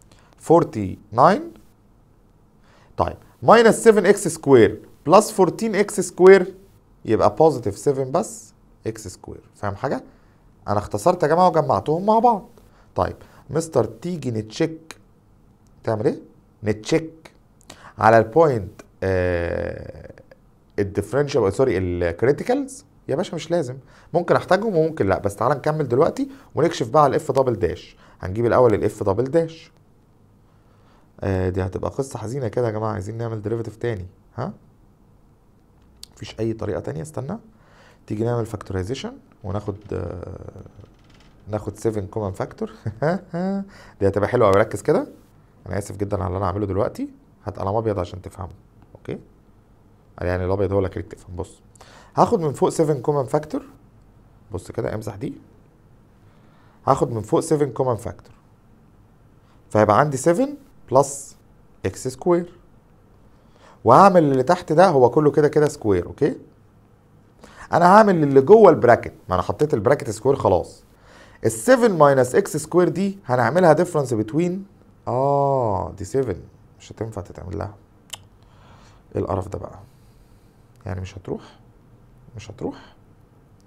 [SPEAKER 1] 49 طيب ماينس 7 اكس سكوير بلس 14 اكس سكوير يبقى بوزيتيف 7 بس اكس سكوير فاهم حاجه انا اختصرت يا جماعه وجمعتهم مع بعض طيب مستر تيجي نتشيك تعمل ايه نتشيك على البوينت آه الديفرنشال سوري الكريتيكالز يا باشا مش لازم ممكن احتاجهم وممكن لا بس تعالى نكمل دلوقتي ونكشف بقى على الاف دبل داش هنجيب الاول الاف دبل داش آه دي هتبقى قصه حزينه كده يا جماعه عايزين نعمل ديريفيتيف تاني ها مفيش اي طريقه تانية استنى تيجي نعمل فاكتورايزيشن وناخد آه ناخد 7 كومن فاكتور دي هتبقى حلوه قوي ركز كده انا اسف جدا على اللي انا عامله دلوقتي هات قلم ابيض عشان تفهمه اوكي يعني الابيض هو اللي خليك تفهم بص هاخد من فوق 7 كومن فاكتور بص كده امسح دي هاخد من فوق 7 كومن فاكتور فهيبقى عندي 7 بلس اكس سكوير وهعمل اللي تحت ده هو كله كده كده سكوير اوكي انا هعمل اللي جوه البراكت ما انا حطيت البراكت سكوير خلاص ال 7 ماينس اكس سكوير دي هنعملها ديفرنس بتوين اه دي 7 مش هتنفع تتعمل لها ايه القرف ده بقى يعني مش هتروح مش هتروح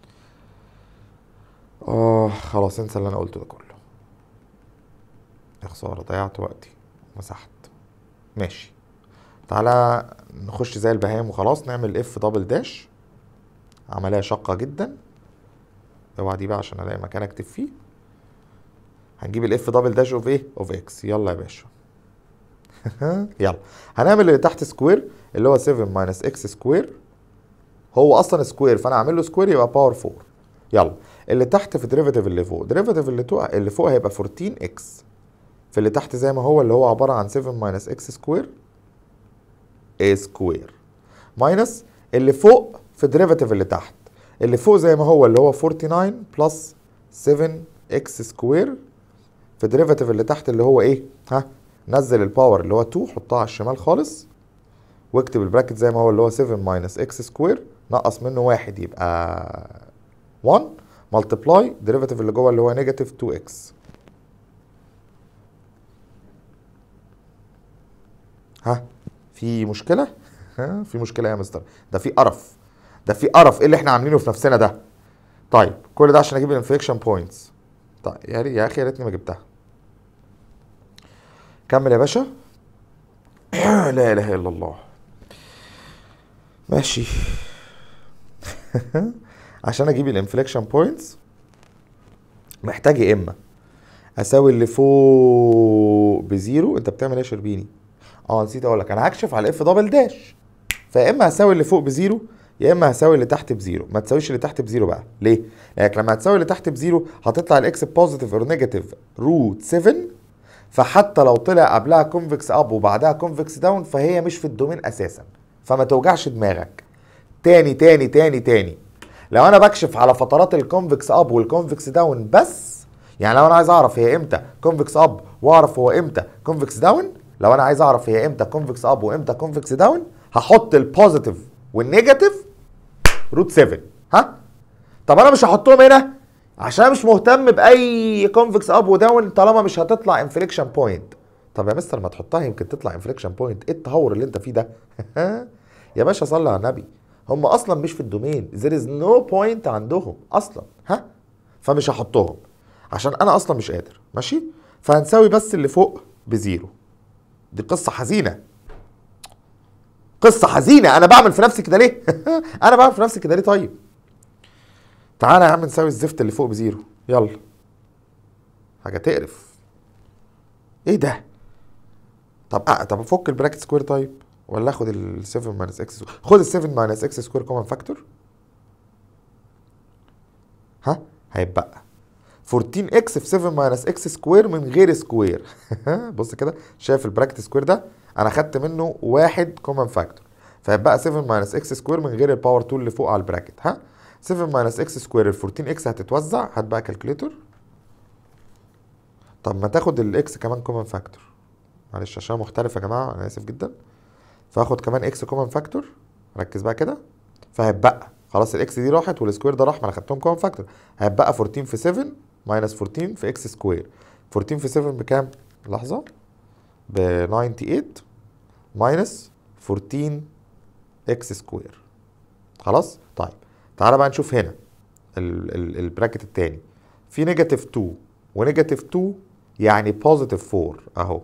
[SPEAKER 1] اه خلاص انسى اللي انا قلته ده كله خساره ضيعت وقتي مسحت ماشي تعالى نخش زي البهايم وخلاص نعمل اف دبل داش عمليه شاقه جدا اوعى دي بقى عشان الاقي مكان اكتب فيه هنجيب الاف دبل داش اوف ايه اوف اكس يلا يا باشا يلا هنعمل اللي تحت سكوير اللي هو 7 ماينس اكس سكوير هو اصلا سكوير فانا اعمل له سكوير يبقى باور 4 يلا اللي تحت في ديريفيتيف اللي فوق ديريفيتيف اللي فوق اللي فوق هيبقى 14 اكس في اللي تحت زي ما هو اللي هو عباره عن 7 ماينس اكس سكوير a سكوير ماينس اللي فوق في الديريفيتيف اللي تحت اللي فوق زي ما هو اللي هو 49 بلس 7 اكس سكوير في الديريفيتيف اللي تحت اللي هو ايه ها نزل الباور اللي هو 2 حطها على الشمال خالص واكتب البراكت زي ما هو اللي هو 7 ماينس اكس سكوير نقص منه واحد يبقى 1 ملتبلاي ديريفيتيف اللي جوه اللي هو نيجاتيف 2 اكس ها في مشكله ها في مشكله يا مستر ده في قرف ده في قرف ايه اللي احنا عاملينه في نفسنا ده طيب كل ده عشان اجيب الانفليكشن بوينتس طيب يا ريت يا اخي يا ريتني ما جبتها كمل يا باشا لا اله الا الله ماشي عشان اجيب الانفليكشن بوينتس محتاج يا اما اساوي اللي فوق بزيرو انت بتعمل ايه يا شربيني اه نسيت اقول لك انا هكشف على اف دبل داش فيا اما هساوي اللي فوق بزيرو يا اما هساوي اللي تحت بزيرو ما تساويش اللي تحت بزيرو بقى ليه لانك لما هتساوي اللي تحت بزيرو هتطلع الاكس بوزيتيف اور نيجاتيف روت 7 فحتى لو طلع قبلها كونفكس اب وبعدها كونفكس داون فهي مش في الدومين اساسا فما توجعش دماغك تاني تاني تاني تاني لو انا بكشف على فترات الكونفكس اب والكونفكس داون بس يعني لو انا عايز اعرف هي امتى كونفكس اب واعرف هو امتى كونفكس داون لو انا عايز اعرف هي امتى كونفكس اب وامتى كونفكس داون هحط البوزيتيف والنيجاتيف روت 7 ها طب انا مش هحطهم هنا عشان أنا مش مهتم باي كونفكس اب وداون طالما مش هتطلع انفليكشن بوينت طب يا مستر ما تحطها يمكن تطلع انفليكشن بوينت ايه التهور اللي انت فيه ده يا باشا صلي على النبي هم اصلا مش في الدومين there is no point عندهم اصلا ها فمش هحطهم عشان انا اصلا مش قادر ماشي فهنساوي بس اللي فوق بزيرو دي قصه حزينه قصه حزينه انا بعمل في نفسي كده ليه انا بعمل في نفسي كده ليه طيب تعالى يا عم نساوي الزفت اللي فوق بزيرو يلا حاجه تقرف ايه ده طب آه طب افك البراكت سكوير طيب ولا اخد ال 7 ماينس اكس خد ال 7 ماينس اكس سكوير كومن فاكتور ها هيبقى 14 اكس في 7 ماينس اكس سكوير من غير سكوير بص كده شايف البراكت سكوير ده انا خدت منه واحد كومن فاكتور فهيبقى 7 ماينس اكس سكوير من غير الباور 2 اللي فوق على البراكت ها 7 ماينس اكس سكوير ال 14 اكس هتتوزع هات بقى كالكوليتور طب ما تاخد الاكس كمان كومن فاكتور معلش عشان مختلف يا جماعه انا اسف جدا فاخد كمان اكس كومن فاكتور ركز بقى كده فهيبقى خلاص الاكس دي راحت والسكوير ده راح ما انا خدتهم كومن فاكتور هيبقى 14 في 7 ماينس 14 في اكس سكوير 14 في 7 بكام؟ لحظه ب 98 ماينس 14 اكس سكوير خلاص؟ طيب تعالى بقى نشوف هنا ال- ال- البراكت التاني في نيجاتيف 2 ونيجاتيف 2 يعني بوزيتيف 4 اهو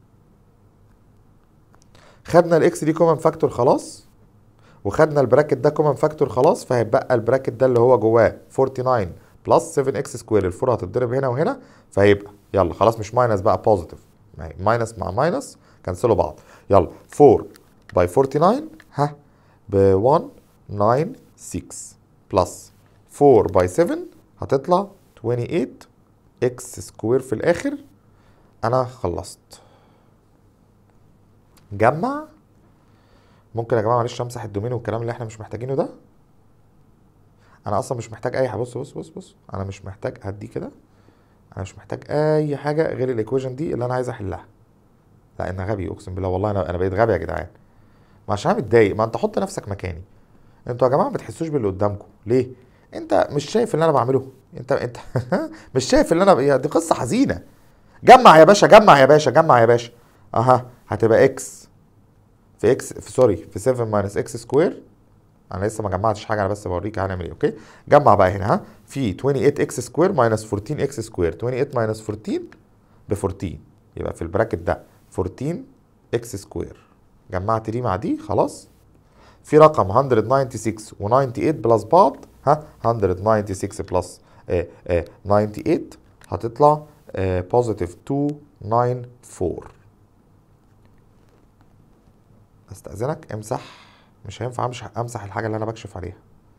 [SPEAKER 1] خدنا الاكس دي كومن فاكتور خلاص وخدنا البراكت ده كومن فاكتور خلاص فهيبقى البراكت ده اللي هو جواه 49 بلس 7 اكس سكوير الفور هتتضرب هنا وهنا فهيبقى يلا خلاص مش ماينس بقى بوزيتيف ماينس مع ماينس كنسلوا بعض يلا 4 باي 49 ها ب 196 بلس 4 باي 7 هتطلع 28 اكس سكوير في الاخر انا خلصت جمع ممكن يا جماعه معلش امسح الدومين والكلام اللي احنا مش محتاجينه ده انا اصلا مش محتاج اي حاجه بص بص بص بص انا مش محتاج هدي كده انا مش محتاج اي حاجه غير الايكويشن دي اللي انا عايز احلها لا انا غبي اقسم بالله والله انا انا بقيت غبي يا جدعان ما عشان أنا متضايق ما انت حط نفسك مكاني انتوا يا جماعه ما بتحسوش باللي قدامكم ليه انت مش شايف اللي انا بعمله انت انت مش شايف اللي انا يا دي قصه حزينه جمع يا باشا جمع يا باشا جمع يا باشا اها هتبقى اكس في اكس في سوري في 7 ماينس اكس سكوير انا لسه ما جمعتش حاجه انا بس بوريك هنعمل ايه اوكي جمع بقى هنا ها في 28 اكس سكوير ماينس 14 اكس سكوير 28 ماينس 14 ب 14 يبقى في البراكت ده 14 اكس سكوير جمعت دي مع دي خلاص في رقم 196 و98 بلس بعض ها 196 بلس آه آه 98 هتطلع بوزيتيف 294 استاذنك امسح مش هينفع امسح امسح الحاجه اللي انا بكشف عليها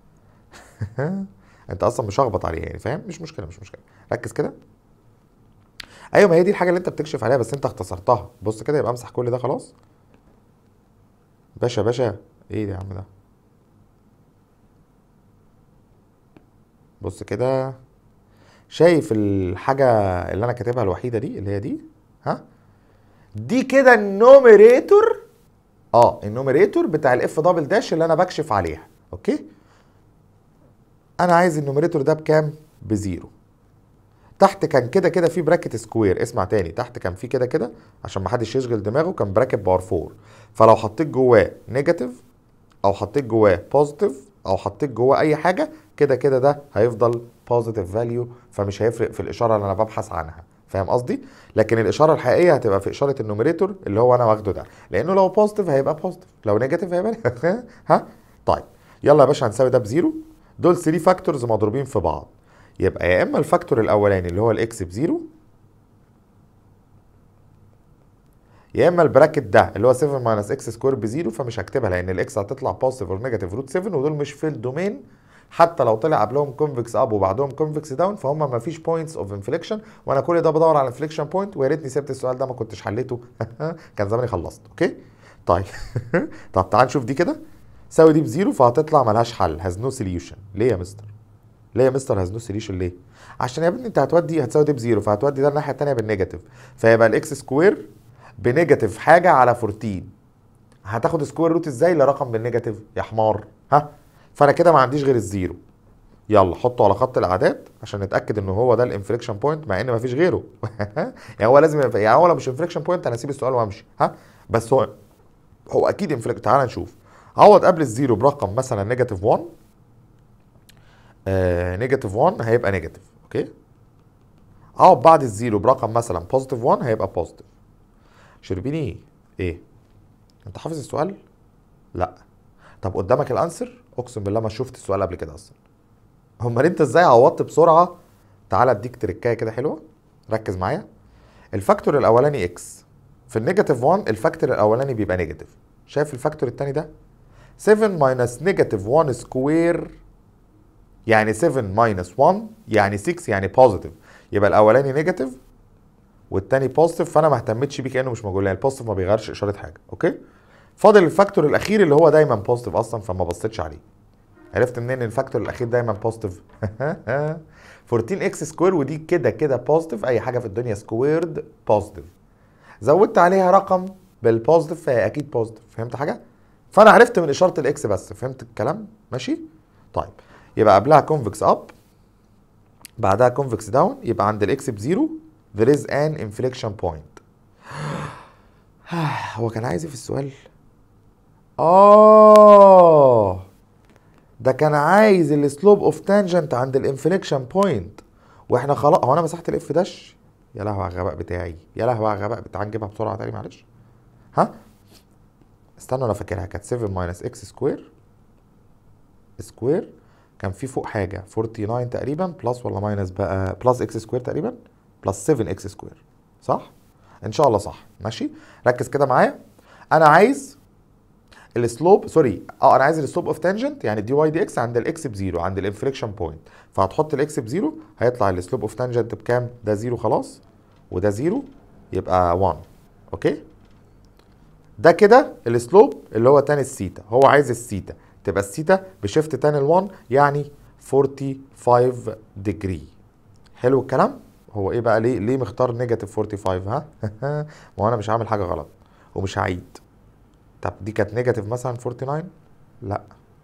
[SPEAKER 1] انت اصلا مشخبط عليها يعني فاهم مش مشكله مش مشكله ركز كده ايوه ما هي دي الحاجه اللي انت بتكشف عليها بس انت اختصرتها بص كده يبقى امسح كل ده خلاص باشا باشا ايه ده يا عم ده بص كده شايف الحاجه اللي انا كاتبها الوحيده دي اللي هي دي ها دي كده النوميريتور اه النوميريتور بتاع الاف دبل داش اللي انا بكشف عليها اوكي انا عايز النوميريتور ده بكام بزيرو تحت كان كده كده في براكت سكوير اسمع تاني تحت كان في كده كده عشان ما حدش يشغل دماغه كان براكت باور 4 فلو حطيت جواه نيجاتيف او حطيت جواه بوزيتيف او حطيت جواه اي حاجه كده كده ده هيفضل بوزيتيف فاليو فمش هيفرق في الاشاره اللي انا ببحث عنها فاهم قصدي لكن الاشاره الحقيقيه هتبقى في اشاره النوميريتور اللي هو انا واخده ده لانه لو بوزيتيف هيبقى بوزيتيف لو نيجاتيف هيبقى ها طيب يلا يا باشا هنساوي ده بزيرو دول 3 فاكتورز مضروبين في بعض يبقى يا اما الفاكتور الاولاني اللي هو الاكس بزيرو يا اما البراكت ده اللي هو 7 ماينس اكس سكوير بزيرو فمش هكتبها لان الاكس هتطلع بوزيتيف اور نيجاتيف روت 7 ودول مش في الدومين حتى لو طلع قبلهم كونفكس اب وبعدهم كونفكس داون فهم ما فيش بوينتس اوف انفليكشن وانا كل ده بدور على انفليكشن بوينت ويا ريتني سبت السؤال ده ما كنتش حليته كان زماني خلصت اوكي طيب طب تعال نشوف دي كده ساوي دي بزيرو فهتطلع ملهاش حل هاز نو سوليوشن ليه يا مستر ليه يا مستر هاز نو سوليوشن ليه عشان يا ابني انت هتودي هتساوي دي بزيرو فهتودي ده الناحيه الثانيه بالنيجاتيف فيبقى الاكس سكوير بنيجاتيف حاجه على 14 هتاخد سكوير روت ازاي لرقم بالنيجاتيف يا حمار ها فانا كده ما عنديش غير الزيرو يلا حطه على خط الاعداد عشان نتاكد ان هو ده الانفليكشن بوينت مع ان ما فيش غيره يعني هو لازم يبقى يعني هو لو مش انفليكشن بوينت انا اسيب السؤال وامشي ها بس هو هو اكيد انفليكشن تعال نشوف عوض قبل الزيرو برقم مثلا نيجاتيف 1 آه نيجاتيف 1 هيبقى نيجاتيف اوكي عوض بعد الزيرو برقم مثلا بوزيتيف 1 هيبقى بوزيتيف شربيني ايه انت حافظ السؤال لا طب قدامك الانسر اقسم بالله ما شفت السؤال قبل كده اصلا امال انت ازاي عوضت بسرعه تعال اديك تركايه كده حلوه ركز معايا الفاكتور الاولاني اكس في النيجاتيف 1 الفاكتور الاولاني بيبقى نيجاتيف شايف الفاكتور الثاني ده 7 ماينس نيجاتيف 1 سكوير يعني 7 ماينس 1 يعني 6 يعني بوزيتيف يبقى الاولاني نيجاتيف والتاني بوزيتيف فانا ما اهتمتش بيه كانه مش موجود لان البوزيتيف ما بيغيرش اشاره حاجه اوكي فاضل الفاكتور الاخير اللي هو دايما بوزيتيف اصلا فما بصيتش عليه عرفت منين ان الفاكتور الاخير دايما بوزيتيف 14 اكس سكوير ودي كده كده بوزيتيف اي حاجه في الدنيا سكويرد بوزيتيف زودت عليها رقم بالبوزيتيف فهي اكيد بوزيتيف فهمت حاجه فانا عرفت من اشاره الاكس بس فهمت الكلام ماشي طيب يبقى قبلها كونفكس اب بعدها كونفكس داون يبقى عند الاكس بزيرو there is an inflection point هو كان عايز ايه في السؤال اه ده كان عايز السلوب اوف تانجنت عند الانفليكشن بوينت واحنا خلاص هو انا مسحت الاف داش يا لهوي على الغباء بتاعي يا لهوي على الغباء بتاعي نجيبها بسرعه تاني معلش ها استنى انا فاكرها كانت 7 ماينس اكس سكوير سكوير كان في فوق حاجه 49 تقريبا بلس ولا ماينس بقى بلس اكس سكوير تقريبا بلس 7 اكس سكوير صح ان شاء الله صح ماشي ركز كده معايا انا عايز السلوب سوري اه انا عايز السلوب اوف تانجنت يعني دي واي دي اكس عند الاكس بزيرو عند الانفليكشن بوينت فهتحط الاكس بزيرو هيطلع السلوب اوف تانجنت بكام ده زيرو خلاص وده زيرو يبقى 1 اوكي ده كده السلوب اللي هو تاني السيتا هو عايز السيتا تبقى السيتا بشيفت تاني ال1 يعني 45 ديجري حلو الكلام هو ايه بقى ليه ليه مختار نيجاتيف 45 ها ما هو انا مش هعمل حاجه غلط ومش هعيد طب دي كانت نيجاتيف مثلا 49 لا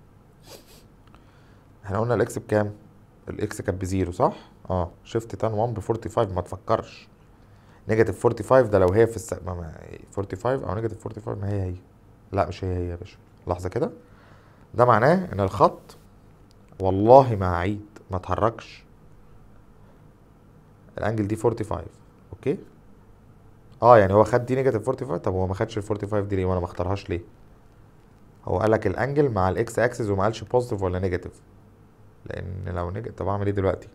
[SPEAKER 1] احنا قلنا الاكس بكام الاكس كانت بزيرو صح اه شيفت تان 1 ب 45 ما تفكرش نيجاتيف 45 ده لو هي في الس... ما ما 45 او نيجاتيف 45 ما هي هي لا مش هي هي يا باشا لحظه كده ده معناه ان الخط والله ما هعيد ما اتحركش الانجل دي 45 اوكي اه يعني هو خد دي نيجاتيف 45 طب هو ما خدش ال 45 دي ليه وانا ما اختارهاش ليه هو قال لك الانجل مع الاكس اكسس وما قالش بوزيتيف ولا نيجاتيف لان لو نيجاتيف طب اعمل ايه دلوقتي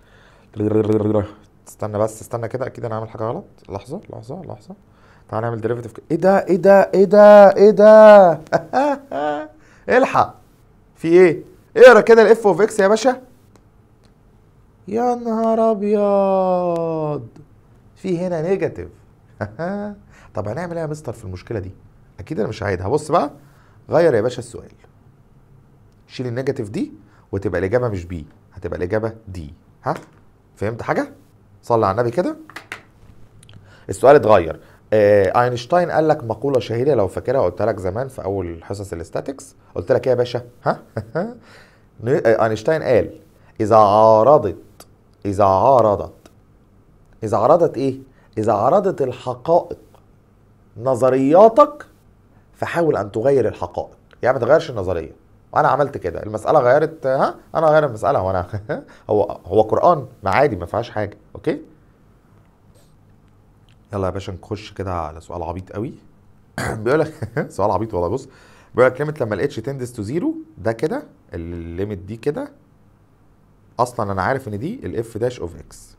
[SPEAKER 1] استنى بس استنى كده اكيد انا عامل حاجه غلط لحظه لحظه لحظه تعال نعمل ديريفيتيف ايه ده ايه ده ايه ده ايه ده الحق في ايه اقرا كده الاف اوف اكس يا باشا يا نهار ابيض في هنا نيجاتيف طب هنعمل ايه يا مستر في المشكله دي اكيد انا مش هعيدها بص بقى غير يا باشا السؤال شيل النيجاتيف دي وتبقى الاجابه مش بي هتبقى الاجابه دي ها فهمت حاجه صلي على النبي كده السؤال اتغير آه اينشتاين قال لك مقوله شهيره لو فاكرها قلت لك زمان في اول حصص الاستاتكس قلت لك ايه يا باشا ها اينشتاين قال اذا عارضت اذا عارضت اذا عرضت ايه اذا عرضت الحقائق نظرياتك فحاول ان تغير الحقائق يعني ما تغيرش النظريه وانا عملت كده المساله غيرت ها انا غير المساله وانا هو هو قران ما عادي ما فيهاش حاجه اوكي يلا يا باشا نخش كده على سؤال عبيط قوي بيقول لك سؤال عبيط والله بص بيقول لك ليميت لما الاتش تندس تو زيرو ده كده الليميت دي كده اصلا انا عارف ان دي الاف داش اوف اكس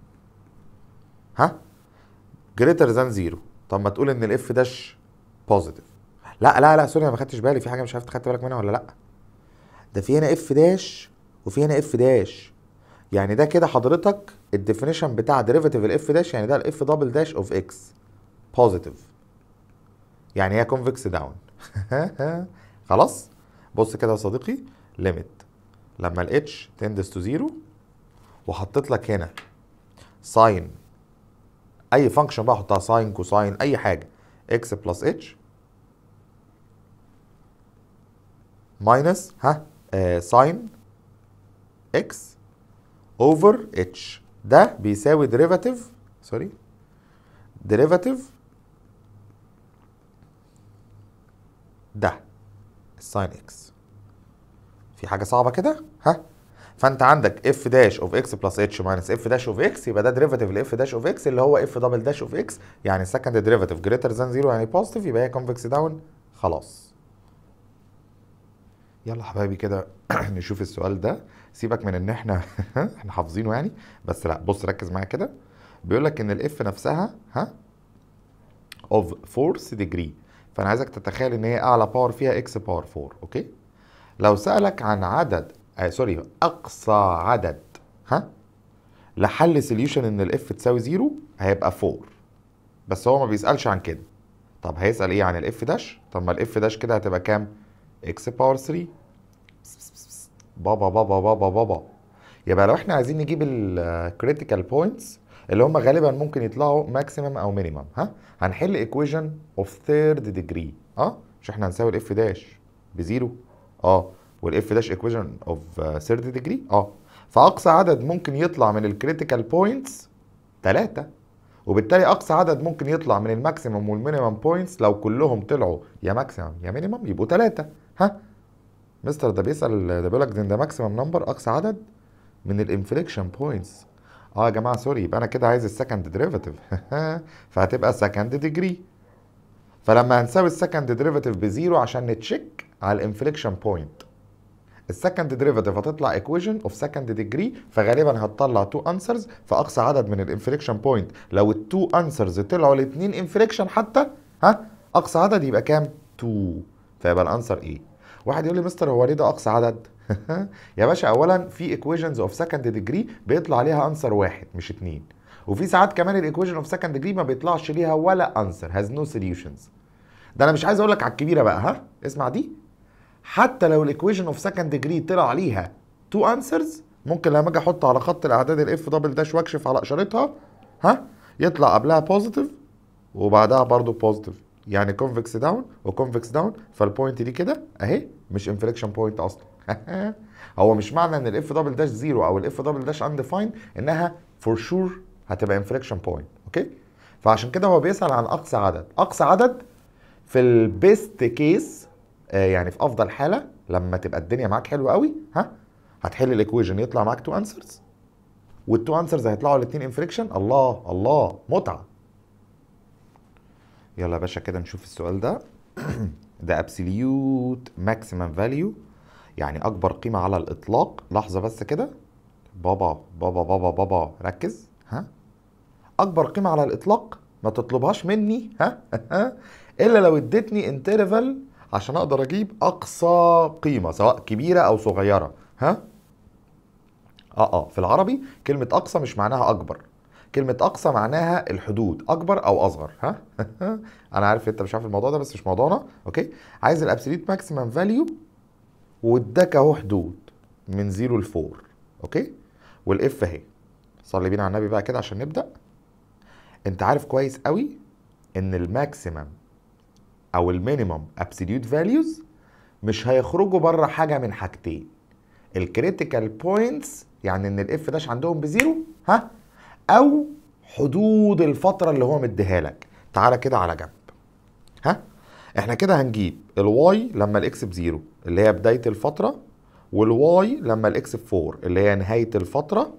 [SPEAKER 1] ها جريتر ذان زيرو طب ما تقول ان الاف داش بوزيتيف لا لا لا سوري انا ما خدتش بالي في حاجه مش عارف خدت بالك منها ولا لا ده في هنا اف داش وفي هنا اف داش يعني ده كده حضرتك الديفينيشن بتاع ديريفيتيف الاف داش يعني ده الاف دبل داش اوف اكس بوزيتيف يعني هي كونفكس داون خلاص بص كده يا صديقي ليميت لما الاتش تندس تو زيرو وحطيت لك هنا ساين اي فانكشن بقى احطها ساين كوساين اي حاجه اكس بلس اتش ماينس ها ساين اكس اوفر اتش ده بيساوي ديريفاتيف سوري ديريفاتيف ده الساين اكس في حاجه صعبه كده ها فانت عندك اف داش اوف اكس بلس اتش ماينس اف داش اوف اكس يبقى ده ديريفاتيف لاف داش اوف اكس اللي هو اف دبل داش اوف اكس يعني سكند ديريفاتيف جريتر ذان زيرو يعني بوزيتيف يبقى هي كونفكس داون خلاص يلا حبايبي كده نشوف السؤال ده سيبك من ان احنا احنا حافظينه يعني بس لا بص ركز معايا كده بيقول لك ان الاف نفسها ها اوف فورس ديجري فانا عايزك تتخيل ان هي اعلى باور فيها اكس باور 4 اوكي لو سالك عن عدد آه سوري اقصى عدد ها لحل سوليوشن ان الاف تساوي زيرو هيبقى 4 بس هو ما بيسالش عن كده طب هيسال ايه عن الاف داش طب ما الاف داش كده هتبقى كام اكس باور 3 بابا بابا بابا بابا يبقى لو احنا عايزين نجيب الكريتيكال بوينتس اللي هم غالبا ممكن يطلعوا ماكسيمم او مينيمم ها هنحل ايكويشن اوف ثيرد ديجري اه مش احنا هنساوي الاف داش بزيرو اه والاف داش ايكويشن اوف ثيرد ديجري اه فاقصى عدد ممكن يطلع من الكريتيكال بوينتس 3 وبالتالي اقصى عدد ممكن يطلع من الماكسيمم والمينيمم بوينتس لو كلهم طلعوا يا ماكسيمم يا مينيمم يبقوا 3 ها مستر ده بيسال ده بيقول لك ده ماكسيمم نمبر اقصى عدد من الانفليكشن بوينتس اه يا جماعه سوري يبقى انا كده عايز السكند ديريفاتيف فهتبقى سكند ديجري فلما هنساوي السكند ديريفاتيف بزيرو عشان نتشيك على الانفليكشن بوينت السكند ديريفاتيف هتطلع ايكويشن اوف سكند ديجري فغالبا هتطلع تو انسرز فاقصى عدد من الانفليكشن بوينت لو التو انسرز طلعوا الاثنين انفليكشن حتى ها اقصى عدد يبقى كام 2 فيبقى الانسر ايه واحد يقول لي مستر هو ليه ده اقصى عدد يا باشا اولا في ايكويشنز اوف سكند ديجري بيطلع عليها انسر واحد مش اتنين وفي ساعات كمان الايكويشن اوف سكند ديجري ما بيطلعش ليها ولا انسر هاز نو سوليوشنز ده انا مش عايز اقول لك على الكبيره بقى ها اسمع دي حتى لو الايكويشن اوف سكند ديجري طلع عليها تو انسرز ممكن لما اجي احط على خط الاعداد الاف دبل داش واكشف على اشارتها ها يطلع قبلها بوزيتيف وبعدها برضو بوزيتيف يعني كونفكس داون وكونفكس داون فالبوينت دي كده اهي مش انفليكشن بوينت اصلا هو مش معنى ان الاف دبل داش زيرو او الاف دبل داش انديفاين انها فور شور هتبقى انفليكشن بوينت اوكي فعشان كده هو بيسال عن اقصى عدد اقصى عدد في البيست كيس آه يعني في افضل حاله لما تبقى الدنيا معاك حلوه قوي ها هتحل الايكويشن يطلع معاك تو انسرز والتو انسرز هيطلعوا الاثنين انفليكشن الله الله متعه يلا يا باشا كده نشوف السؤال ده ده absolute maximum value يعني اكبر قيمة على الاطلاق لحظة بس كده بابا بابا بابا بابا ركز ها اكبر قيمة على الاطلاق ما تطلبهاش مني ها الا لو اديتني انترفال عشان اقدر اجيب اقصى قيمة سواء كبيرة او صغيرة ها اه اه في العربي كلمة اقصى مش معناها اكبر كلمة أقصى معناها الحدود أكبر أو أصغر ها؟ أنا عارف أنت مش عارف الموضوع ده بس مش موضوعنا أوكي؟ عايز الأبسوليت ماكسيمم فاليو واداك أهو حدود من 0 ل 4 أوكي؟ والإف أهي صلي بينا على النبي بقى كده عشان نبدأ أنت عارف كويس قوي إن الماكسيمم أو المينيمم أبسوليوت فاليوز مش هيخرجوا بره حاجة من حاجتين الكريتيكال بوينتس يعني ان الاف داش عندهم بزيرو ها او حدود الفتره اللي هو مديها لك تعالى كده على جنب ها احنا كده هنجيب الواي لما الاكس بزيرو اللي هي بدايه الفتره والواي لما الاكس بفور اللي هي نهايه الفتره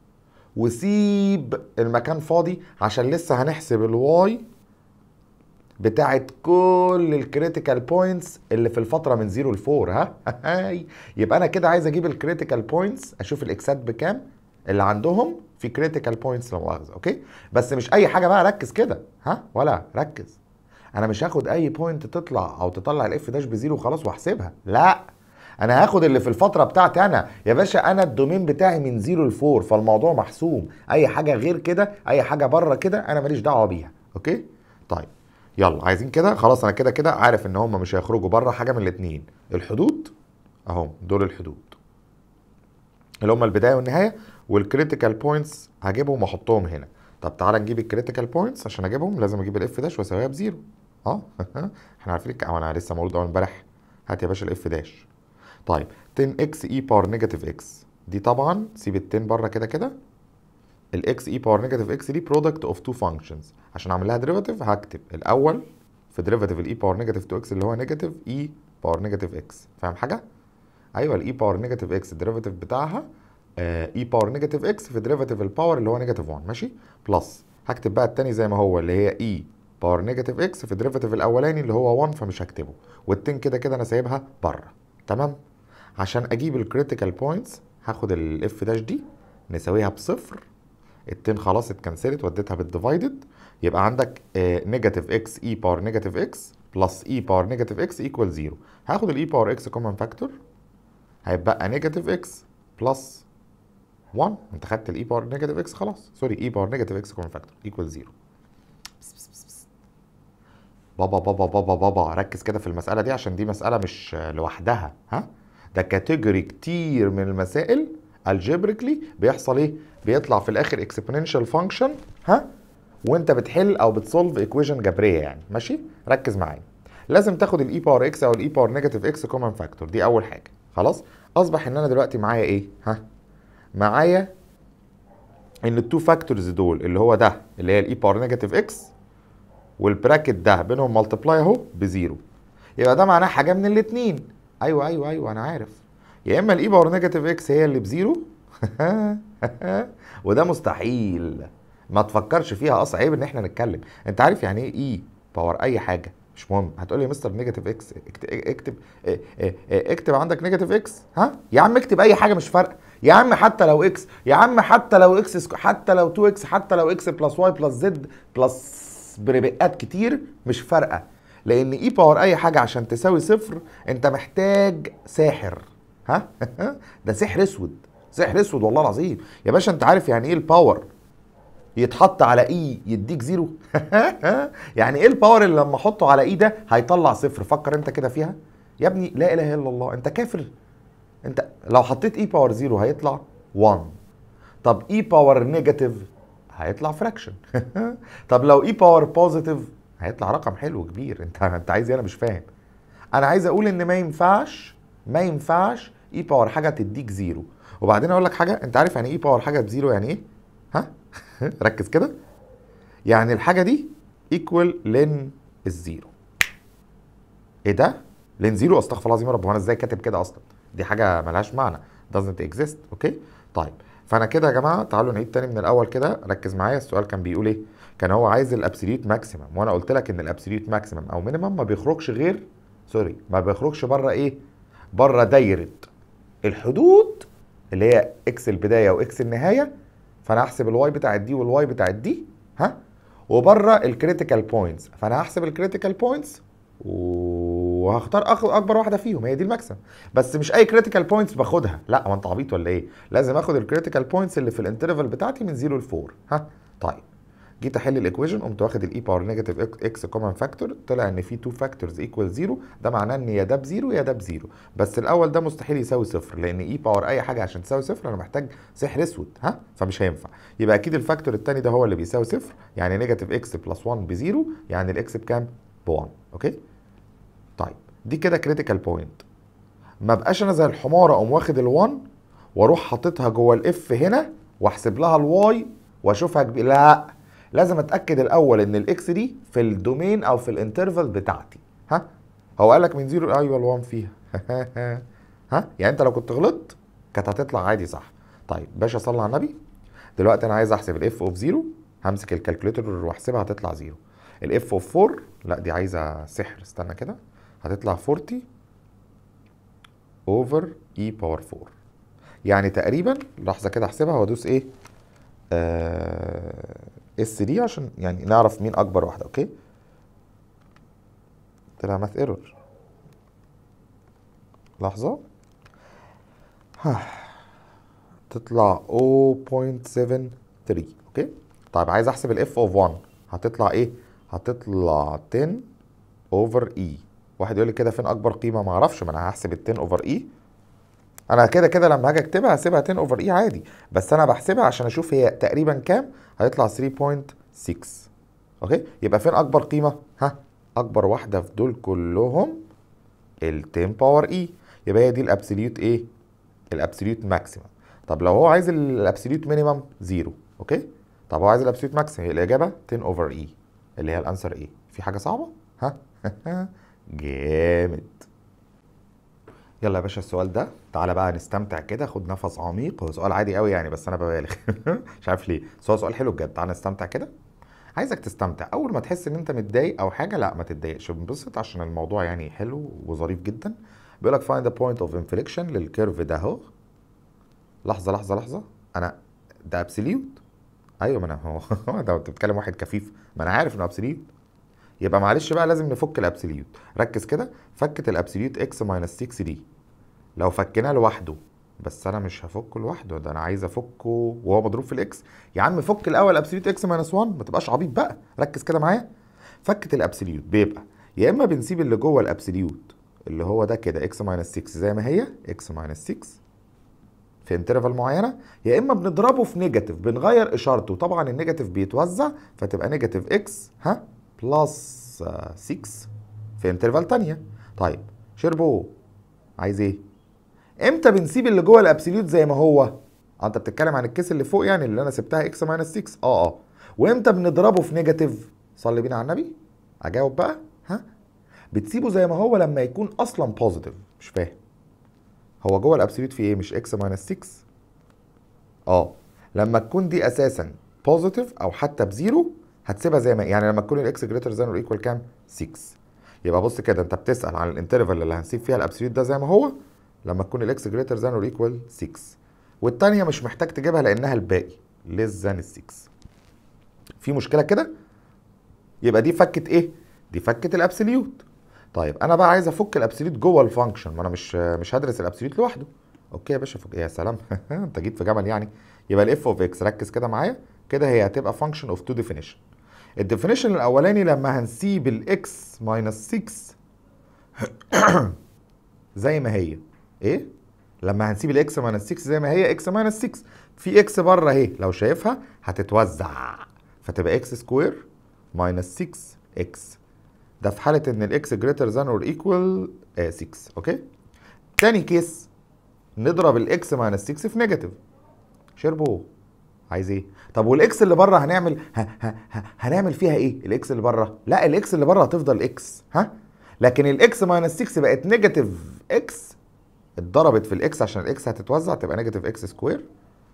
[SPEAKER 1] وسيب المكان فاضي عشان لسه هنحسب الواي بتاعت كل الكريتيكال بوينتس اللي في الفتره من 0 ل 4 ها يبقى انا كده عايز اجيب الكريتيكال بوينتس اشوف الاكسات بكام اللي عندهم في كريتيكال بوينتس لا مؤاخذه اوكي بس مش اي حاجه بقى ركز كده ها ولا ركز انا مش هاخد اي بوينت تطلع او تطلع الاف داش بزيرو وخلاص واحسبها لا انا هاخد اللي في الفتره بتاعتي انا يا باشا انا الدومين بتاعي من 0 ل 4 فالموضوع محسوم اي حاجه غير كده اي حاجه بره كده انا ماليش دعوه بيها اوكي طيب يلا عايزين كده خلاص انا كده كده عارف ان هم مش هيخرجوا بره حاجه من الاثنين الحدود اهو دول الحدود اللي هم البدايه والنهايه والكريتيكال بوينتس هجيبهم واحطهم هنا طب تعالى نجيب الكريتيكال بوينتس عشان اجيبهم لازم اجيب الاف داش واساويها بزيرو اه احنا عارفين الك- أو انا لسه مولود اول امبارح هات يا باشا الاف داش طيب 10 اكس اي باور نيجاتيف اكس دي طبعا سيب ال 10 بره كده كده الاكس اي باور نيجاتيف اكس دي برودكت اوف تو فانكشنز عشان اعمل لها ديريفاتيف هكتب الاول في ديريفاتيف الاي باور نيجاتيف 2 اكس اللي هو نيجاتيف اي باور نيجاتيف اكس فاهم حاجه ايوه الاي باور نيجاتيف اكس الديريفاتيف بتاعها اي باور نيجاتيف اكس في ديريفاتيف الباور اللي هو نيجاتيف 1 ماشي بلس هكتب بقى التاني زي ما هو اللي هي اي باور نيجاتيف اكس في ديريفاتيف الاولاني اللي هو 1 فمش هكتبه والتين كده كده انا سايبها بره تمام عشان اجيب الكريتيكال بوينتس هاخد الاف داش دي نساويها بصفر التين خلاص اتكنسلت وديتها بالديفايدد يبقى عندك نيجاتيف اكس اي باور نيجاتيف اكس بلس اي باور نيجاتيف اكس ايكوال زيرو هاخد الاي باور اكس كومن فاكتور هيبقى نيجاتيف اكس بلس 1 انت خدت الاي باور نيجاتيف اكس خلاص سوري اي باور نيجاتيف اكس كومن فاكتور ايكوال زيرو بابا بابا بابا بابا ركز كده في المسألة دي عشان دي مسألة مش لوحدها ها ده كاتيجوري كتير من المسائل الجبريكلي بيحصل ايه بيطلع في الاخر اكسبوننشال فانكشن ها وانت بتحل او بتسولف ايكويشن جبريه يعني ماشي ركز معايا لازم تاخد الاي باور اكس او الاي باور نيجاتيف اكس كومن فاكتور دي اول حاجه خلاص اصبح ان انا دلوقتي معايا ايه ها معايا ان التو فاكتورز دول اللي هو ده اللي هي الاي باور نيجاتيف اكس والبراكت ده بينهم ملتبلاي اهو بزيرو يبقى ده معناه حاجه من الاثنين ايوه ايوه ايوه انا عارف يا اما الاي باور نيجاتيف اكس هي اللي بزيرو وده مستحيل ما تفكرش فيها اصلا عيب ان احنا نتكلم انت عارف يعني ايه اي باور اي حاجه مش مهم هتقول لي يا مستر نيجاتيف اكس اكت- اكتب اه- اه- اه- اكتب عندك نيجاتيف اكس ها يا عم اكتب اي حاجه مش فارقه يا عم حتى لو اكس يا عم حتى لو اكس سكو- حتى لو 2 اكس حتى لو اكس بلس واي بلس زد بلس بربقات كتير مش فارقه لان اي باور اي حاجه عشان تساوي صفر انت محتاج ساحر ها ده سحر اسود سحر اسود والله العظيم يا باشا انت عارف يعني ايه الباور يتحط على اي يديك زيرو يعني ايه الباور اللي لما احطه على اي ده هيطلع صفر فكر انت كده فيها يا ابني لا اله الا الله انت كافر انت لو حطيت اي باور زيرو هيطلع 1 طب اي باور نيجاتيف هيطلع فراكشن طب لو اي باور بوزيتيف هيطلع رقم حلو كبير انت انت عايز ايه انا مش فاهم انا عايز اقول ان ما ينفعش ما ينفعش اي باور حاجه تديك زيرو وبعدين اقول لك حاجه انت عارف يعني ايه باور حاجه بزيرو يعني ايه ها ركز كده يعني الحاجه دي ايكوال لين الزيرو ايه ده لين زيرو استغفر الله العظيم يا رب هو انا ازاي كاتب كده اصلا دي حاجه ملهاش معنى doesn't exist اوكي طيب فانا كده يا جماعه تعالوا نعيد تاني من الاول كده ركز معايا السؤال كان بيقول ايه كان هو عايز الابسوليوت ماكسيمم وانا قلت لك ان الابسوليوت ماكسيمم او مينيمم ما بيخرجش غير سوري ما بيخرجش بره ايه بره دايره الحدود اللي هي اكس البدايه واكس النهايه فانا هحسب الواي بتاعت دي والواي بتاعت دي ها وبره الكريتيكال بوينتس فانا هحسب الكريتيكال بوينتس وهختار أخ- اكبر واحده فيهم هي دي المكسب بس مش اي كريتيكال بوينتس باخدها لا هو انت عبيط ولا ايه لازم اخد الكريتيكال بوينتس اللي في الانترفال بتاعتي من 0 ل 4 ها طيب جيت احل الايكويشن قمت واخد الاي باور نيجاتيف اكس كومن فاكتور طلع ان في 2 فاكتورز ايكوال 0 ده معناه ان يا ده بزيرو يا ده بزيرو بس الاول ده مستحيل يساوي صفر لان اي باور اي حاجه عشان تساوي صفر انا محتاج سحر اسود ها فمش هينفع يبقى اكيد الفاكتور الثاني ده هو اللي بيساوي صفر يعني نيجاتيف اكس بلس 1 بزيرو يعني الاكس بكام؟ ب 1 اوكي طيب دي كده كريتيكال بوينت ما بقاش انا زي الحمار اقوم واخد ال1 واروح حاططها جوه الاف هنا واحسب لها الواي واشوفها كبير لا لازم اتاكد الاول ان الاكس دي في الدومين او في الانترفال بتاعتي ها هو قال لك من زيرو ايوه ال1 فيها ها يعني انت لو كنت غلطت كانت هتطلع عادي صح طيب باشا صلى على النبي دلوقتي انا عايز احسب الاف اوف زيرو همسك الكالكوليتر واحسبها هتطلع زيرو الاف اوف 4 لا دي عايزه سحر استنى كده هتطلع 40 اوفر اي باور 4 يعني تقريبا لحظه كده احسبها وادوس ايه اس دي عشان يعني نعرف مين اكبر واحده اوكي طلع ماث ايرور لحظه تطلع 0.73 اوكي طيب عايز احسب الاف اوف 1 هتطلع ايه هتطلع 10 اوفر اي واحد يقول لي كده فين اكبر قيمه ما اعرفش ما انا هحسب ال 10 اوفر اي انا كده كده لما هاجي اكتبها هسيبها 10 اوفر اي عادي بس انا بحسبها عشان اشوف هي تقريبا كام هيطلع 3.6 اوكي يبقى فين اكبر قيمه ها اكبر واحده في دول كلهم ال 10 باور اي يبقى هي دي الابسوليوت ايه الابسوليوت ماكسيمم طب لو هو عايز الابسوليوت مينيمم زيرو اوكي طب هو عايز الابسوليوت ماكسيمم الاجابه 10 اوفر اي اللي هي الانسر ايه في حاجه صعبه ها جامد يلا يا باشا السؤال ده تعالى بقى نستمتع كده خد نفس عميق هو سؤال عادي قوي يعني بس انا ببالغ مش عارف ليه بس هو سؤال حلو بجد تعالى نستمتع كده عايزك تستمتع اول ما تحس ان انت متضايق او حاجه لا ما تتضايقش انبسط عشان الموضوع يعني حلو وظريف جدا بيقول لك find the point of inflection للكيرف ده اهو لحظه لحظه لحظه انا ده ابسوليوت ايوه ما انا هو هو ده انت بتتكلم واحد كفيف ما انا عارف انه ابسوليوت يبقى معلش بقى لازم نفك الابسوليوت ركز كده فكت الابسوليوت اكس ماينس 6 دي لو فكناه لوحده بس انا مش هفكه لوحده ده انا عايز افكه وهو مضروب في الاكس يا عم فك الاول ابسوليوت اكس ماينس 1 ما تبقاش عبيط بقى ركز كده معايا فكت الابسوليوت بيبقى يا اما بنسيب اللي جوه الابسوليوت اللي هو ده كده اكس ماينس 6 زي ما هي اكس ماينس 6 في انترفال معينه يا اما بنضربه في نيجاتيف بنغير اشارته طبعا النيجاتيف بيتوزع فتبقى نيجاتيف اكس ها بلس 6 في انترفال تانية طيب شربو عايز ايه امتى بنسيب اللي جوه الابسوليوت زي ما هو اه انت بتتكلم عن الكيس اللي فوق يعني اللي انا سبتها اكس ماينس 6 اه اه وامتى بنضربه في نيجاتيف صلي بينا على النبي اجاوب بقى ها بتسيبه زي ما هو لما يكون اصلا بوزيتيف مش فاهم هو جوه الابسوليوت في ايه مش اكس ماينس 6 اه لما تكون دي اساسا بوزيتيف او حتى بزيرو هتسيبها زي ما يعني لما تكون الاكس جريتر ذان اور ايكوال كام 6 يبقى بص كده انت بتسال عن الانترفال اللي هنسيب فيها الابسوليوت ده زي ما هو لما تكون الاكس جريتر ذان اور ايكوال 6 والتانية مش محتاج تجيبها لانها الباقي ليس ذان ال 6 في مشكله كده يبقى دي فكت ايه دي فكت الابسوليوت طيب انا بقى عايز افك الابسوليوت جوه الفانكشن ما انا مش مش هدرس الابسوليوت لوحده اوكي يا باشا فك يا سلام انت جيت في جمل يعني يبقى الاف اوف اكس ركز كده معايا كده هي هتبقى فانكشن اوف تو ديفينيشن الديفينيشن الاولاني لما هنسيب الاكس ماينس 6 زي ما هي ايه لما هنسيب الاكس ماينس 6 زي ما هي اكس ماينس 6 في اكس بره اهي لو شايفها هتتوزع فتبقى اكس سكوير ماينس 6 اكس ده في حاله ان الاكس جريتر ذان اور ايكوال 6 اوكي تاني كيس نضرب الاكس ماينس 6 في نيجاتيف شربو عايز ايه طب والاكس اللي بره هنعمل ها ها ها هنعمل فيها ايه الاكس اللي بره لا الاكس اللي بره هتفضل اكس ها لكن الاكس ماينس 6 بقت نيجاتيف اكس اتضربت في الاكس عشان الاكس هتتوزع تبقى نيجاتيف اكس سكوير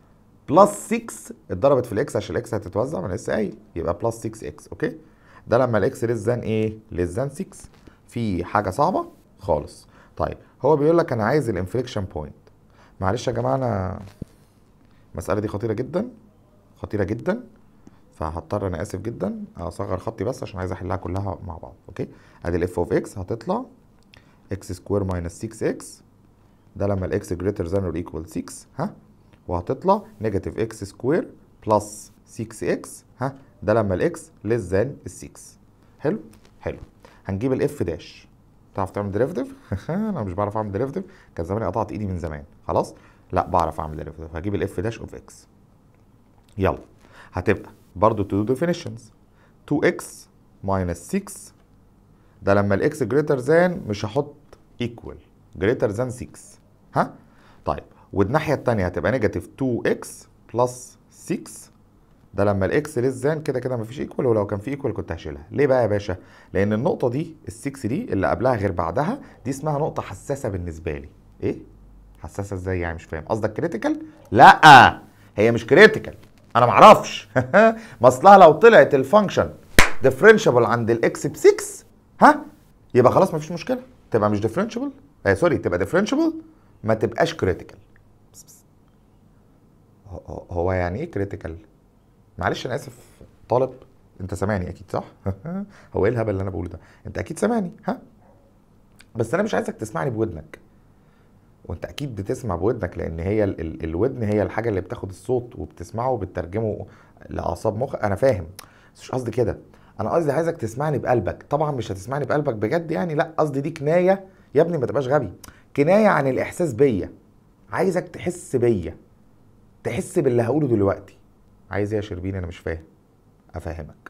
[SPEAKER 1] بلس 6 اتضربت في الاكس عشان الاكس هتتوزع من لسه قايل يبقى بلس 6 اكس اوكي ده لما الاكس ليس ذان ايه ليس ذان 6 في حاجه صعبه خالص طيب هو بيقول لك انا عايز الانفليكشن بوينت معلش يا جماعه انا المساله دي خطيره جدا خطيره جدا فهضطر انا اسف جدا اصغر خطي بس عشان عايز احلها كلها مع بعض اوكي ادي الاف اوف اكس هتطلع اكس سكوير ماينس 6 اكس ده لما الاكس جريتر ذان اور ايكوال 6 ها وهتطلع نيجاتيف اكس سكوير بلس 6 اكس ها ده لما الاكس ليس ذان ال 6 حلو حلو هنجيب الاف داش تعرف تعمل ديريفيتيف انا مش بعرف اعمل ديريفيتيف كان زماني قطعت ايدي من زمان خلاص لا بعرف اعمل ديريفيتيف هجيب الاف داش اوف اكس يلا هتبقى برضو تو ديفينيشنز 2x minus 6 ده لما الاكس جريتر ذان مش هحط ايكوال جريتر ذان 6 ها طيب والناحيه الثانيه هتبقى نيجاتيف 2x بلس 6 ده لما الاكس ليس ذان كده كده مفيش ايكوال ولو كان في ايكوال كنت هشيلها ليه بقى يا باشا لان النقطه دي ال6 دي اللي قبلها غير بعدها دي اسمها نقطه حساسه بالنسبه لي ايه حساسه ازاي يعني مش فاهم قصدك كريتيكال لا هي مش كريتيكال انا معرفش ما اصلها لو طلعت الفانكشن ديفرنشبل عند الاكس ب 6 ها يبقى خلاص مفيش مشكله تبقى مش ديفرنشبل آه سوري تبقى ديفرنشبل ما تبقاش كريتيكال هو يعني ايه كريتيكال معلش انا اسف طالب انت سامعني اكيد صح هو ايه الهبل اللي انا بقوله ده انت اكيد سامعني ها بس انا مش عايزك تسمعني بودنك وانت اكيد بتسمع بودنك لان هي ال ال الودن هي الحاجه اللي بتاخد الصوت وبتسمعه وبتترجمه لاعصاب مخك انا فاهم بس مش قصدي كده انا قصدي عايزك تسمعني بقلبك طبعا مش هتسمعني بقلبك بجد يعني لا قصدي دي كنايه يا ابني ما تبقاش غبي كنايه عن الاحساس بيا عايزك تحس بيا تحس باللي هقوله دلوقتي عايز ايه يا شربين انا مش فاهم افهمك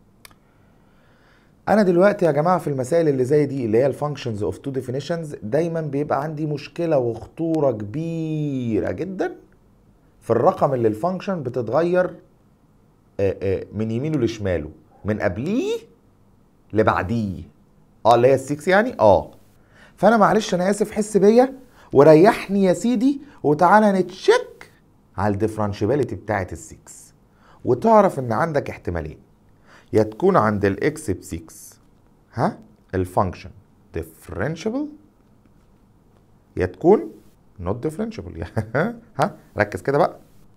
[SPEAKER 1] انا دلوقتي يا جماعه في المسائل اللي زي دي اللي هي الفانكشنز اوف تو ديفينيشنز دايما بيبقى عندي مشكله وخطوره كبيره جدا في الرقم اللي الفانكشن بتتغير من يمينه لشماله من قبليه لبعديه اه اللي هي ال6 يعني اه فانا معلش انا اسف حس بيا وريحني يا سيدي وتعالى نتشيك على الديفرنشابيلتي بتاعت ال6 وتعرف ان عندك احتمالين يا تكون عند الاكس ب 6 ها الفانكشن differentiable يا تكون not differentiable ها ركز كده بقى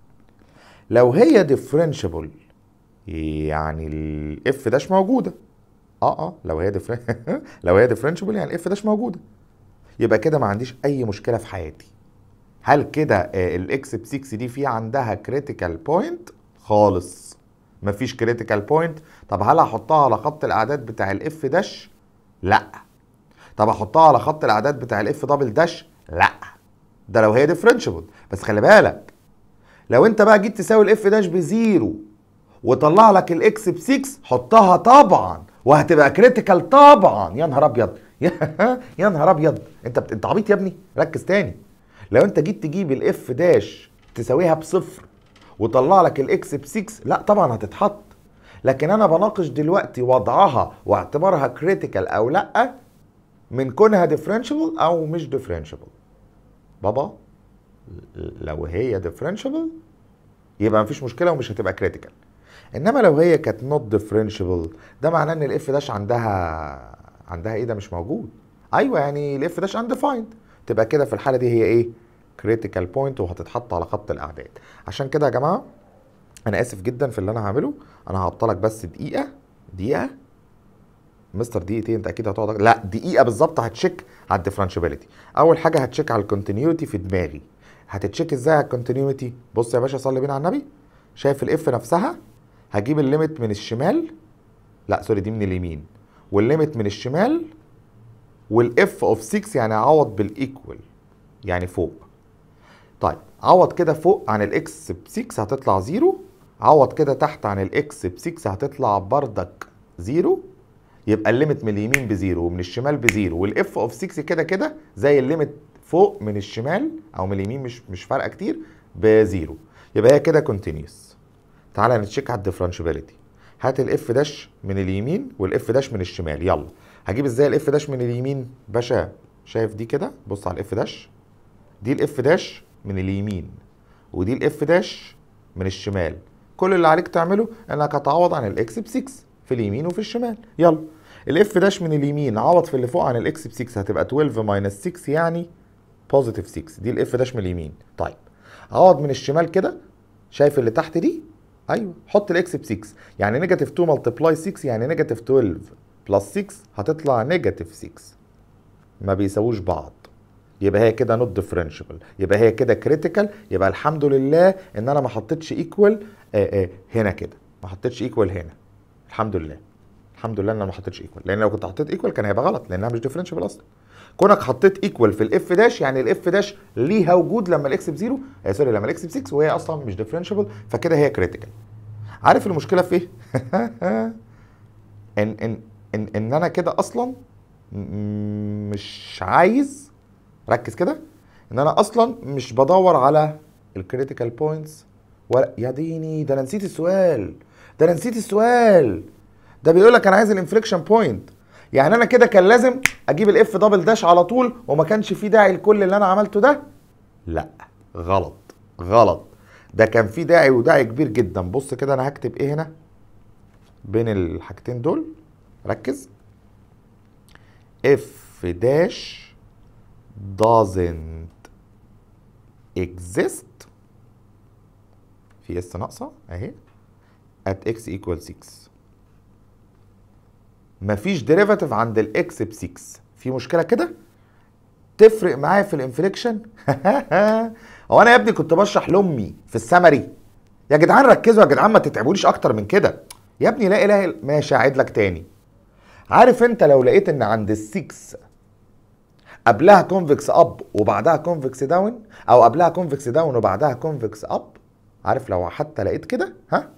[SPEAKER 1] لو هي differentiable يعني الاف داش موجوده اه اه لو هي ديفرن... لو هي differentiable يعني الاف داش موجوده يبقى كده ما عنديش اي مشكله في حياتي هل كده الاكس ب 6 دي في عندها كريتيكال بوينت خالص مفيش كريتيكال بوينت طب هل هحطها على خط الاعداد بتاع الاف داش لا طب احطها على خط الاعداد بتاع الاف دبل داش لا ده لو هي ديفرنشبل بس خلي بالك لو انت بقى جيت تساوي الاف داش بزيرو وطلع لك الاكس ب 6 حطها طبعا وهتبقى كريتيكال طبعا يا نهار ابيض يا نهار ابيض انت بت... انت عبيط يا ابني ركز تاني لو انت جيت تجيب الاف داش تساويها بصفر وطلع لك الاكس ب 6 لا طبعا هتتحط لكن انا بناقش دلوقتي وضعها واعتبارها كريتيكال او لا من كونها ديفرنشبل او مش ديفرنشبل بابا لو هي ديفرنشبل يبقى مفيش مشكله ومش هتبقى كريتيكال انما لو هي كانت نوت ديفرنشبل ده معناه ان الاف داش عندها عندها ايه ده مش موجود ايوه يعني الاف داش انديفايند تبقى كده في الحاله دي هي ايه كريتيكال بوينت وهتتحط على خط الاعداد عشان كده يا جماعه انا اسف جدا في اللي انا هعمله انا هعطلك بس دقيقه دقيقه مستر دقيقتين انت اكيد هتقعد لا دقيقه بالظبط هتشيك على الديفرنشابيلتي اول حاجه هتشيك على الكونتينيوتي في دماغي هتتشيك ازاي على الكونتينيوتي بص يا باشا صلي بينا على النبي شايف الاف نفسها هجيب الليميت من الشمال لا سوري دي من اليمين والليميت من الشمال والاف اوف 6 يعني اعوض بالايكوال يعني فوق طيب عوض كده فوق عن الاكس ب 6 هتطلع زيرو عوض كده تحت عن الاكس ب 6 هتطلع بردك زيرو يبقى الليميت من اليمين بزيرو ومن الشمال بزيرو والاف اوف 6 كده كده زي الليميت فوق من الشمال او من اليمين مش مش فارقه كتير بزيرو يبقى هي كده كونتينيوس تعالى نتشيك على الديفرنشابيلتي هات الاف داش من اليمين والاف داش من الشمال يلا هجيب ازاي الاف داش من اليمين باشا شايف دي كده بص على الاف داش دي الاف داش من اليمين ودي الاف داش من الشمال كل اللي عليك تعمله انك هتعوض عن الاكس ب 6 في اليمين وفي الشمال يلا الاف داش من اليمين عوض في اللي فوق عن الاكس ب 6 هتبقى 12 ماينس 6 يعني بوزيتيف 6 دي الاف داش من اليمين طيب عوض من الشمال كده شايف اللي تحت دي ايوه حط الاكس ب 6 يعني نيجاتيف 2 ملتبلاي 6 يعني نيجاتيف 12 بلس 6 هتطلع نيجاتيف 6 ما بيساووش بعض يبقى هي كده نوت ديفرنشبل يبقى هي كده كريتيكال يبقى الحمد لله ان انا ما حطيتش ايكوال هنا كده ما حطيتش ايكوال هنا الحمد لله الحمد لله ان انا ما حطيتش ايكوال لان لو كنت حطيت ايكوال كان هيبقى غلط لانها مش ديفرنشبل اصلا كونك حطيت ايكوال في الاف داش يعني الاف داش ليها وجود لما الاكس بزيرو آه سوري لما الاكس ب 6 وهي اصلا مش ديفرنشبل فكده هي كريتيكال عارف المشكله في ايه؟ ان ان ان ان انا كده اصلا م- مش عايز ركز كده ان انا اصلا مش بدور على الكريتيكال بوينتس ولا يا ديني ده انا نسيت السؤال ده انا نسيت السؤال ده بيقول لك انا عايز الانفليكشن بوينت يعني انا كده كان لازم اجيب الاف دبل داش على طول وما كانش في داعي لكل اللي انا عملته ده لا غلط غلط ده كان في داعي وداعي كبير جدا بص كده انا هكتب ايه هنا بين الحاجتين دول ركز اف داش doesn't exist في اس ناقصه اهي at x equals 6 مفيش ديريفاتيف عند الاكس ب 6 في مشكله كده تفرق معايا في الانفليكشن هو انا يا ابني كنت بشرح لامي في السمري يا جدعان ركزوا يا جدعان ما تتعبوليش اكتر من كده يا ابني لا اله إلا- ماشي اعيد لك تاني عارف انت لو لقيت ان عند السكس قبلها كونفكس اب وبعدها كونفكس داون او قبلها كونفكس داون وبعدها كونفكس اب عارف لو حتى لقيت كده ها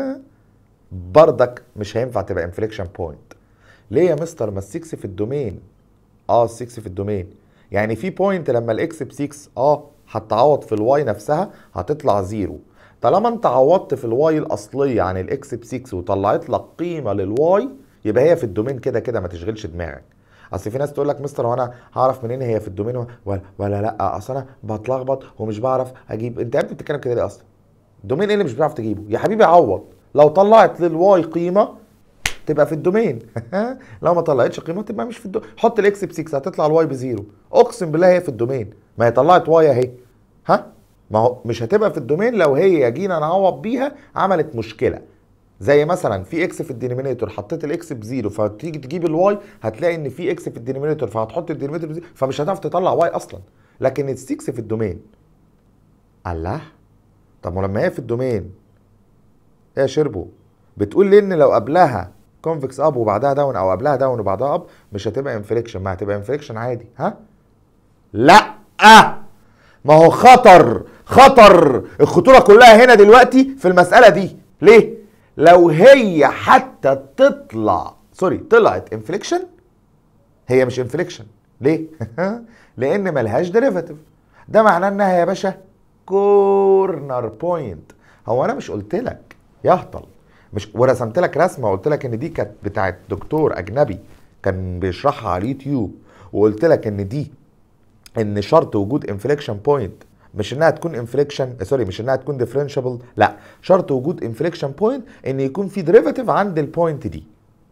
[SPEAKER 1] بردك مش هينفع تبقى انفليكشن بوينت ليه يا مستر ما ال6 في الدومين اه ال6 في الدومين يعني في بوينت لما الاكس ب 6 اه هتعوض في الواي نفسها هتطلع زيرو طالما انت عوضت في الواي الاصليه عن الاكس ب 6 وطلعت لك قيمه للواي يبقى هي في الدومين كده كده ما تشغلش دماغك اصل في ناس تقول لك مستر وانا هعرف منين هي في الدومين و- ولا, ولا لا اصل انا بتلخبط ومش بعرف اجيب انت يا ابني بتتكلم كده ليه اصلا الدومين ايه اللي مش بتعرف تجيبه يا حبيبي عوض لو طلعت للواي قيمه تبقى في الدومين لو ما طلعتش قيمه تبقى مش في الدومين حط الاكس ب 6 هتطلع الواي بزيرو اقسم بالله هي في الدومين ما هي طلعت واي اهي ها ما هو مش هتبقى في الدومين لو هي جينا نعوض بيها عملت مشكله زي مثلا في اكس في الدينومينيتور حطيت الاكس بزيرو فتيجي تجيب الواي هتلاقي ان في اكس في الدينومينيتور فهتحط الدينومينيتور بزيرو فمش هتعرف تطلع واي اصلا لكن ال 6 في الدومين الله طب ولما هي في الدومين ايه يا شربو بتقول لي ان لو قبلها كونفكس اب وبعدها داون او قبلها داون وبعدها اب مش هتبقى انفليكشن ما هتبقى انفليكشن عادي ها لا ما هو خطر خطر الخطوره كلها هنا دلوقتي في المساله دي ليه لو هي حتى تطلع سوري طلعت انفليكشن هي مش انفليكشن ليه لان ملهاش ديريفاتيف ده معناه انها يا باشا كورنر بوينت هو انا مش قلت لك يهطل مش ورسمت لك رسمه وقلت لك ان دي كانت بتاعت دكتور اجنبي كان بيشرحها على اليوتيوب وقلت لك ان دي ان شرط وجود انفليكشن بوينت مش انها تكون انفليكشن سوري مش انها تكون ديفرنشبل لا شرط وجود انفليكشن بوينت ان يكون في ديريفاتيف عند البوينت دي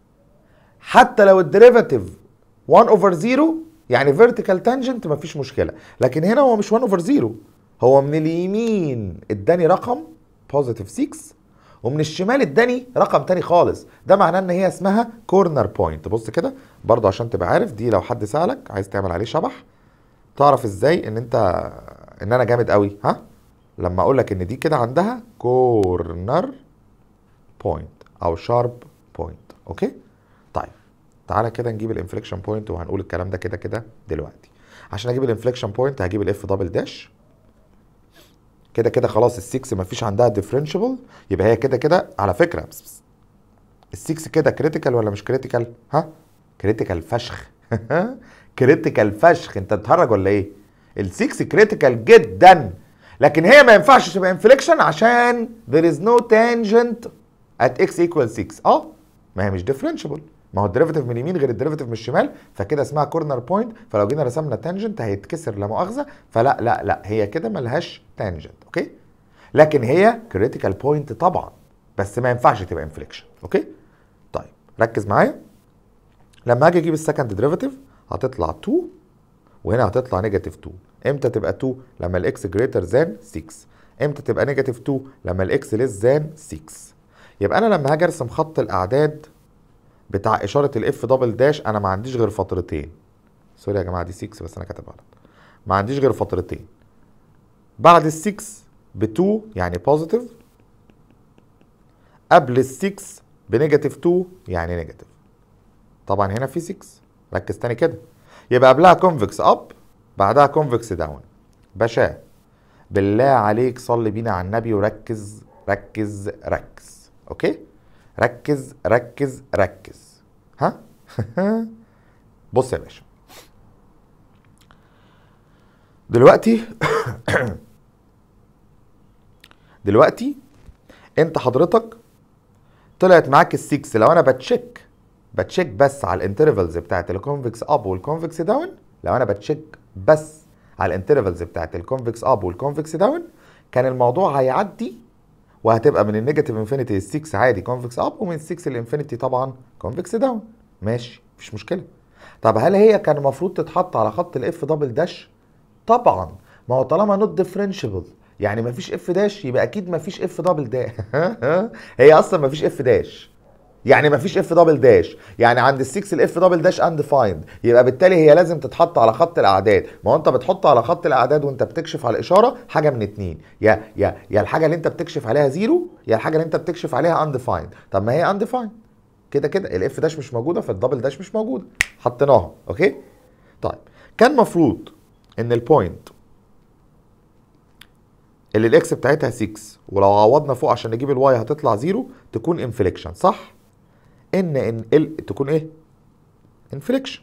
[SPEAKER 1] حتى لو الديريفاتيف 1 اوفر 0 يعني فيرتيكال تانجنت مفيش مشكله لكن هنا هو مش 1 اوفر 0 هو من اليمين اداني رقم بوزيتيف 6 ومن الشمال اداني رقم تاني خالص ده معناه ان هي اسمها كورنر بوينت بص كده برضه عشان تبقى عارف دي لو حد سالك عايز تعمل عليه شبح تعرف ازاي ان انت ان انا جامد قوي ها لما اقول لك ان دي كده عندها كورنر بوينت او شارب بوينت اوكي طيب تعالى كده نجيب الانفليكشن بوينت وهنقول الكلام ده كده كده دلوقتي عشان اجيب الانفليكشن بوينت هجيب الاف دبل داش كده كده خلاص ال6 مفيش عندها ديفرنشبل يبقى هي كده كده على فكره بس بس ال6 كده كريتيكال ولا مش كريتيكال ها كريتيكال فشخ كريتيكال فشخ انت بتهرج ولا ايه ال6 كريتيكال جدا لكن هي ما ينفعش تبقى انفليكشن عشان there is no tangent at x equals 6 اه ما هي مش differentiable ما هو الديريفاتيف من اليمين غير الديريفاتيف من الشمال فكده اسمها كورنر بوينت فلو جينا رسمنا تانجنت هيتكسر لا مؤاخذه فلا لا لا هي كده ملهاش تانجنت اوكي لكن هي كريتيكال بوينت طبعا بس ما ينفعش تبقى انفليكشن اوكي طيب ركز معايا لما اجي اجيب السكند ديريفاتيف هتطلع 2 وهنا هتطلع نيجاتيف 2 امتى تبقى 2 لما الاكس جريتر ذان 6 امتى تبقى نيجاتيف 2 لما الاكس ليس ذان 6 يبقى انا لما هاجي ارسم خط الاعداد بتاع اشاره الاف دبل داش انا ما عنديش غير فترتين سوري يا جماعه دي 6 بس انا كاتبها غلط ما عنديش غير فترتين بعد ال 6 ب 2 يعني بوزيتيف قبل ال 6 بنيجاتيف 2 يعني نيجاتيف طبعا هنا في 6 ركز تاني كده يبقى قبلها كونفكس اب بعدها كونفكس داون باشا بالله عليك صلي بينا على النبي وركز ركز ركز اوكي ركز ركز ركز ها بص يا باشا دلوقتي دلوقتي انت حضرتك طلعت معاك السكس لو انا بتشيك بتشيك بس على الانترفلز بتاعت الكونفكس اب والكونفكس داون لو انا بتشيك بس على الانترفلز بتاعت الكونفكس اب والكونفكس داون كان الموضوع هيعدي وهتبقى من النيجاتيف انفينيتي ل 6 عادي كونفكس اب ومن 6 لانفينيتي طبعا كونفكس داون ماشي مفيش مشكله طب هل هي كان المفروض تتحط على خط الاف دبل داش طبعا ما هو طالما نوت ديفرنشبل يعني مفيش اف داش يبقى اكيد مفيش اف دبل داش هي اصلا مفيش اف داش يعني مفيش اف دبل داش يعني عند ال6 الاف دبل داش انديفايند يبقى بالتالي هي لازم تتحط على خط الاعداد ما هو انت بتحط على خط الاعداد وانت بتكشف على الاشاره حاجه من اتنين يا يا يا الحاجه اللي انت بتكشف عليها زيرو يا الحاجه اللي انت بتكشف عليها انديفايند طب ما هي انديفايند كده كده الاف داش مش موجوده فالدبل داش مش موجوده حطيناها اوكي طيب كان مفروض ان البوينت اللي الاكس بتاعتها 6 ولو عوضنا فوق عشان نجيب الواي هتطلع زيرو تكون انفليكشن صح ان ان ال تكون ايه انفليكشن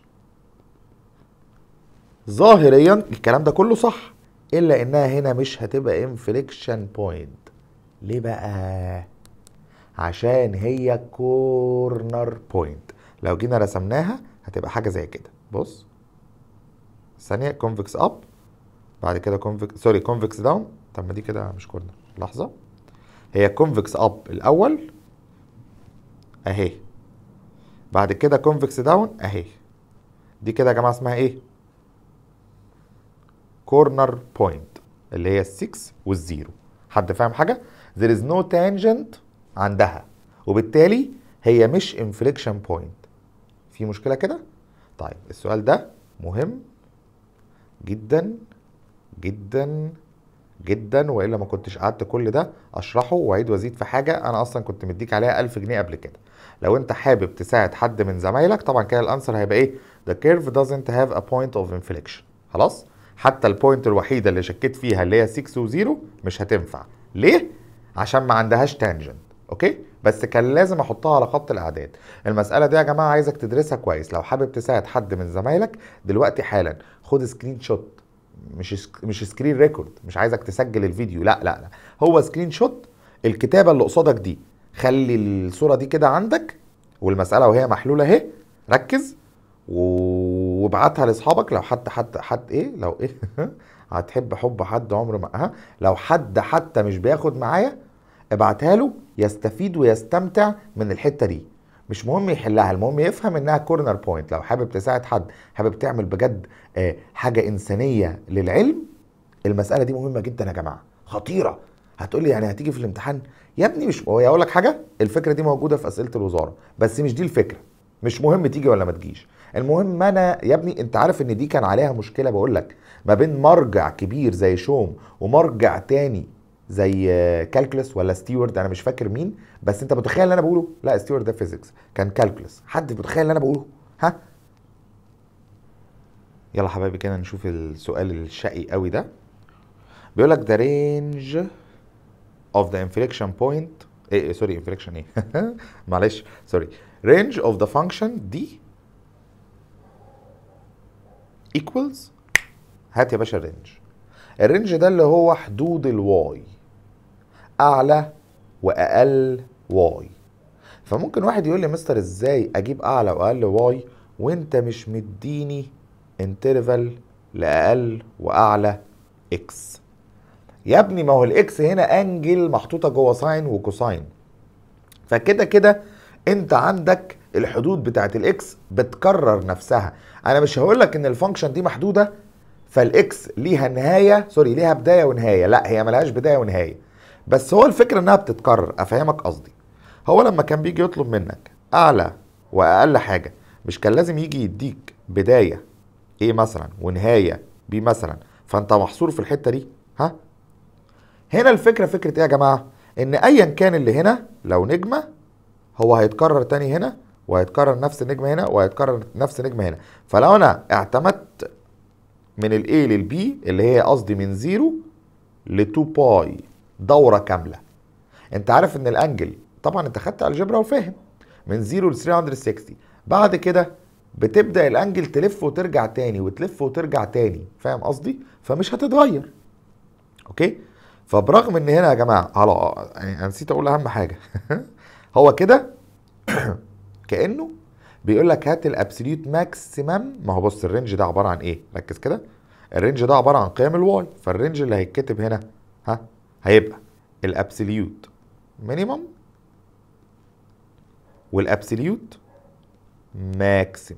[SPEAKER 1] ظاهريا الكلام ده كله صح الا انها هنا مش هتبقى انفليكشن بوينت ليه بقى عشان هي كورنر بوينت لو جينا رسمناها هتبقى حاجه زي كده بص ثانيه كونفكس اب بعد كده كونفكس سوري كونفكس داون طب ما دي كده مش كورنر لحظه هي كونفكس اب الاول اهي بعد كده كونفكس داون اهي دي كده يا جماعه اسمها ايه كورنر بوينت اللي هي ال6 والزيرو حد فاهم حاجه there is no tangent عندها وبالتالي هي مش انفليكشن بوينت في مشكله كده طيب السؤال ده مهم جدا جدا جدا والا ما كنتش قعدت كل ده اشرحه واعيد وازيد في حاجه انا اصلا كنت مديك عليها 1000 جنيه قبل كده لو انت حابب تساعد حد من زمايلك طبعا كده الانسر هيبقى ايه the curve doesn't have a point of inflection خلاص حتى البوينت الوحيده اللي شكيت فيها اللي هي 6 و0 مش هتنفع ليه عشان ما عندهاش تانجنت اوكي بس كان لازم احطها على خط الاعداد المساله دي يا جماعه عايزك تدرسها كويس لو حابب تساعد حد من زمايلك دلوقتي حالا خد سكرين شوت مش مش سكرين ريكورد مش عايزك تسجل الفيديو لا لا لا هو سكرين شوت الكتابه اللي قصادك دي خلي الصوره دي كده عندك والمساله وهي محلوله اهي ركز وابعتها لاصحابك لو حد حد حد ايه لو ايه هتحب حب حد عمره ما ها لو حد حتى مش بياخد معايا ابعتها له يستفيد ويستمتع من الحته دي مش مهم يحلها المهم يفهم انها كورنر بوينت لو حابب تساعد حد حابب تعمل بجد آه، حاجه انسانيه للعلم المساله دي مهمه جدا يا جماعه خطيره هتقول لي يعني هتيجي في الامتحان يا ابني مش هو اقول لك حاجه الفكره دي موجوده في اسئله الوزاره بس مش دي الفكره مش مهم تيجي ولا ما تجيش المهم انا يا ابني انت عارف ان دي كان عليها مشكله بقول لك ما بين مرجع كبير زي شوم ومرجع تاني زي كالكولس ولا ستيوارد انا مش فاكر مين بس انت متخيل اللي انا بقوله لا ستيوارد ده فيزيكس كان كالكولس حد متخيل اللي انا بقوله ها يلا حبايبي كده نشوف السؤال الشقي قوي ده بيقول لك the range of the inflection point ايه سوري inflection ايه معلش سوري range of the function دي equals هات يا باشا الرينج الرينج ده اللي هو حدود الواي اعلى واقل واي فممكن واحد يقول لي مستر ازاي اجيب اعلى واقل واي وانت مش مديني انترفال لاقل واعلى اكس يا ابني ما هو الاكس هنا انجل محطوطه جوه ساين وكوساين فكده كده انت عندك الحدود بتاعت الاكس بتكرر نفسها انا مش هقول لك ان الفانكشن دي محدوده فالاكس ليها نهايه سوري ليها بدايه ونهايه لا هي ملهاش بدايه ونهايه بس هو الفكره انها بتتكرر افهمك قصدي هو لما كان بيجي يطلب منك اعلى واقل حاجه مش كان لازم يجي يديك بدايه ايه مثلا ونهايه بي مثلا فانت محصور في الحته دي ها هنا الفكره فكره ايه يا جماعه ان ايا كان اللي هنا لو نجمه هو هيتكرر تاني هنا وهيتكرر نفس النجمه هنا وهيتكرر نفس النجمه هنا فلو انا اعتمدت من الاي للبي اللي هي قصدي من 0 ل 2 باي دوره كامله انت عارف ان الانجل طبعا انت خدت الجبرا وفاهم من 0 ل 360 بعد كده بتبدا الانجل تلف وترجع تاني وتلف وترجع تاني فاهم قصدي فمش هتتغير اوكي فبرغم ان هنا يا جماعه على يعني انا نسيت اقول اهم حاجه هو كده كانه بيقول لك هات الابسوليوت ماكسيمم ما هو بص الرينج ده عباره عن ايه ركز كده الرينج ده عباره عن قيم الواي فالرينج اللي هيتكتب هنا ها هيبقى الابسوليوت مينيمم والابسوليوت ماكسيمم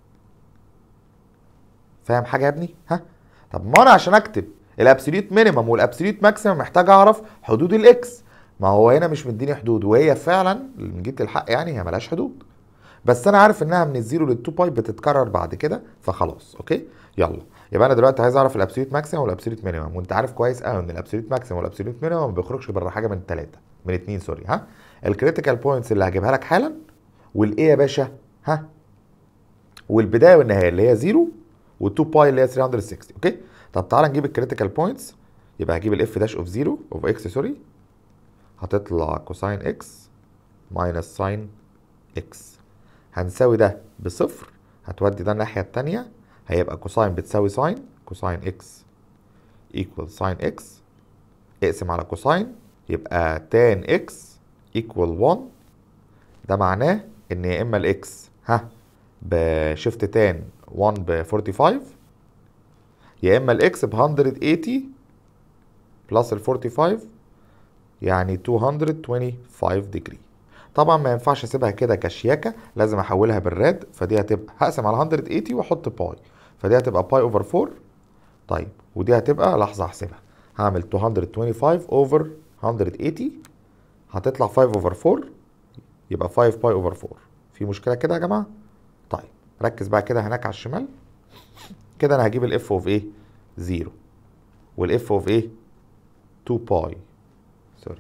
[SPEAKER 1] فاهم حاجه يا ابني ها طب ما انا عشان اكتب الابسوليوت مينيمم والابسوليوت ماكسيمم محتاج اعرف حدود الاكس ما هو هنا مش مديني حدود وهي فعلا من جيت الحق يعني هي ملهاش حدود بس انا عارف انها من الزيرو للتو باي بتتكرر بعد كده فخلاص اوكي يلا يبقى انا دلوقتي عايز اعرف الابسوليوت ماكسيمم والابسوليوت مينيمم وانت عارف كويس قوي ان الابسوليوت ماكسيمم والابسوليوت مينيمم ما بيخرجش بره حاجه من الثلاثه من اتنين سوري ها الكريتيكال بوينتس اللي هجيبها لك حالا والايه يا باشا ها والبدايه والنهايه اللي هي 0 وال2 باي اللي هي 360 اوكي طب تعالى نجيب الكريتيكال بوينتس يبقى هجيب الاف داش اوف 0 اوف اكس سوري هتطلع كوساين اكس ماينس ساين اكس هنساوي ده بصفر هتودي ده الناحية التانية هيبقى كوساين بتساوي ساين كوساين اكس ايكوال ساين اكس اقسم على كوساين يبقى تان اكس ايكوال 1 ده معناه ان يا اما الاكس ها بشيفت تان 1 ب 45 يا اما الاكس ب 180 بلس ال 45 يعني 225 ديجري طبعا ما ينفعش اسيبها كده كشياكه لازم احولها بالراد فدي هتبقى هقسم على 180 واحط باي فدي هتبقى باي اوفر 4 طيب ودي هتبقى لحظه احسبها هعمل 225 اوفر 180 هتطلع 5 اوفر 4 يبقى 5 باي اوفر 4 في مشكله كده يا جماعه طيب ركز بقى كده هناك على الشمال كده انا هجيب الاف اوف ايه 0 والاف اوف ايه 2 باي سوري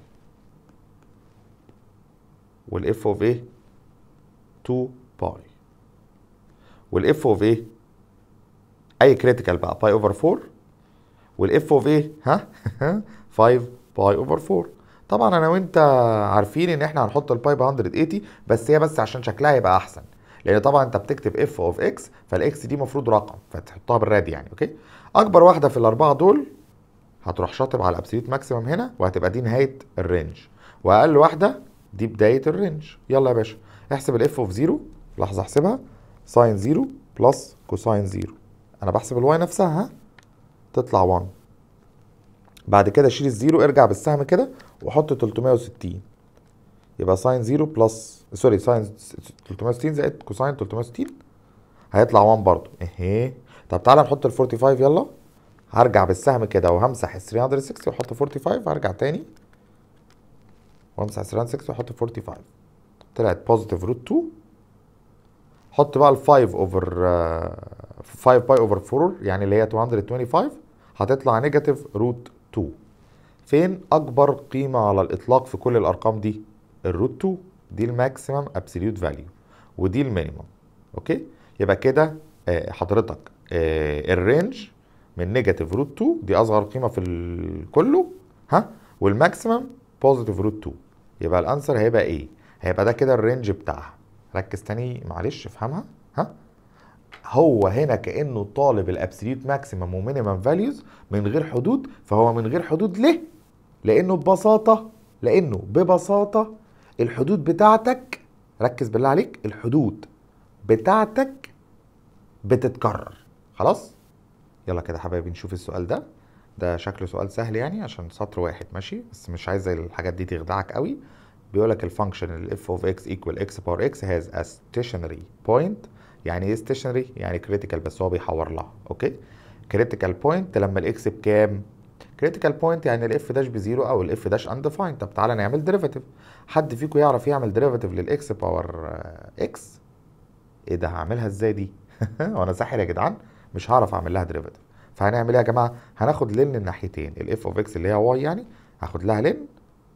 [SPEAKER 1] والاف اوف ايه 2 باي والاف اوف ايه اي كريتيكال بقى باي اوفر 4 والاف اوف ايه ها 5 باي اوفر 4 طبعا انا وانت عارفين ان احنا هنحط الباي ب 180 بس هي بس عشان شكلها يبقى احسن لان طبعا انت بتكتب اف اوف اكس فالاكس دي المفروض رقم فتحطها بالراد يعني اوكي اكبر واحده في الاربعه دول هتروح شاطب على الابسوليوت ماكسيمم هنا وهتبقى دي نهايه الرينج واقل واحده دي بدايه الرينج يلا يا باشا احسب الاف اوف 0 لحظه احسبها ساين 0 بلس كوساين 0 انا بحسب الواي نفسها ها تطلع 1 بعد كده شيل الزيرو ارجع بالسهم كده وحط 360 يبقى ساين 0 بلس سوري ساين 360 زائد كوساين 360 هيطلع 1 برضه اهي طب تعالى نحط ال 45 يلا هرجع بالسهم كده وهمسح ال 360 واحط 45 هرجع تاني وامسح ال 360 واحط 45 طلعت بوزيتيف روت 2 حط بقى ال 5 اوفر 5 باي اوفر 4 يعني اللي هي 225 هتطلع نيجاتيف روت 2 فين اكبر قيمه على الاطلاق في كل الارقام دي الروت 2 دي الماكسيمم ابسوليوت فاليو ودي المينيمم اوكي يبقى كده آه، حضرتك آه، الرينج من نيجاتيف روت 2 دي اصغر قيمه في ال- كله ها والماكسيمم بوزيتيف روت 2 يبقى الانسر هيبقى ايه هيبقى ده كده الرينج بتاعها ركز تاني معلش افهمها ها هو هنا كانه طالب الابسوليوت ماكسيمم ومينيمم فاليوز من غير حدود فهو من غير حدود ليه لانه ببساطه لانه ببساطه الحدود بتاعتك ركز بالله عليك الحدود بتاعتك بتتكرر خلاص يلا كده يا حبايبي نشوف السؤال ده ده شكله سؤال سهل يعني عشان سطر واحد ماشي بس مش عايز الحاجات دي تخدعك قوي بيقول لك الفانكشن ال f of x equal x power x has a stationary point يعني ايه stationary يعني critical بس هو بيحور لها اوكي critical point لما الاكس بكام critical point يعني الاف داش بزيرو او الاف داش undefined طب تعالى نعمل derivative حد فيكم يعرف يعمل derivative للاكس باور اكس ايه ده هعملها ازاي دي وانا ساحر يا جدعان مش هعرف اعمل لها derivative فهنعمل ايه يا جماعه هناخد لين الناحيتين الاف اوف اكس اللي هي واي يعني هاخد لها لين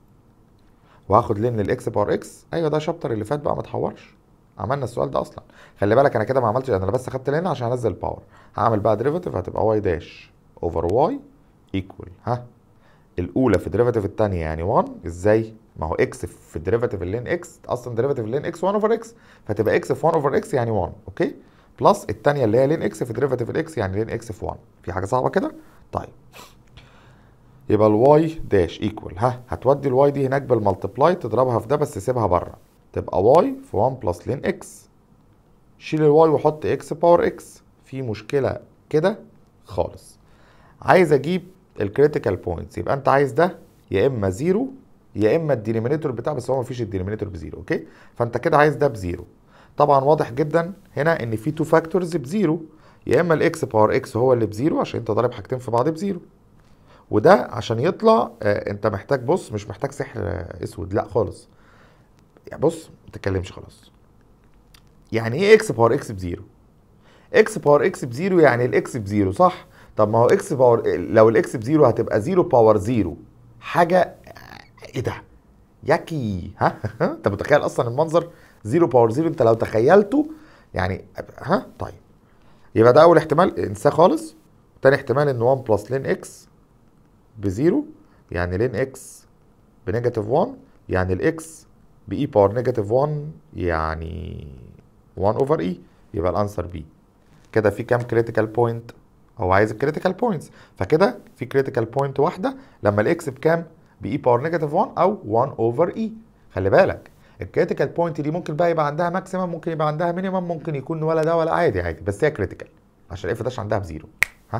[SPEAKER 1] وهاخد لين للاكس باور اكس ايوه ده شابتر اللي فات بقى ما تحورش عملنا السؤال ده اصلا خلي بالك انا كده ما عملتش انا بس خدت لين عشان انزل باور هعمل بقى ديريفاتيف هتبقى واي داش اوفر واي ايكوال ها الاولى في الديريفاتيف الثانيه يعني 1 ازاي ما هو اكس في الديريفاتيف اللين اكس اصلا ديريفاتيف اللين اكس 1 اوفر اكس فتبقى اكس في 1 اوفر اكس يعني 1 اوكي بلس الثانيه اللي هي لين اكس في ديريفاتيف الاكس يعني لين اكس في 1 في حاجه صعبه كده طيب يبقى الواي داش ايكوال ها هتودي الواي دي هناك بالملتبلاي تضربها في ده بس سيبها بره تبقى واي في 1 بلس لين اكس شيل الواي وحط اكس باور اكس في مشكله كده خالص عايز اجيب الكريتيكال بوينتس يبقى انت عايز ده يا اما زيرو يا اما الدينومينيتور بتاعه بس هو مفيش الدينومينيتور بزيرو اوكي فانت كده عايز ده بزيرو طبعا واضح جدا هنا ان في تو فاكتورز بزيرو يا اما الاكس باور اكس هو اللي بزيرو عشان انت ضارب حاجتين في بعض بزيرو وده عشان يطلع آه انت محتاج بص مش محتاج سحر آه اسود لا خالص يعني بص ما تتكلمش خلاص يعني ايه اكس باور اكس بزيرو اكس باور اكس بزيرو يعني الاكس بزيرو صح طب ما هو اكس باور لو الاكس بزيرو هتبقى زيرو باور زيرو حاجه ايه ده ياكي ها انت متخيل اصلا المنظر زيرو باور زيرو انت لو تخيلته يعني ها طيب يبقى ده اول احتمال انساه خالص تاني احتمال ان 1 بلس لين اكس بزيرو يعني لين اكس بنيجاتيف 1 يعني الاكس باي باور نيجاتيف 1 يعني 1 اوفر اي يبقى الانسر بي كده في كام كريتيكال بوينت هو عايز الكريتيكال بوينتس فكده في كريتيكال بوينت واحده لما الاكس بكام باي باور نيجاتيف 1 او 1 اوفر اي خلي بالك الكريتيكال بوينت دي ممكن بقى يبقى عندها ماكسيمم ممكن يبقى عندها مينيمم ممكن يكون ولا ده ولا عادي عادي بس هي كريتيكال عشان الاف داش عندها بزيرو ها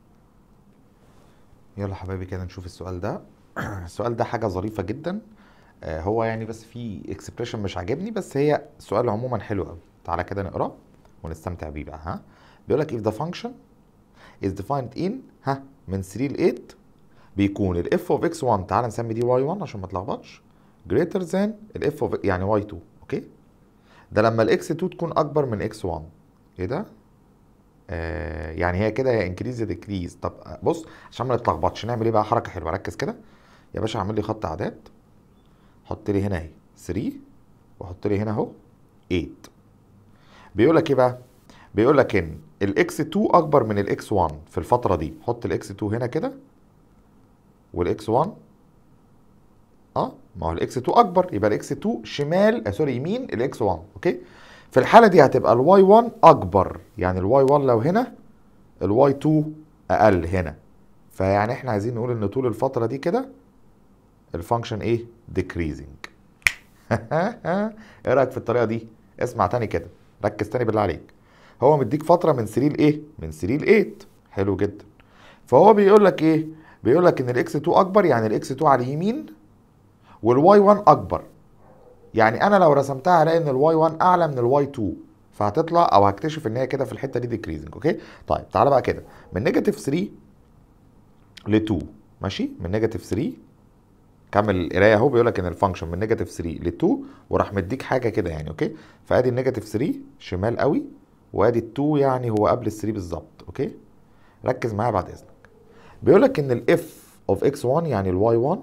[SPEAKER 1] يلا حبايبي كده نشوف السؤال ده السؤال ده حاجه ظريفه جدا آه هو يعني بس في اكسبريشن مش عاجبني بس هي السؤال عموما حلو قوي تعالى كده نقراه ونستمتع بيه بقى ها بيقول لك if the function is defined in ها من 3 ل 8 بيكون ال f of x1 تعال نسمي دي y1 عشان ما تلخبطش greater than ال f of يعني y2 اوكي ده لما ال x2 تكون اكبر من x1 ايه ده آه يعني هي كده يا increase يا decrease طب بص عشان ما نتلخبطش نعمل ايه بقى حركه حلوه ركز كده يا باشا اعمل لي خط اعداد حط لي هنا اهي 3 وحط لي هنا اهو 8 بيقول لك ايه بقى بيقول لك ان الاكس 2 اكبر من الاكس 1 في الفتره دي حط الاكس 2 هنا كده والاكس 1 اه ما هو الاكس 2 اكبر يبقى الاكس 2 شمال آه سوري يمين الاكس 1 اوكي في الحاله دي هتبقى الواي 1 اكبر يعني الواي 1 لو هنا الواي 2 اقل هنا فيعني احنا عايزين نقول ان طول الفتره دي كده الفانكشن ايه decreasing ايه رايك في الطريقه دي اسمع تاني كده ركز تاني بالله عليك هو مديك فتره من 3 لايه من 3 ل 8 حلو جدا فهو بيقول لك ايه بيقول لك ان الاكس 2 اكبر يعني الاكس 2 على اليمين والواي 1 اكبر يعني انا لو رسمتها هلاقي ان الواي 1 اعلى من الواي 2 فهتطلع او هكتشف ان هي كده في الحته دي ديكريزنج اوكي طيب تعالى بقى كده من نيجاتيف 3 ل 2 ماشي من نيجاتيف 3 كمل القرايه اهو بيقول لك ان الفانكشن من نيجاتيف 3 ل 2 وراح مديك حاجه كده يعني اوكي فادي النيجاتيف 3 شمال قوي وادي ال 2 يعني هو قبل ال 3 بالظبط اوكي ركز معايا بعد اذنك بيقول لك ان الاف اوف اكس 1 يعني الواي 1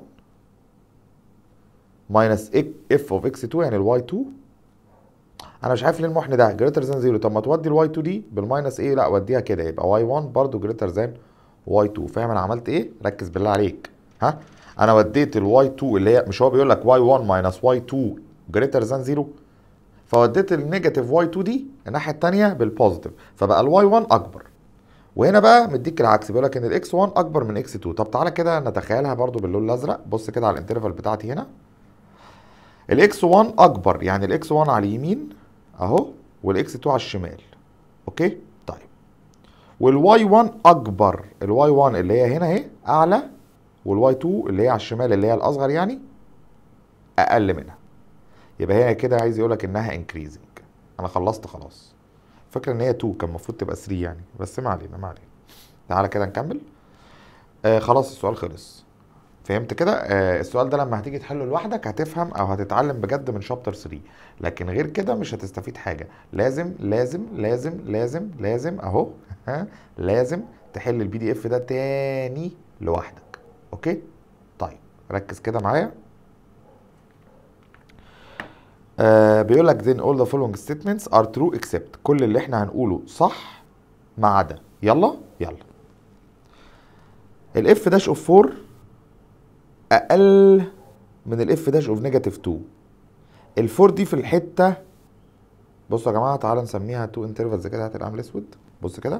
[SPEAKER 1] ماينس اف اوف اكس 2 يعني الواي 2 انا مش عارف ليه المحن ده جريتر ذان 0 طب ما تودي الواي 2 دي بالماينس ايه لا وديها كده يبقى واي 1 برضو جريتر ذان واي 2 فاهم انا عملت ايه ركز بالله عليك ها انا وديت الواي 2 اللي هي مش هو بيقول لك واي 1 ماينس واي 2 جريتر ذان 0 فوديت النيجاتيف واي 2 دي الناحيه الثانيه بالبوزيتيف فبقى الواي 1 اكبر وهنا بقى مديك العكس بيقول لك ان الاكس 1 اكبر من اكس 2 طب تعالى كده نتخيلها برضو باللون الازرق بص كده على الانترفال بتاعتي هنا الاكس 1 اكبر يعني الاكس 1 على اليمين اهو والاكس 2 على الشمال اوكي طيب والواي 1 اكبر الواي 1 اللي هي هنا اهي اعلى والواي 2 اللي هي على الشمال اللي هي الاصغر يعني اقل منها يبقى هي كده عايز يقول لك انها انكريزنج انا خلصت خلاص فاكر ان هي 2 كان المفروض تبقى 3 يعني بس ما علينا ما علينا تعالى كده نكمل آه خلاص السؤال خلص فهمت كده آه السؤال ده لما هتيجي تحله لوحدك هتفهم او هتتعلم بجد من شابتر 3 لكن غير كده مش هتستفيد حاجه لازم لازم لازم لازم لازم اهو ها لازم تحل البي دي اف ده تاني لوحدك اوكي طيب ركز كده معايا آه بيقول لك then all the following statements are true except كل اللي احنا هنقوله صح ما عدا يلا يلا الاف داش اوف 4 اقل من الاف داش اوف نيجاتيف 2 الفور دي في الحته بصوا يا جماعه تعالى نسميها تو انترفالز كده هات القلم الاسود بص كده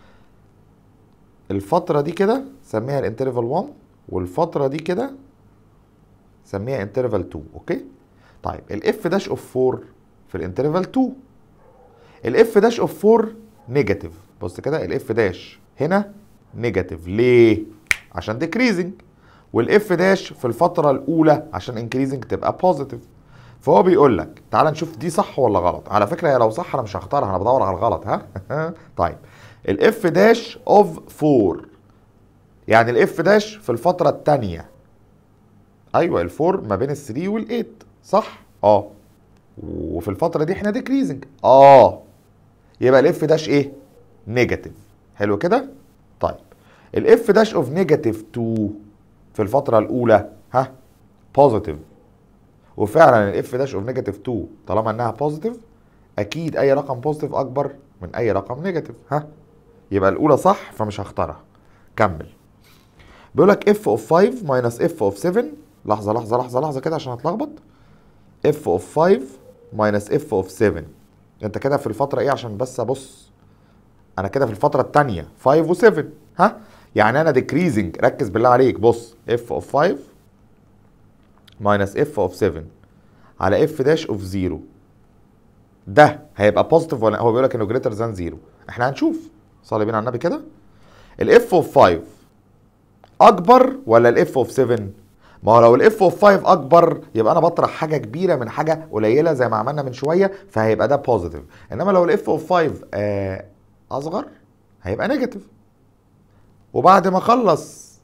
[SPEAKER 1] الفتره دي كده سميها الانترفال 1 والفتره دي كده سميها انترفال 2 اوكي طيب الاف داش اوف 4 في الانترفال 2 الاف داش اوف 4 نيجاتيف بص كده الاف داش هنا نيجاتيف ليه عشان ديكريزنج والاف داش في الفتره الاولى عشان انكريزنج تبقى بوزيتيف فهو بيقول لك تعال نشوف دي صح ولا غلط على فكره هي لو صح انا مش هختارها انا بدور على الغلط ها طيب الاف داش اوف 4 يعني الاف داش في الفتره الثانيه ايوه الفور ما بين ال3 وال8 صح اه وفي الفتره دي احنا ديكريزنج اه يبقى الاف داش ايه نيجاتيف حلو كده طيب الاف داش اوف نيجاتيف 2 في الفتره الاولى ها بوزيتيف وفعلا الاف داش اوف نيجاتيف 2 طالما انها بوزيتيف اكيد اي رقم بوزيتيف اكبر من اي رقم نيجاتيف ها يبقى الاولى صح فمش هختارها كمل بيقول لك اف اوف 5 ماينس اف اوف 7 لحظه لحظه لحظه لحظه كده عشان اتلخبط اف اوف 5 ماينس اف اوف 7 انت كده في الفتره ايه عشان بس ابص انا كده في الفتره الثانيه 5 و7 ها يعني انا ديكريزنج ركز بالله عليك بص اف اوف 5 ماينس اف اوف 7 على اف داش اوف 0 ده هيبقى بوزيتيف ولا هو بيقول لك انه جريتر ذان 0 احنا هنشوف صلي بينا على النبي كده الاف اوف 5 اكبر ولا الاف اوف 7 ما هو لو الاف اوف 5 اكبر يبقى انا بطرح حاجه كبيره من حاجه قليله زي ما عملنا من شويه فهيبقى ده بوزيتيف انما لو الاف اوف 5 آه اصغر هيبقى نيجاتيف وبعد ما اخلص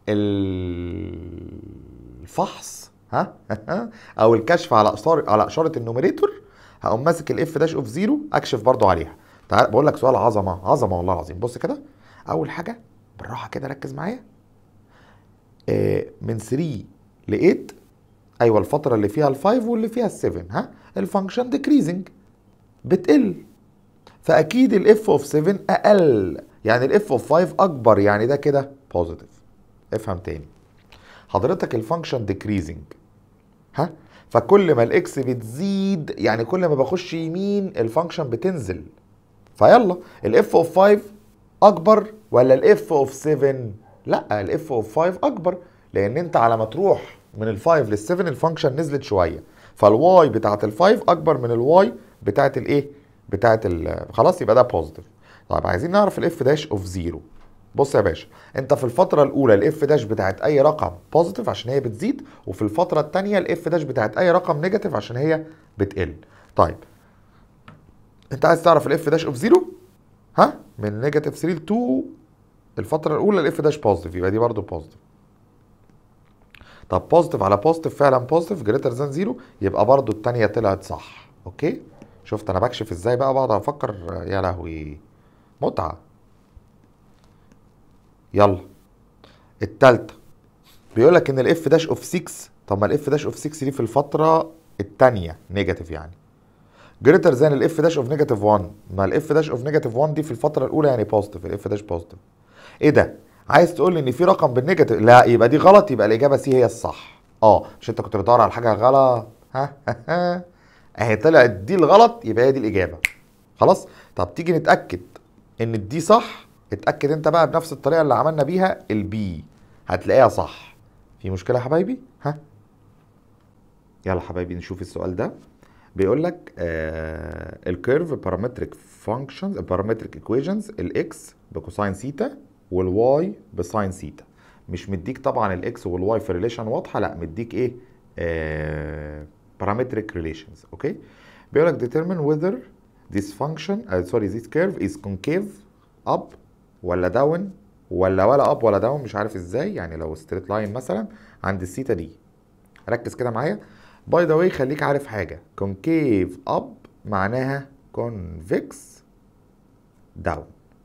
[SPEAKER 1] الفحص ها او الكشف على اشاره على اشاره النوميريتور هقوم ماسك الاف داش اوف 0 اكشف برضو عليها تعال بقول لك سؤال عظمه عظمه والله العظيم بص كده اول حاجه بالراحه كده ركز معايا آه من 3 ل 8 ايوه الفتره اللي فيها ال5 واللي فيها ال7 ها الفانكشن ديكريزنج بتقل فاكيد الاف اوف 7 اقل يعني الاف اوف 5 اكبر يعني ده كده بوزيتيف افهم تاني حضرتك الفانكشن ديكريزنج ها فكل ما الاكس بتزيد يعني كل ما بخش يمين الفانكشن بتنزل فيلا الاف اوف 5 اكبر ولا الاف اوف 7 لا الاف اوف 5 اكبر لان انت على ما تروح من ال5 لل7 الفانكشن نزلت شويه فالواي بتاعت ال5 اكبر من الواي بتاعت الايه بتاعت ال خلاص يبقى ده بوزيتيف طيب عايزين نعرف الاف داش اوف 0 بص يا باشا انت في الفتره الاولى الاف داش بتاعت اي رقم بوزيتيف عشان هي بتزيد وفي الفتره الثانيه الاف داش بتاعت اي رقم نيجاتيف عشان هي بتقل طيب انت عايز تعرف الاف داش اوف 0 ها من نيجاتيف 3 ل 2 الفتره الاولى الاف داش بوزيتيف يبقى دي برضو بوزيتيف طب بوزيتيف على بوزيتيف فعلا بوزيتيف جريتر ذان 0 يبقى برضو الثانيه طلعت صح اوكي شفت انا بكشف ازاي بقى بقعد افكر يا لهوي متعه يلا التالتة بيقول لك ان الاف داش اوف 6 طب ما الاف داش اوف 6 دي في الفترة التانية نيجاتيف يعني جريتر ذان الاف داش اوف نيجاتيف 1 ما الاف داش اوف نيجاتيف 1 دي في الفترة الأولى يعني بوزيتيف الاف داش بوزيتيف ايه ده؟ عايز تقول لي ان في رقم بالنيجاتيف لا يبقى دي غلط يبقى الإجابة سي هي الصح اه مش انت كنت بتدور على حاجة غلط ها ها اهي طلعت دي الغلط يبقى هي دي الإجابة خلاص؟ طب تيجي نتأكد ان الدي صح اتاكد انت بقى بنفس الطريقه اللي عملنا بيها البي هتلاقيها صح في مشكله يا حبايبي ها يلا حبايبي نشوف السؤال ده بيقول لك آه الكيرف بارامتريك فانكشنز بارامتريك ايكويشنز الاكس بكوساين سيتا والواي بساين سيتا مش مديك طبعا الاكس والواي في ريليشن واضحه لا مديك ايه بارامتريك ريليشنز اوكي بيقول لك determine whether this function uh, sorry this curve is concave up ولا down ولا ولا up ولا down مش عارف ازاي يعني لو ستريت لاين مثلا عند السيتا دي ركز كده معايا باي ذا واي خليك عارف حاجه concave up معناها convex down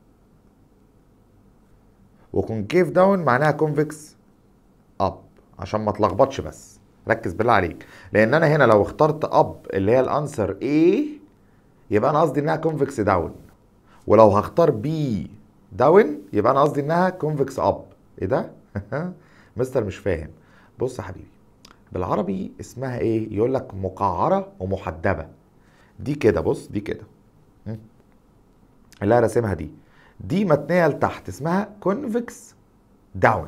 [SPEAKER 1] وكونكيف داون معناها كونفكس اب عشان ما تلخبطش بس ركز بالله عليك لان انا هنا لو اخترت اب اللي هي الانسر A يبقى انا قصدي انها كونفكس داون ولو هختار بي داون يبقى انا قصدي انها كونفكس اب ايه ده مستر مش فاهم بص يا حبيبي بالعربي اسمها ايه يقول لك مقعره ومحدبه دي كده بص دي كده م? اللي انا راسمها دي دي متنيه لتحت اسمها كونفكس داون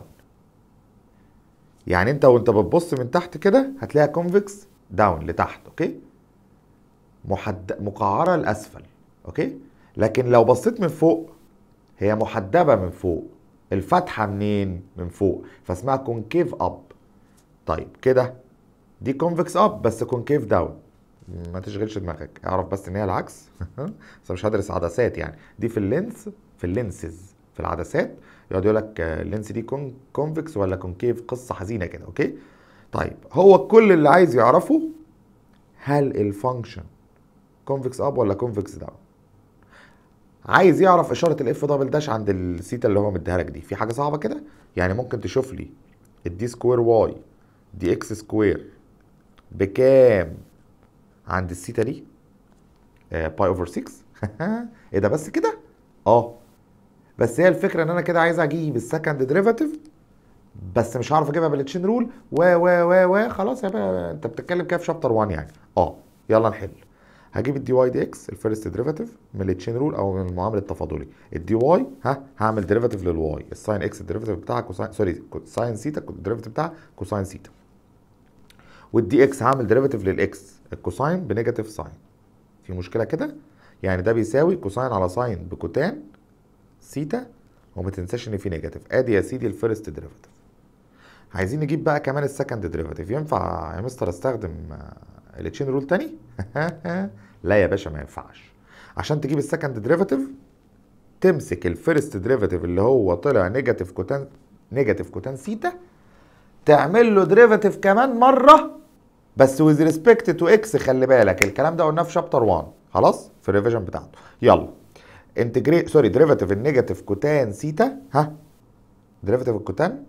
[SPEAKER 1] يعني انت وانت بتبص من تحت كده هتلاقيها كونفكس داون لتحت اوكي محد... مقعره لاسفل اوكي لكن لو بصيت من فوق هي محدبه من فوق الفتحه منين من فوق فاسمها كونكيف اب طيب كده دي كونفكس اب بس كونكيف داون ما تشغلش دماغك اعرف بس ان هي العكس بس مش هدرس عدسات يعني دي في اللينس في اللينسز في العدسات يقعد يقول لك اللينس دي كون كونفكس ولا كونكيف قصه حزينه كده اوكي طيب هو كل اللي عايز يعرفه هل الفانكشن كونفكس اب ولا كونفكس داون عايز يعرف اشاره الاف دبل داش عند السيتا اللي هو مديها لك دي في حاجه صعبه كده يعني ممكن تشوف لي الدي سكوير واي دي اكس سكوير بكام عند السيتا دي آه باي اوفر 6 ايه ده بس كده اه بس هي الفكره ان انا كده عايز اجيب السكند ديريفاتيف بس مش هعرف اجيبها بالتشين رول و و و و خلاص يا بقى انت بتتكلم كده في شابتر 1 يعني اه يلا نحل هجيب الدي واي دي اكس الفيرست ديريفاتيف من التشين رول او من المعامل التفاضلي الدي واي ها هعمل ديريفاتيف للواي الساين اكس الديريفاتيف بتاعها كوساين سوري ساين سيتا الديريفاتيف بتاعها كوساين سيتا والدي اكس هعمل ديريفاتيف للاكس الكوساين بنيجاتيف ساين في مشكله كده يعني ده بيساوي كوساين على ساين بكوتان سيتا وما تنساش ان في نيجاتيف ادي يا سيدي الفيرست ديريفاتيف عايزين نجيب بقى كمان السكند ديريفاتيف ينفع يا مستر استخدم التشين رول تاني لا يا باشا ما ينفعش عشان تجيب السكند ديريفاتيف تمسك الفيرست ديريفاتيف اللي هو طلع نيجاتيف كوتان نيجاتيف كوتان سيتا تعمل له ديريفاتيف كمان مره بس ويز ريسبكت تو اكس خلي بالك الكلام ده قلناه في شابتر 1 خلاص في الريفيجن بتاعته يلا انتجريت سوري ديريفاتيف النيجاتيف كوتان سيتا ها ديريفاتيف الكوتان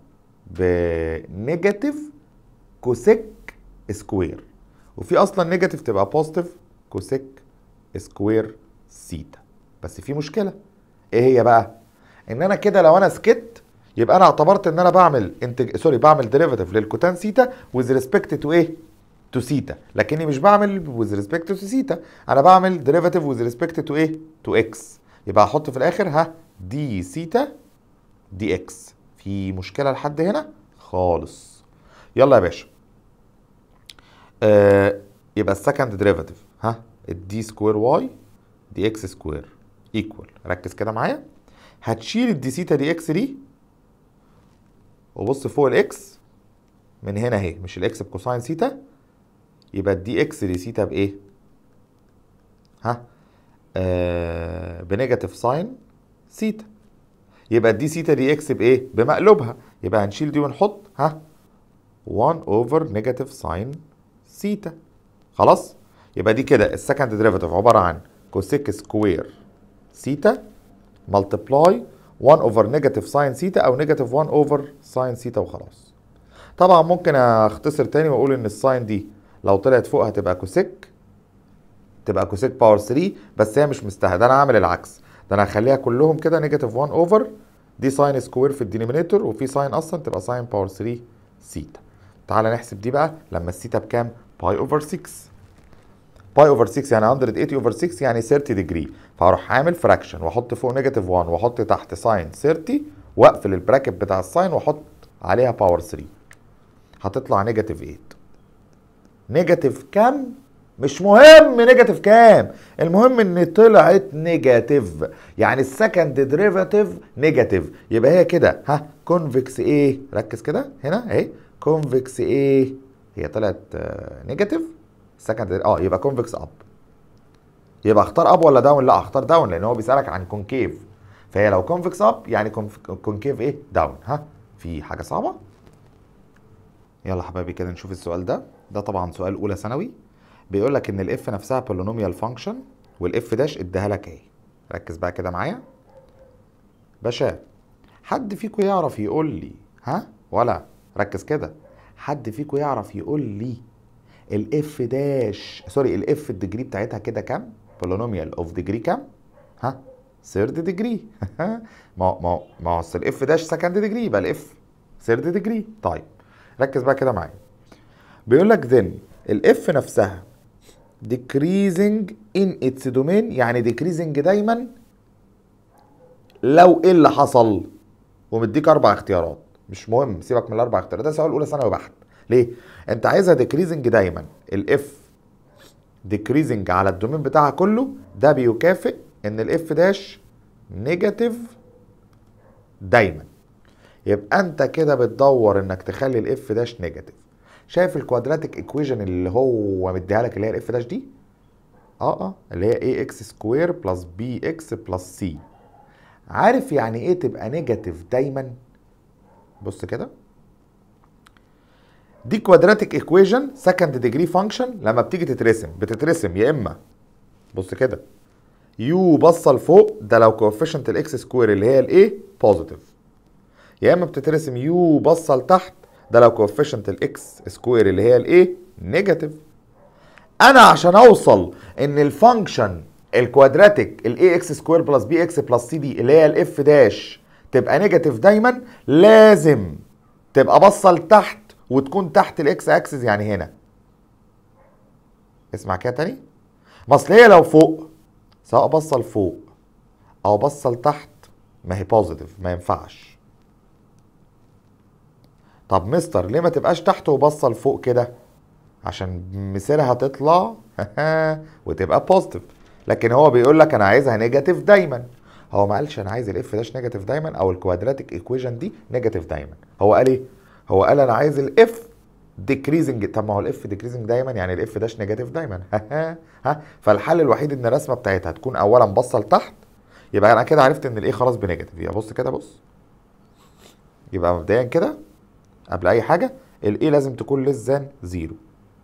[SPEAKER 1] بنيجاتيف كوسيك سكوير وفي اصلا نيجاتيف تبقى بوزيتيف كوسيك سكوير سيتا بس في مشكله ايه هي بقى ان انا كده لو انا سكت يبقى انا اعتبرت ان انا بعمل انتج سوري بعمل ديريفاتيف للكوتان سيتا ويز ريسبكت تو ايه تو سيتا لكني مش بعمل ويز ريسبكت تو سيتا انا بعمل ديريفاتيف ويز ريسبكت تو ايه تو اكس يبقى هحط في الاخر ها دي سيتا دي اكس في مشكله لحد هنا خالص يلا يا باشا آه يبقى السكند ديريفاتيف ها الدي سكوير واي دي اكس سكوير ايكوال ركز كده معايا هتشيل الدي سيتا دي اكس دي وبص فوق الاكس من هنا اهي مش الاكس بكوساين سيتا يبقى الدي اكس دي سيتا بايه ها آه بنيجاتيف ساين سيتا يبقى الدي سيتا دي اكس بايه بمقلوبها يبقى هنشيل دي ونحط ها 1 اوفر نيجاتيف ساين سيتا خلاص يبقى دي كده السكند ديريفاتيف عباره عن كوسيك سكوير سيتا ملتبلاي 1 اوفر نيجاتيف ساين سيتا او نيجاتيف 1 اوفر ساين سيتا وخلاص طبعا ممكن اختصر تاني واقول ان الساين دي لو طلعت فوق هتبقى كوسيك تبقى كوسيك باور 3 بس هي مش مستاهله ده انا هعمل العكس ده انا هخليها كلهم كده نيجاتيف 1 اوفر دي ساين سكوير في الدينومينيتور وفي ساين اصلا تبقى ساين باور 3 سيتا تعالى نحسب دي بقى لما السيتا بكام باي اوفر 6 باي اوفر 6 يعني 180 اوفر 6 يعني 30 ديجري فهروح عامل فراكشن واحط فوق نيجاتيف 1 واحط تحت ساين 30 واقفل البراكت بتاع الساين واحط عليها باور 3 هتطلع نيجاتيف 8 نيجاتيف كام مش مهم نيجاتيف كام المهم ان طلعت نيجاتيف يعني السكند ديريفاتيف نيجاتيف يبقى هي كده ها كونفكس ايه ركز كده هنا اهي كونفكس ايه هي طلعت نيجاتيف سكند اه يبقى كونفكس اب يبقى اختار اب ولا داون لا اختار داون لان هو بيسالك عن كونكيف فهي لو كونفكس اب يعني كونكيف ايه داون ها في حاجه صعبه يلا حبايبي كده نشوف السؤال ده ده طبعا سؤال اولى ثانوي بيقول لك ان الاف نفسها بولينوميال فانكشن والاف داش اداها لك اهي ركز بقى كده معايا باشا حد فيكم يعرف يقول لي ها ولا ركز كده حد فيكم يعرف يقول لي الاف داش سوري الاف الديجري بتاعتها كده كام بولينوميال اوف ديجري كام ها ثيرد ديجري ما ما ما هو اصل الاف داش سكند ديجري يبقى الاف ثيرد ديجري طيب ركز بقى كده معايا بيقول لك then الاف نفسها decreasing in its domain يعني decreasing دايما لو ايه اللي حصل ومديك اربع اختيارات مش مهم سيبك من الاربع اختيارات ده سؤال اولى ثانوي بحت ليه انت عايزها decreasing دايما الاف decreasing على الدومين بتاعها كله ده بيكافئ ان الاف داش نيجاتيف دايما يبقى انت كده بتدور انك تخلي الاف داش نيجاتيف شايف الكوادراتيك ايكويشن اللي هو مديها لك اللي هي الاف داش دي اه اه اللي هي اي اكس سكوير بلس بي اكس بلس سي عارف يعني ايه تبقى نيجاتيف دايما بص كده دي كوادراتيك ايكويشن سكند ديجري فانكشن لما بتيجي تترسم بتترسم يا اما بص كده يو باصه لفوق ده لو كوفيشنت الاكس سكوير اللي هي الايه بوزيتيف يا اما بتترسم يو باصه لتحت ده لو كوفيشنت الاكس سكوير اللي هي الايه نيجاتيف انا عشان اوصل ان الفانكشن الكوادراتيك الاي اكس سكوير بلس بي اكس بلس سي دي اللي هي الاف داش تبقى نيجاتيف دايما لازم تبقى باصه لتحت وتكون تحت الاكس اكسس يعني هنا اسمع كده تاني ما اصل هي لو فوق سواء باصه لفوق او باصه لتحت ما هي بوزيتيف ما ينفعش طب مستر ليه ما تبقاش تحت وباصه لفوق كده عشان مسيرها تطلع وتبقى بوزيتيف لكن هو بيقول لك انا عايزها نيجاتيف دايما هو ما قالش انا عايز الاف داش نيجاتيف دايما او الكوادراتيك ايكويشن دي نيجاتيف دايما هو قال ايه هو قال انا عايز الاف ديكريزنج طب ما هو الاف ديكريزنج دايما يعني الاف داش نيجاتيف دايما ها فالحل الوحيد ان الرسمه بتاعتها تكون اولا باصه لتحت يبقى انا كده عرفت ان الايه خلاص بنيجاتيف يبقى بص كده بص يبقى مبدئيا كده قبل اي حاجه الايه لازم تكون ليس ذان زيرو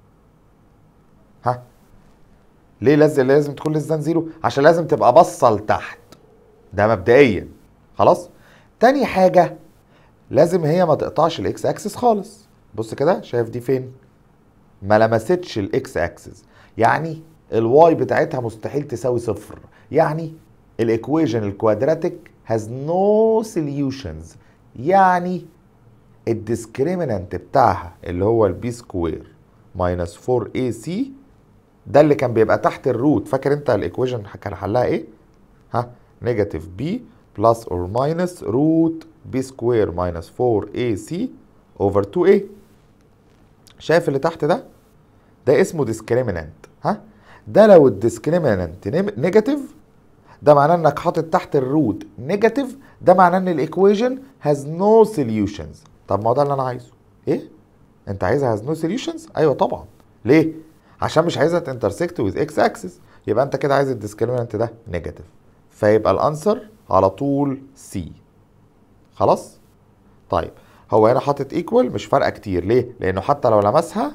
[SPEAKER 1] ها ليه لازم لازم تكون ليس ذان زيرو عشان لازم تبقى باصه لتحت ده مبدئيا خلاص تاني حاجه لازم هي ما تقطعش الاكس اكسس خالص بص كده شايف دي فين ما لمستش الاكس اكسس يعني الواي بتاعتها مستحيل تساوي صفر يعني الايكويشن الكوادراتيك هاز نو سوليوشنز يعني الديسكريمنانت بتاعها اللي هو البي سكوير ماينس 4 اي سي ده اللي كان بيبقى تحت الروت فاكر انت الايكويشن كان حلها ايه ها نيجاتيف بي بلس اور ماينس روت بي سكوير ماينس 4 اي سي اوفر 2 اي شايف اللي تحت ده ده اسمه ديسكريمنانت ها ده لو الديسكريمنانت نيجاتيف ده معناه انك حاطط تحت الروت نيجاتيف ده معناه ان الايكويشن هاز نو سوليوشنز طب ما هو ده اللي انا عايزه ايه انت عايزها هاز نو سوليوشنز ايوه طبعا ليه عشان مش عايزها تنترسكت ويز اكس اكسس يبقى انت كده عايز الديسكريمنانت ده نيجاتيف فيبقى الانسر على طول سي خلاص طيب هو هنا حاطط ايكوال مش فارقه كتير ليه لانه حتى لو لمسها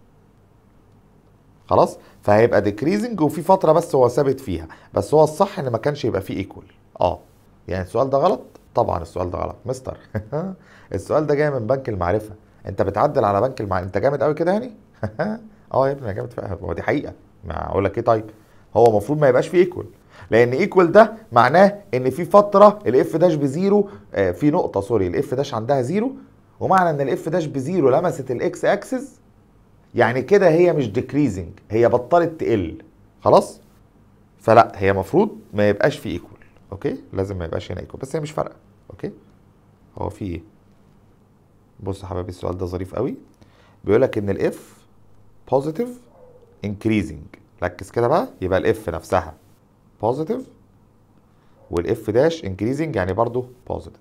[SPEAKER 1] خلاص فهيبقى ديكريزنج وفي فتره بس هو ثابت فيها بس هو الصح ان ما كانش يبقى فيه ايكوال اه يعني السؤال ده غلط طبعا السؤال ده غلط مستر السؤال ده جاي من بنك المعرفه انت بتعدل على بنك المعرفه انت جامد قوي كده يعني اه يا ابني انا جامد فعلا هو دي حقيقه ما اقول لك ايه طيب هو المفروض ما يبقاش فيه ايكوال لان ايكوال ده معناه ان في فتره الاف داش بزيرو آه في نقطه سوري الاف داش عندها زيرو ومعنى ان الاف داش بزيرو لمست الاكس اكسس يعني كده هي مش ديكريزنج هي بطلت تقل خلاص فلا هي مفروض ما يبقاش في ايكوال اوكي لازم ما يبقاش هنا ايكوال بس هي مش فارقه اوكي هو في ايه بص يا حبايبي السؤال ده ظريف قوي بيقول لك ان الاف بوزيتيف انكريزنج ركز كده بقى يبقى الاف نفسها بوزيتيف والاف داش انكريزنج يعني برضو بوزيتيف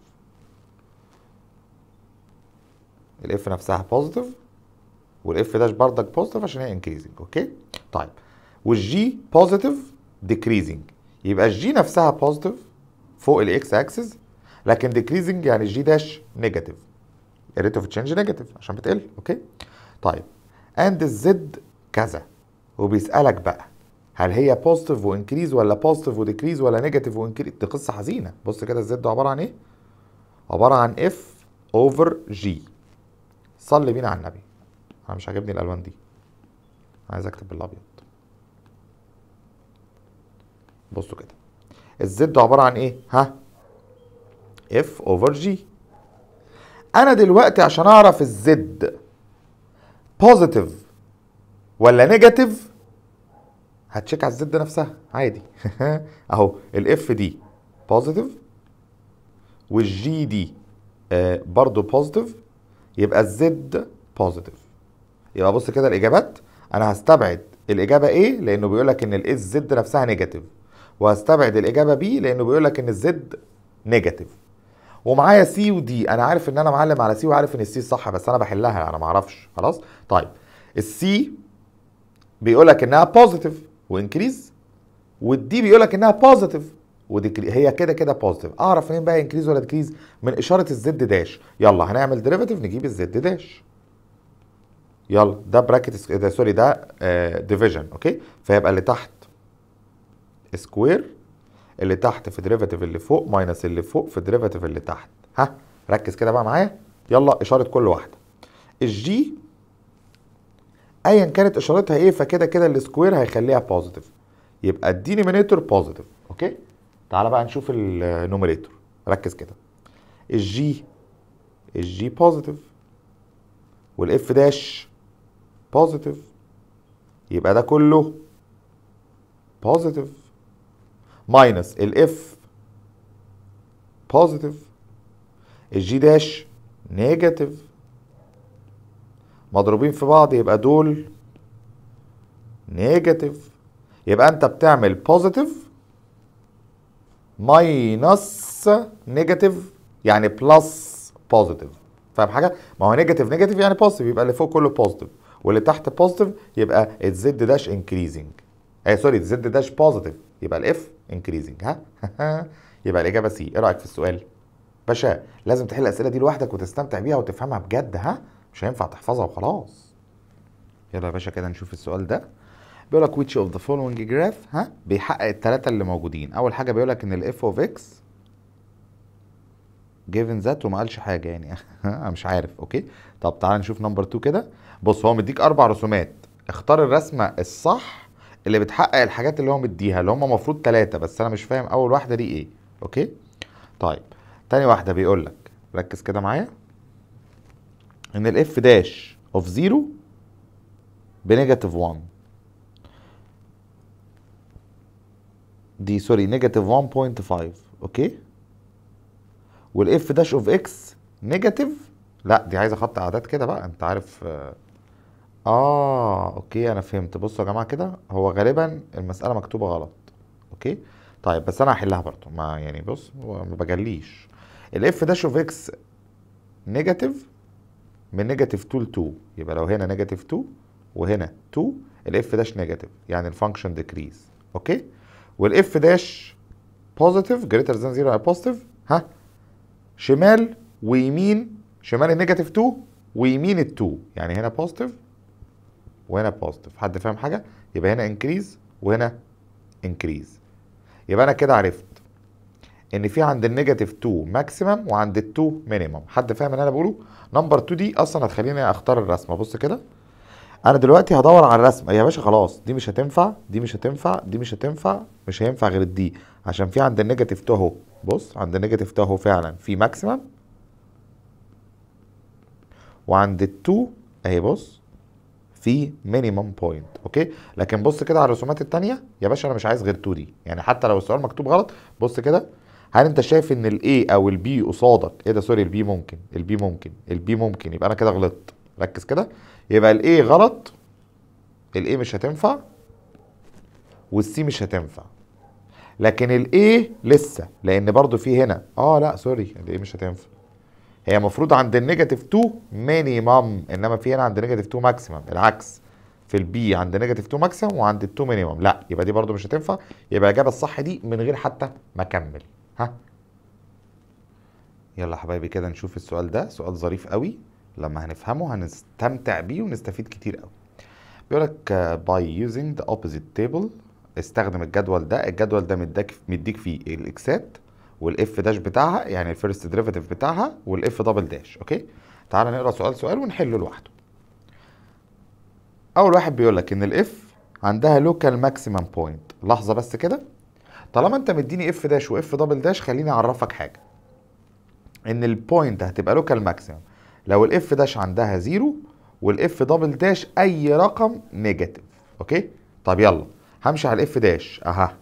[SPEAKER 1] الاف نفسها بوزيتيف والاف داش بردك بوزيتيف عشان هي انكريزنج اوكي طيب والجي بوزيتيف ديكريزنج يبقى الجي نفسها بوزيتيف فوق الاكس اكسس لكن ديكريزنج يعني الجي داش نيجاتيف الريت اوف تشينج نيجاتيف عشان بتقل اوكي طيب اند الزد كذا وبيسالك بقى هل هي بوزيتيف وانكريز ولا بوزيتيف وديكريز ولا نيجاتيف وانكريز دي قصه حزينه بص كده الزد عباره عن ايه عباره عن اف اوفر جي صلي بينا على النبي انا مش عاجبني الالوان دي عايز اكتب بالابيض بصوا كده الزد عباره عن ايه ها اف اوفر جي انا دلوقتي عشان اعرف الزد بوزيتيف ولا نيجاتيف هتشيك على الزد نفسها عادي اهو الاف دي بوزيتيف والجي دي آه برضو بوزيتيف يبقى الزد بوزيتيف يبقى بص كده الاجابات انا هستبعد الاجابه ايه لانه بيقول لك ان الاس زد نفسها نيجاتيف وهستبعد الاجابه بي لانه بيقول لك ان الزد نيجاتيف ومعايا سي ودي انا عارف ان انا معلم على سي وعارف ان السي صح بس انا بحلها انا ما اعرفش خلاص طيب السي بيقول لك انها بوزيتيف وانكريز والدي بيقول لك انها بوزيتيف وديكري هي كده كده بوزيتيف اعرف منين بقى انكريز ولا ديكريز من اشاره الزد داش يلا هنعمل ديريفاتيف نجيب الزد داش يلا ده براكت ده سوري ده ديفيجن اوكي فيبقى اللي تحت سكوير اللي تحت في ديريفاتيف اللي فوق ماينس اللي فوق في ديريفاتيف اللي تحت ها ركز كده بقى معايا يلا اشاره كل واحده الجي ايا كانت اشارتها ايه فكده كده السكوير هيخليها بوزيتيف يبقى الدينومينيتور بوزيتيف اوكي تعالى بقى نشوف النوميريتور ركز كده الجي الجي بوزيتيف والاف داش بوزيتيف يبقى ده كله بوزيتيف ماينس الاف بوزيتيف الجي داش نيجاتيف مضروبين في بعض يبقى دول نيجاتيف يبقى انت بتعمل بوزيتيف ماينس نيجاتيف يعني بلس بوزيتيف فاهم حاجه ما هو نيجاتيف نيجاتيف يعني بوزيتيف يبقى اللي فوق كله بوزيتيف واللي تحت بوزيتيف يبقى الزد داش انكريزنج اي سوري الزد داش بوزيتيف يبقى الاف انكريزنج ها يبقى الاجابه سي ايه رايك في السؤال باشا لازم تحل الاسئله دي لوحدك وتستمتع بيها وتفهمها بجد ها مش هينفع تحفظها وخلاص يلا يا باشا كده نشوف السؤال ده بيقول لك which of the following graph ها بيحقق الثلاثه اللي موجودين اول حاجه بيقول لك ان الاف اوف اكس given that وما قالش حاجه يعني انا مش عارف اوكي طب تعال نشوف نمبر 2 كده بص هو مديك اربع رسومات اختار الرسمه الصح اللي بتحقق الحاجات اللي هو مديها اللي هم المفروض ثلاثه بس انا مش فاهم اول واحده دي ايه اوكي طيب تاني واحده بيقول لك ركز كده معايا ان الاف داش اوف 0 بنيجاتيف 1 دي سوري نيجاتيف 1.5 اوكي والاف داش اوف اكس نيجاتيف لا دي عايزه خط اعداد كده بقى انت عارف اه آه، اوكي انا فهمت بصوا يا جماعه كده هو غالبا المساله مكتوبه غلط اوكي طيب بس انا هحلها برضه ما يعني بص هو ما بجليش الاف داش اوف اكس نيجاتيف من نيجاتيف 2 ل 2 يبقى لو هنا نيجاتيف 2 وهنا 2 الاف داش نيجاتيف يعني الفانكشن ديكريز اوكي والاف داش بوزيتيف جريتر ذان زيرو بوزيتيف ها شمال ويمين شمال النيجاتيف 2 ويمين ال 2 يعني هنا بوزيتيف وهنا بوزيتيف حد فاهم حاجه يبقى هنا انكريز وهنا انكريز يبقى انا كده عرفت ان في عند النيجاتيف 2 ماكسيمم وعند ال 2 مينيمم حد فاهم اللي انا بقوله نمبر 2 دي اصلا هتخليني اختار الرسمه بص كده انا دلوقتي هدور على الرسمه يا باشا خلاص دي مش هتنفع دي مش هتنفع دي مش هتنفع مش هينفع غير الدي عشان في عند النيجاتيف 2 اهو بص عند النيجاتيف 2 اهو فعلا في ماكسيمم وعند ال 2 اهي بص في مينيمم بوينت اوكي لكن بص كده على الرسومات التانية يا باشا انا مش عايز غير 2 دي يعني حتى لو السؤال مكتوب غلط بص كده هل انت شايف ان الاي او البي قصادك ايه ده سوري البي ممكن البي ممكن البي ممكن يبقى انا كده غلطت ركز كده يبقى الاي غلط الاي مش هتنفع والسي مش هتنفع لكن الاي لسه لان برضو في هنا اه لا سوري الاي مش هتنفع هي المفروض عند النيجاتيف 2 مينيمم انما في هنا عند نيجاتيف 2 ماكسيمم العكس في البي عند نيجاتيف 2 ماكسيمم وعند ال 2 مينيمم لا يبقى دي برضو مش هتنفع يبقى الاجابه الصح دي من غير حتى ما اكمل ها يلا حبايبي كده نشوف السؤال ده سؤال ظريف قوي لما هنفهمه هنستمتع بيه ونستفيد كتير قوي بيقول لك باي using the opposite table استخدم الجدول ده الجدول ده مديك مديك فيه الاكسات والاف داش بتاعها يعني الفيرست ديريفاتيف بتاعها والاف دبل داش اوكي تعال نقرا سؤال سؤال ونحله لوحده اول واحد بيقول لك ان الاف عندها لوكال ماكسيمم بوينت لحظه بس كده طالما انت مديني اف داش واف دبل داش خليني اعرفك حاجه ان البوينت هتبقى لوكال ماكسيمم لو الاف داش عندها زيرو والاف دبل داش اي رقم نيجاتيف اوكي طب يلا همشي على الاف داش اها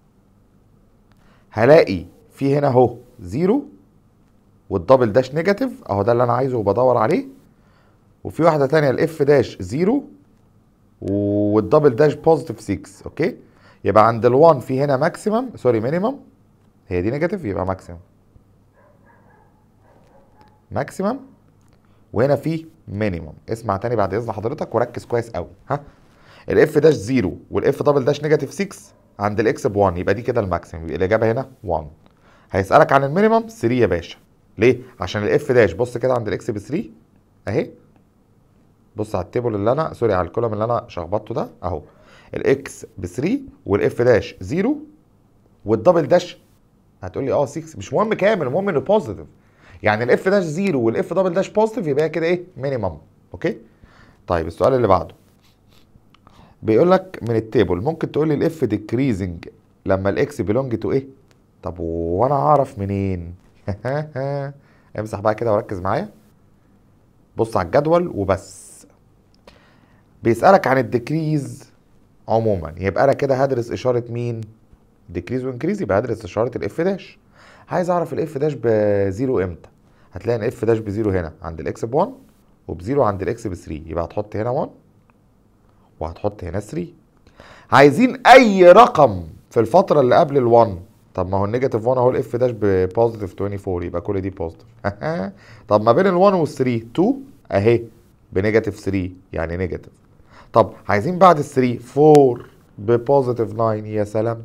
[SPEAKER 1] هلاقي في هنا اهو زيرو والدبل داش نيجاتيف اهو ده اللي انا عايزه وبدور عليه وفي واحده تانية الاف داش زيرو والدبل داش بوزيتيف 6 اوكي يبقى عند ال1 في هنا ماكسيمم سوري مينيمم هي دي نيجاتيف يبقى ماكسيمم ماكسيمم وهنا في مينيمم اسمع تاني بعد اذن حضرتك وركز كويس قوي ها الاف داش 0 والاف دبل داش نيجاتيف 6 عند الاكس ب 1 يبقى دي كده الماكسيمم يبقى الاجابه هنا 1 هيسالك عن المينيمم 3 يا باشا ليه عشان الاف داش بص كده عند الاكس ب 3 اهي بص على التيبل اللي انا سوري على الكولوم اللي انا شخبطته ده اهو الاكس ب 3 والاف داش 0 والدبل داش هتقول لي اه 6 مش مهم كامل المهم انه بوزيتيف يعني الاف داش 0 والاف دبل داش بوزيتيف يبقى كده ايه مينيمم اوكي طيب السؤال اللي بعده بيقول لك من التيبل ممكن تقول لي الاف ديكريزنج لما الاكس بيلونج تو ايه طب وانا اعرف منين امسح بقى كده وركز معايا بص على الجدول وبس بيسألك عن الديكريز عموما يبقى انا كده هدرس اشارة مين ديكريز وانكريز يبقى هدرس اشارة الاف داش عايز اعرف الاف داش بزيرو امتى هتلاقي ان اف داش بزيرو هنا عند الاكس ب 1 وبزيرو عند الاكس ب 3 يبقى هتحط هنا 1 وهتحط هنا 3 عايزين اي رقم في الفترة اللي قبل ال 1 طب ما هو النيجاتيف 1 اهو الاف داش ببوزيتيف 24 يبقى كل دي بوزيتيف طب ما بين ال 1 وال 3 2 اهي بنيجاتيف 3 يعني نيجاتيف طب عايزين بعد ال 3 4 ببوزيتيف 9 يا سلام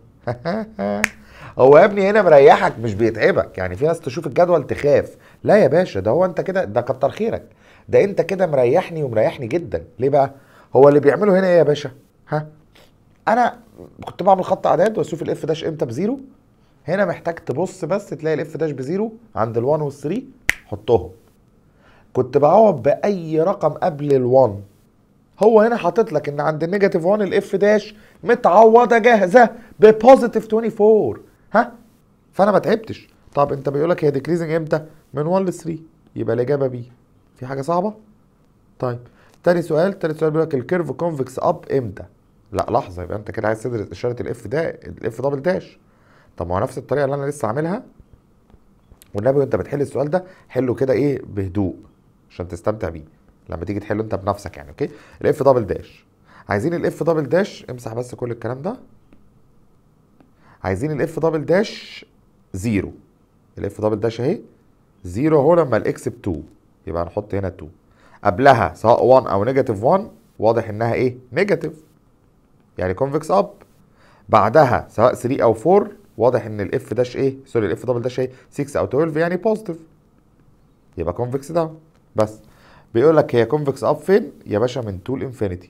[SPEAKER 1] هو يا ابني هنا مريحك مش بيتعبك يعني في ناس تشوف الجدول تخاف لا يا باشا ده هو انت كده ده كتر خيرك ده انت كده مريحني ومريحني جدا ليه بقى هو اللي بيعمله هنا ايه يا باشا ها انا كنت بعمل خط اعداد واشوف الاف داش امتى بزيرو هنا محتاج تبص بس تلاقي الاف داش بزيرو عند ال1 وال3 حطهم كنت بعوض باي رقم قبل ال1 هو هنا حاطط لك ان عند النيجاتيف 1 الاف داش متعوضه جاهزه ببوزيتيف 24 ها فانا ما تعبتش طب انت بيقول لك هي ديكريزنج امتى من 1 ل 3 يبقى الاجابه بي في حاجه صعبه طيب تاني سؤال تاني سؤال بيقول لك الكيرف كونفكس اب امتى لا لحظه يبقى انت كده عايز تدرس اشاره الاف ده الاف دبل داش طب ما هو نفس الطريقه اللي انا لسه عاملها والنبي وانت بتحل السؤال ده حله كده ايه بهدوء عشان تستمتع بيه لما تيجي تحله انت بنفسك يعني اوكي الاف دبل داش عايزين الاف دبل داش امسح بس كل الكلام ده عايزين الاف دبل داش زيرو الاف دبل داش اهي زيرو اهو لما الاكس ب 2 يبقى هنحط هنا 2 قبلها سواء 1 او نيجاتيف 1 واضح انها ايه نيجاتيف يعني كونفكس اب بعدها سواء 3 او 4 واضح ان الاف داش ايه سوري الاف دبل داش ايه 6 او 12 يعني بوزيتيف يبقى كونفكس داون بس بيقول لك هي كونفكس اب فين يا باشا من 2 لانفينيتي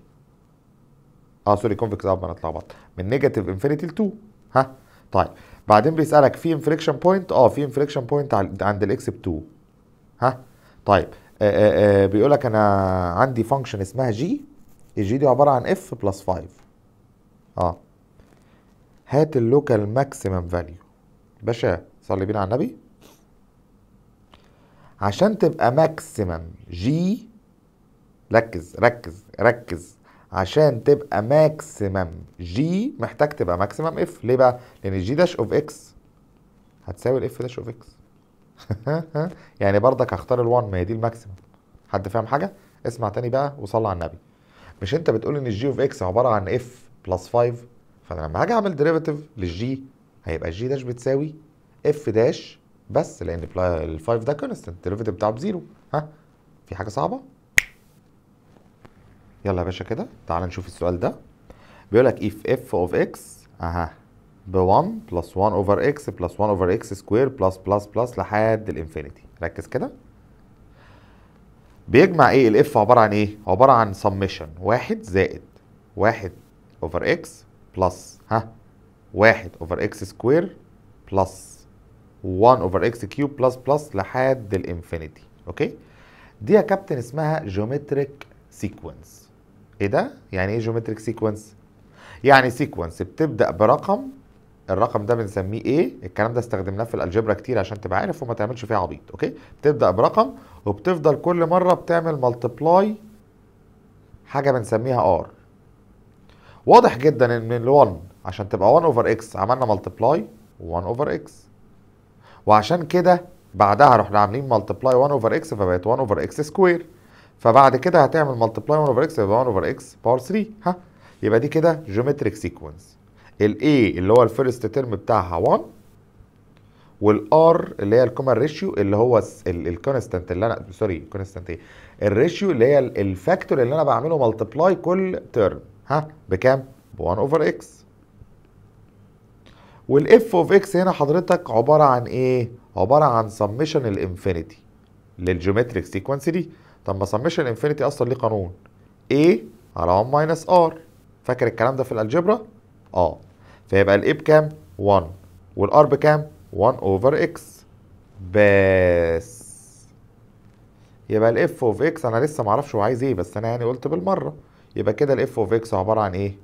[SPEAKER 1] اه سوري كونفكس اب انا اتلخبطت من نيجاتيف انفينيتي ل 2 ها طيب بعدين بيسالك في انفليكشن بوينت اه في انفليكشن بوينت عند الاكس ب 2 ها طيب آه آه بيقول لك انا عندي فانكشن اسمها جي الجي دي عباره عن اف بلس 5 اه هات اللوكال ماكسيمم فاليو باشا صلي بينا على النبي عشان تبقى ماكسيمم جي ركز ركز ركز عشان تبقى ماكسيمم جي محتاج تبقى ماكسيمم اف ليه بقى لان الجي داش اوف اكس هتساوي الاف داش اوف اكس يعني برضك هختار ال1 ما هي دي الماكسيمم حد فاهم حاجه اسمع تاني بقى وصلي على النبي مش انت بتقول ان الجي اوف اكس عباره عن اف بلس 5 فانا لما هاجي اعمل ديريفاتيف للجي هيبقى الجي داش بتساوي اف داش بس لان ال 5 ده كونستنت الديريفاتيف بتاعه بزيرو ها في حاجه صعبه يلا يا باشا كده تعال نشوف السؤال ده بيقول لك if f of x اها ب 1 بلس 1 اوفر x بلس 1 اوفر x سكوير بلس بلس بلس لحد الانفينيتي ركز كده بيجمع ايه الاف عباره عن ايه عباره عن سميشن واحد زائد واحد اوفر اكس بلس ها واحد اوفر اكس سكوير بلس 1 اوفر اكس كيوب بلس بلس لحد الانفينيتي اوكي دي يا كابتن اسمها جيومتريك سيكونس ايه ده يعني ايه جيومتريك سيكونس يعني سيكونس بتبدا برقم الرقم ده بنسميه ايه الكلام ده استخدمناه في الالجبرا كتير عشان تبقى عارف وما تعملش فيه عبيط اوكي بتبدا برقم وبتفضل كل مره بتعمل ملتبلاي حاجه بنسميها ار واضح جدا ان ال 1 عشان تبقى 1 اوفر اكس عملنا ملتبلاي 1 اوفر اكس وعشان كده بعدها رحنا عاملين ملتبلاي 1 اوفر اكس فبقت 1 اوفر اكس سكوير فبعد كده هتعمل ملتبلاي 1 اوفر اكس يبقى 1 اوفر اكس باور 3 ها يبقى دي كده جيومتريك سيكونس الاي اللي هو الفيرست ترم بتاعها 1 والار اللي هي الكومن ريشيو اللي هو الكونستانت اللي انا سوري كونستانت ايه الريشيو اللي هي الفاكتور اللي انا بعمله ملتبلاي كل ترم ها بكام ب 1 اوفر اكس والاف اوف اكس هنا حضرتك عباره عن ايه عباره عن سميشن الانفينيتي للجيومتريك سيكونس دي طب ما سميشن الانفينيتي اصلا ليه قانون a على 1 ماينس r فاكر الكلام ده في الالجبرا اه فيبقى الاي بكام 1 والار بكام 1 اوفر اكس بس يبقى الاف اوف اكس انا لسه معرفش هو عايز ايه بس انا يعني قلت بالمره يبقى كده الاف اوف اكس عباره عن ايه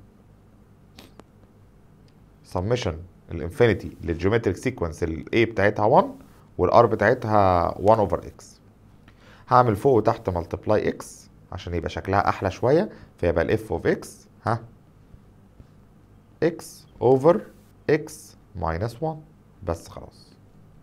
[SPEAKER 1] سميشن الانفينيتي للجيومتريك سيكونس الاي بتاعتها 1 والار بتاعتها 1 اوفر اكس هعمل فوق وتحت ملتبلاي اكس عشان يبقى شكلها احلى شويه فيبقى الاف اوف اكس ها اكس اوفر اكس ماينس 1 بس خلاص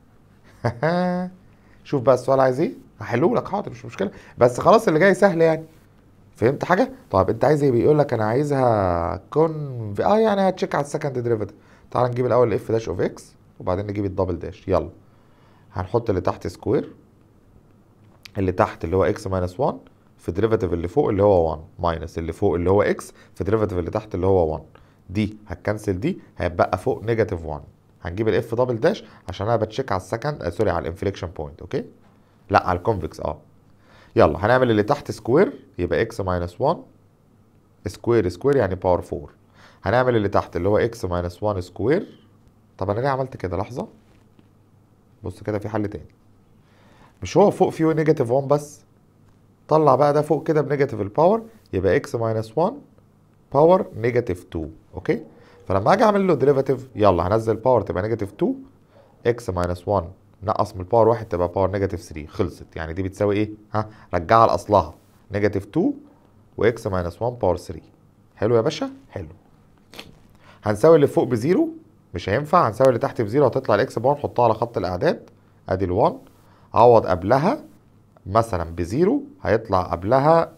[SPEAKER 1] شوف بقى السؤال عايز ايه هحله لك حاضر مش مشكله بس خلاص اللي جاي سهل يعني فهمت حاجه طيب انت عايز ايه بيقول لك انا عايزها كون اه يعني هتشيك على السكند ديريفيتيف تعال نجيب الاول الاف داش اوف اكس وبعدين نجيب الدبل داش يلا هنحط اللي تحت سكوير اللي تحت اللي هو اكس ماينس 1 في ديريفيتيف اللي فوق اللي هو 1 ماينس اللي فوق اللي هو اكس في ديريفيتيف اللي تحت اللي هو 1 دي هتكنسل دي هيبقى فوق نيجاتيف 1 هنجيب الاف دبل داش عشان انا بتشيك على السكند آه سوري على الانفليكشن بوينت اوكي لا على الكونفكس اه يلا هنعمل اللي تحت سكوير يبقى اكس ماينس 1 سكوير سكوير يعني باور 4 هنعمل اللي تحت اللي هو اكس ماينس 1 سكوير طب انا ليه عملت كده لحظه بص كده في حل تاني مش هو فوق فيه نيجاتيف 1 بس طلع بقى ده فوق كده بنيجاتيف الباور يبقى اكس ماينس 1 باور نيجاتيف 2 اوكي فلما اجي اعمل له ديريفاتيف يلا هنزل باور تبقى نيجاتيف 2 اكس ماينس 1 نقص من الباور 1 تبقى باور نيجاتيف 3 خلصت يعني دي بتساوي ايه ها رجعها لاصلها نيجاتيف 2 واكس ماينس 1 باور 3 حلو يا باشا حلو هنساوي اللي فوق بزيرو مش هينفع هنساوي اللي تحت بزيرو هتطلع الاكس بار نحطها على خط الاعداد ادي ال1 عوض قبلها مثلا بزيرو هيطلع قبلها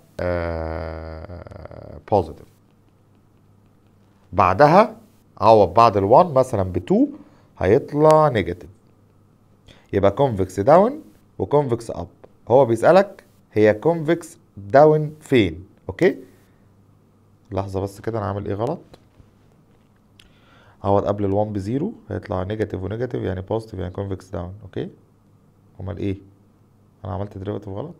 [SPEAKER 1] بوزيتيف بعدها عوض بعد ال1 مثلا ب2 هيطلع نيجاتيف يبقى كونفكس داون وكونفكس اب هو بيسألك هي كونفكس داون فين اوكي لحظة بس كده انا عامل ايه غلط عوض قبل ال1 بزيرو هيطلع نيجاتيف ونيجاتيف يعني بوزيتيف يعني كونفكس داون اوكي امال ايه انا عملت ديريفاتيف غلط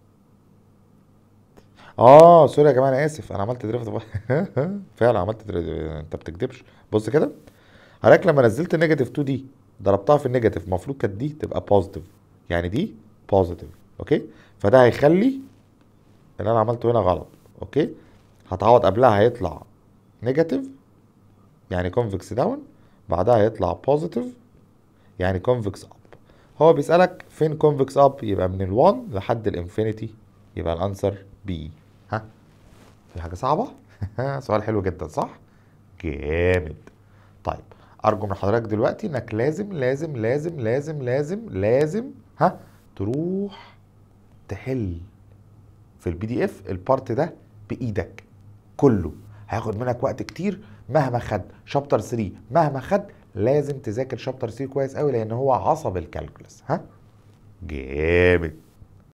[SPEAKER 1] اه سوري يا جماعه انا اسف انا عملت ديريفاتيف فعلا عملت ديريفاتيف انت بتكدبش بص كده حضرتك لما نزلت النيجاتيف 2 دي ضربتها في النيجاتيف المفروض كانت دي تبقى بوزيتيف يعني دي بوزيتيف اوكي فده هيخلي اللي انا عملته هنا غلط اوكي هتعوض قبلها هيطلع نيجاتيف يعني كونفكس داون بعدها هيطلع بوزيتيف يعني كونفكس اب هو بيسألك فين كونفكس اب يبقى من ال1 لحد الانفينيتي يبقى الانسر بي ها في حاجة صعبة سؤال حلو جدا صح جامد طيب ارجو من حضرتك دلوقتي انك لازم لازم لازم لازم لازم لازم ها تروح تحل في البي دي اف البارت ده بايدك كله هياخد منك وقت كتير مهما خد شابتر 3 مهما خد لازم تذاكر شابتر 3 كويس قوي لان هو عصب الكالكولس ها جامد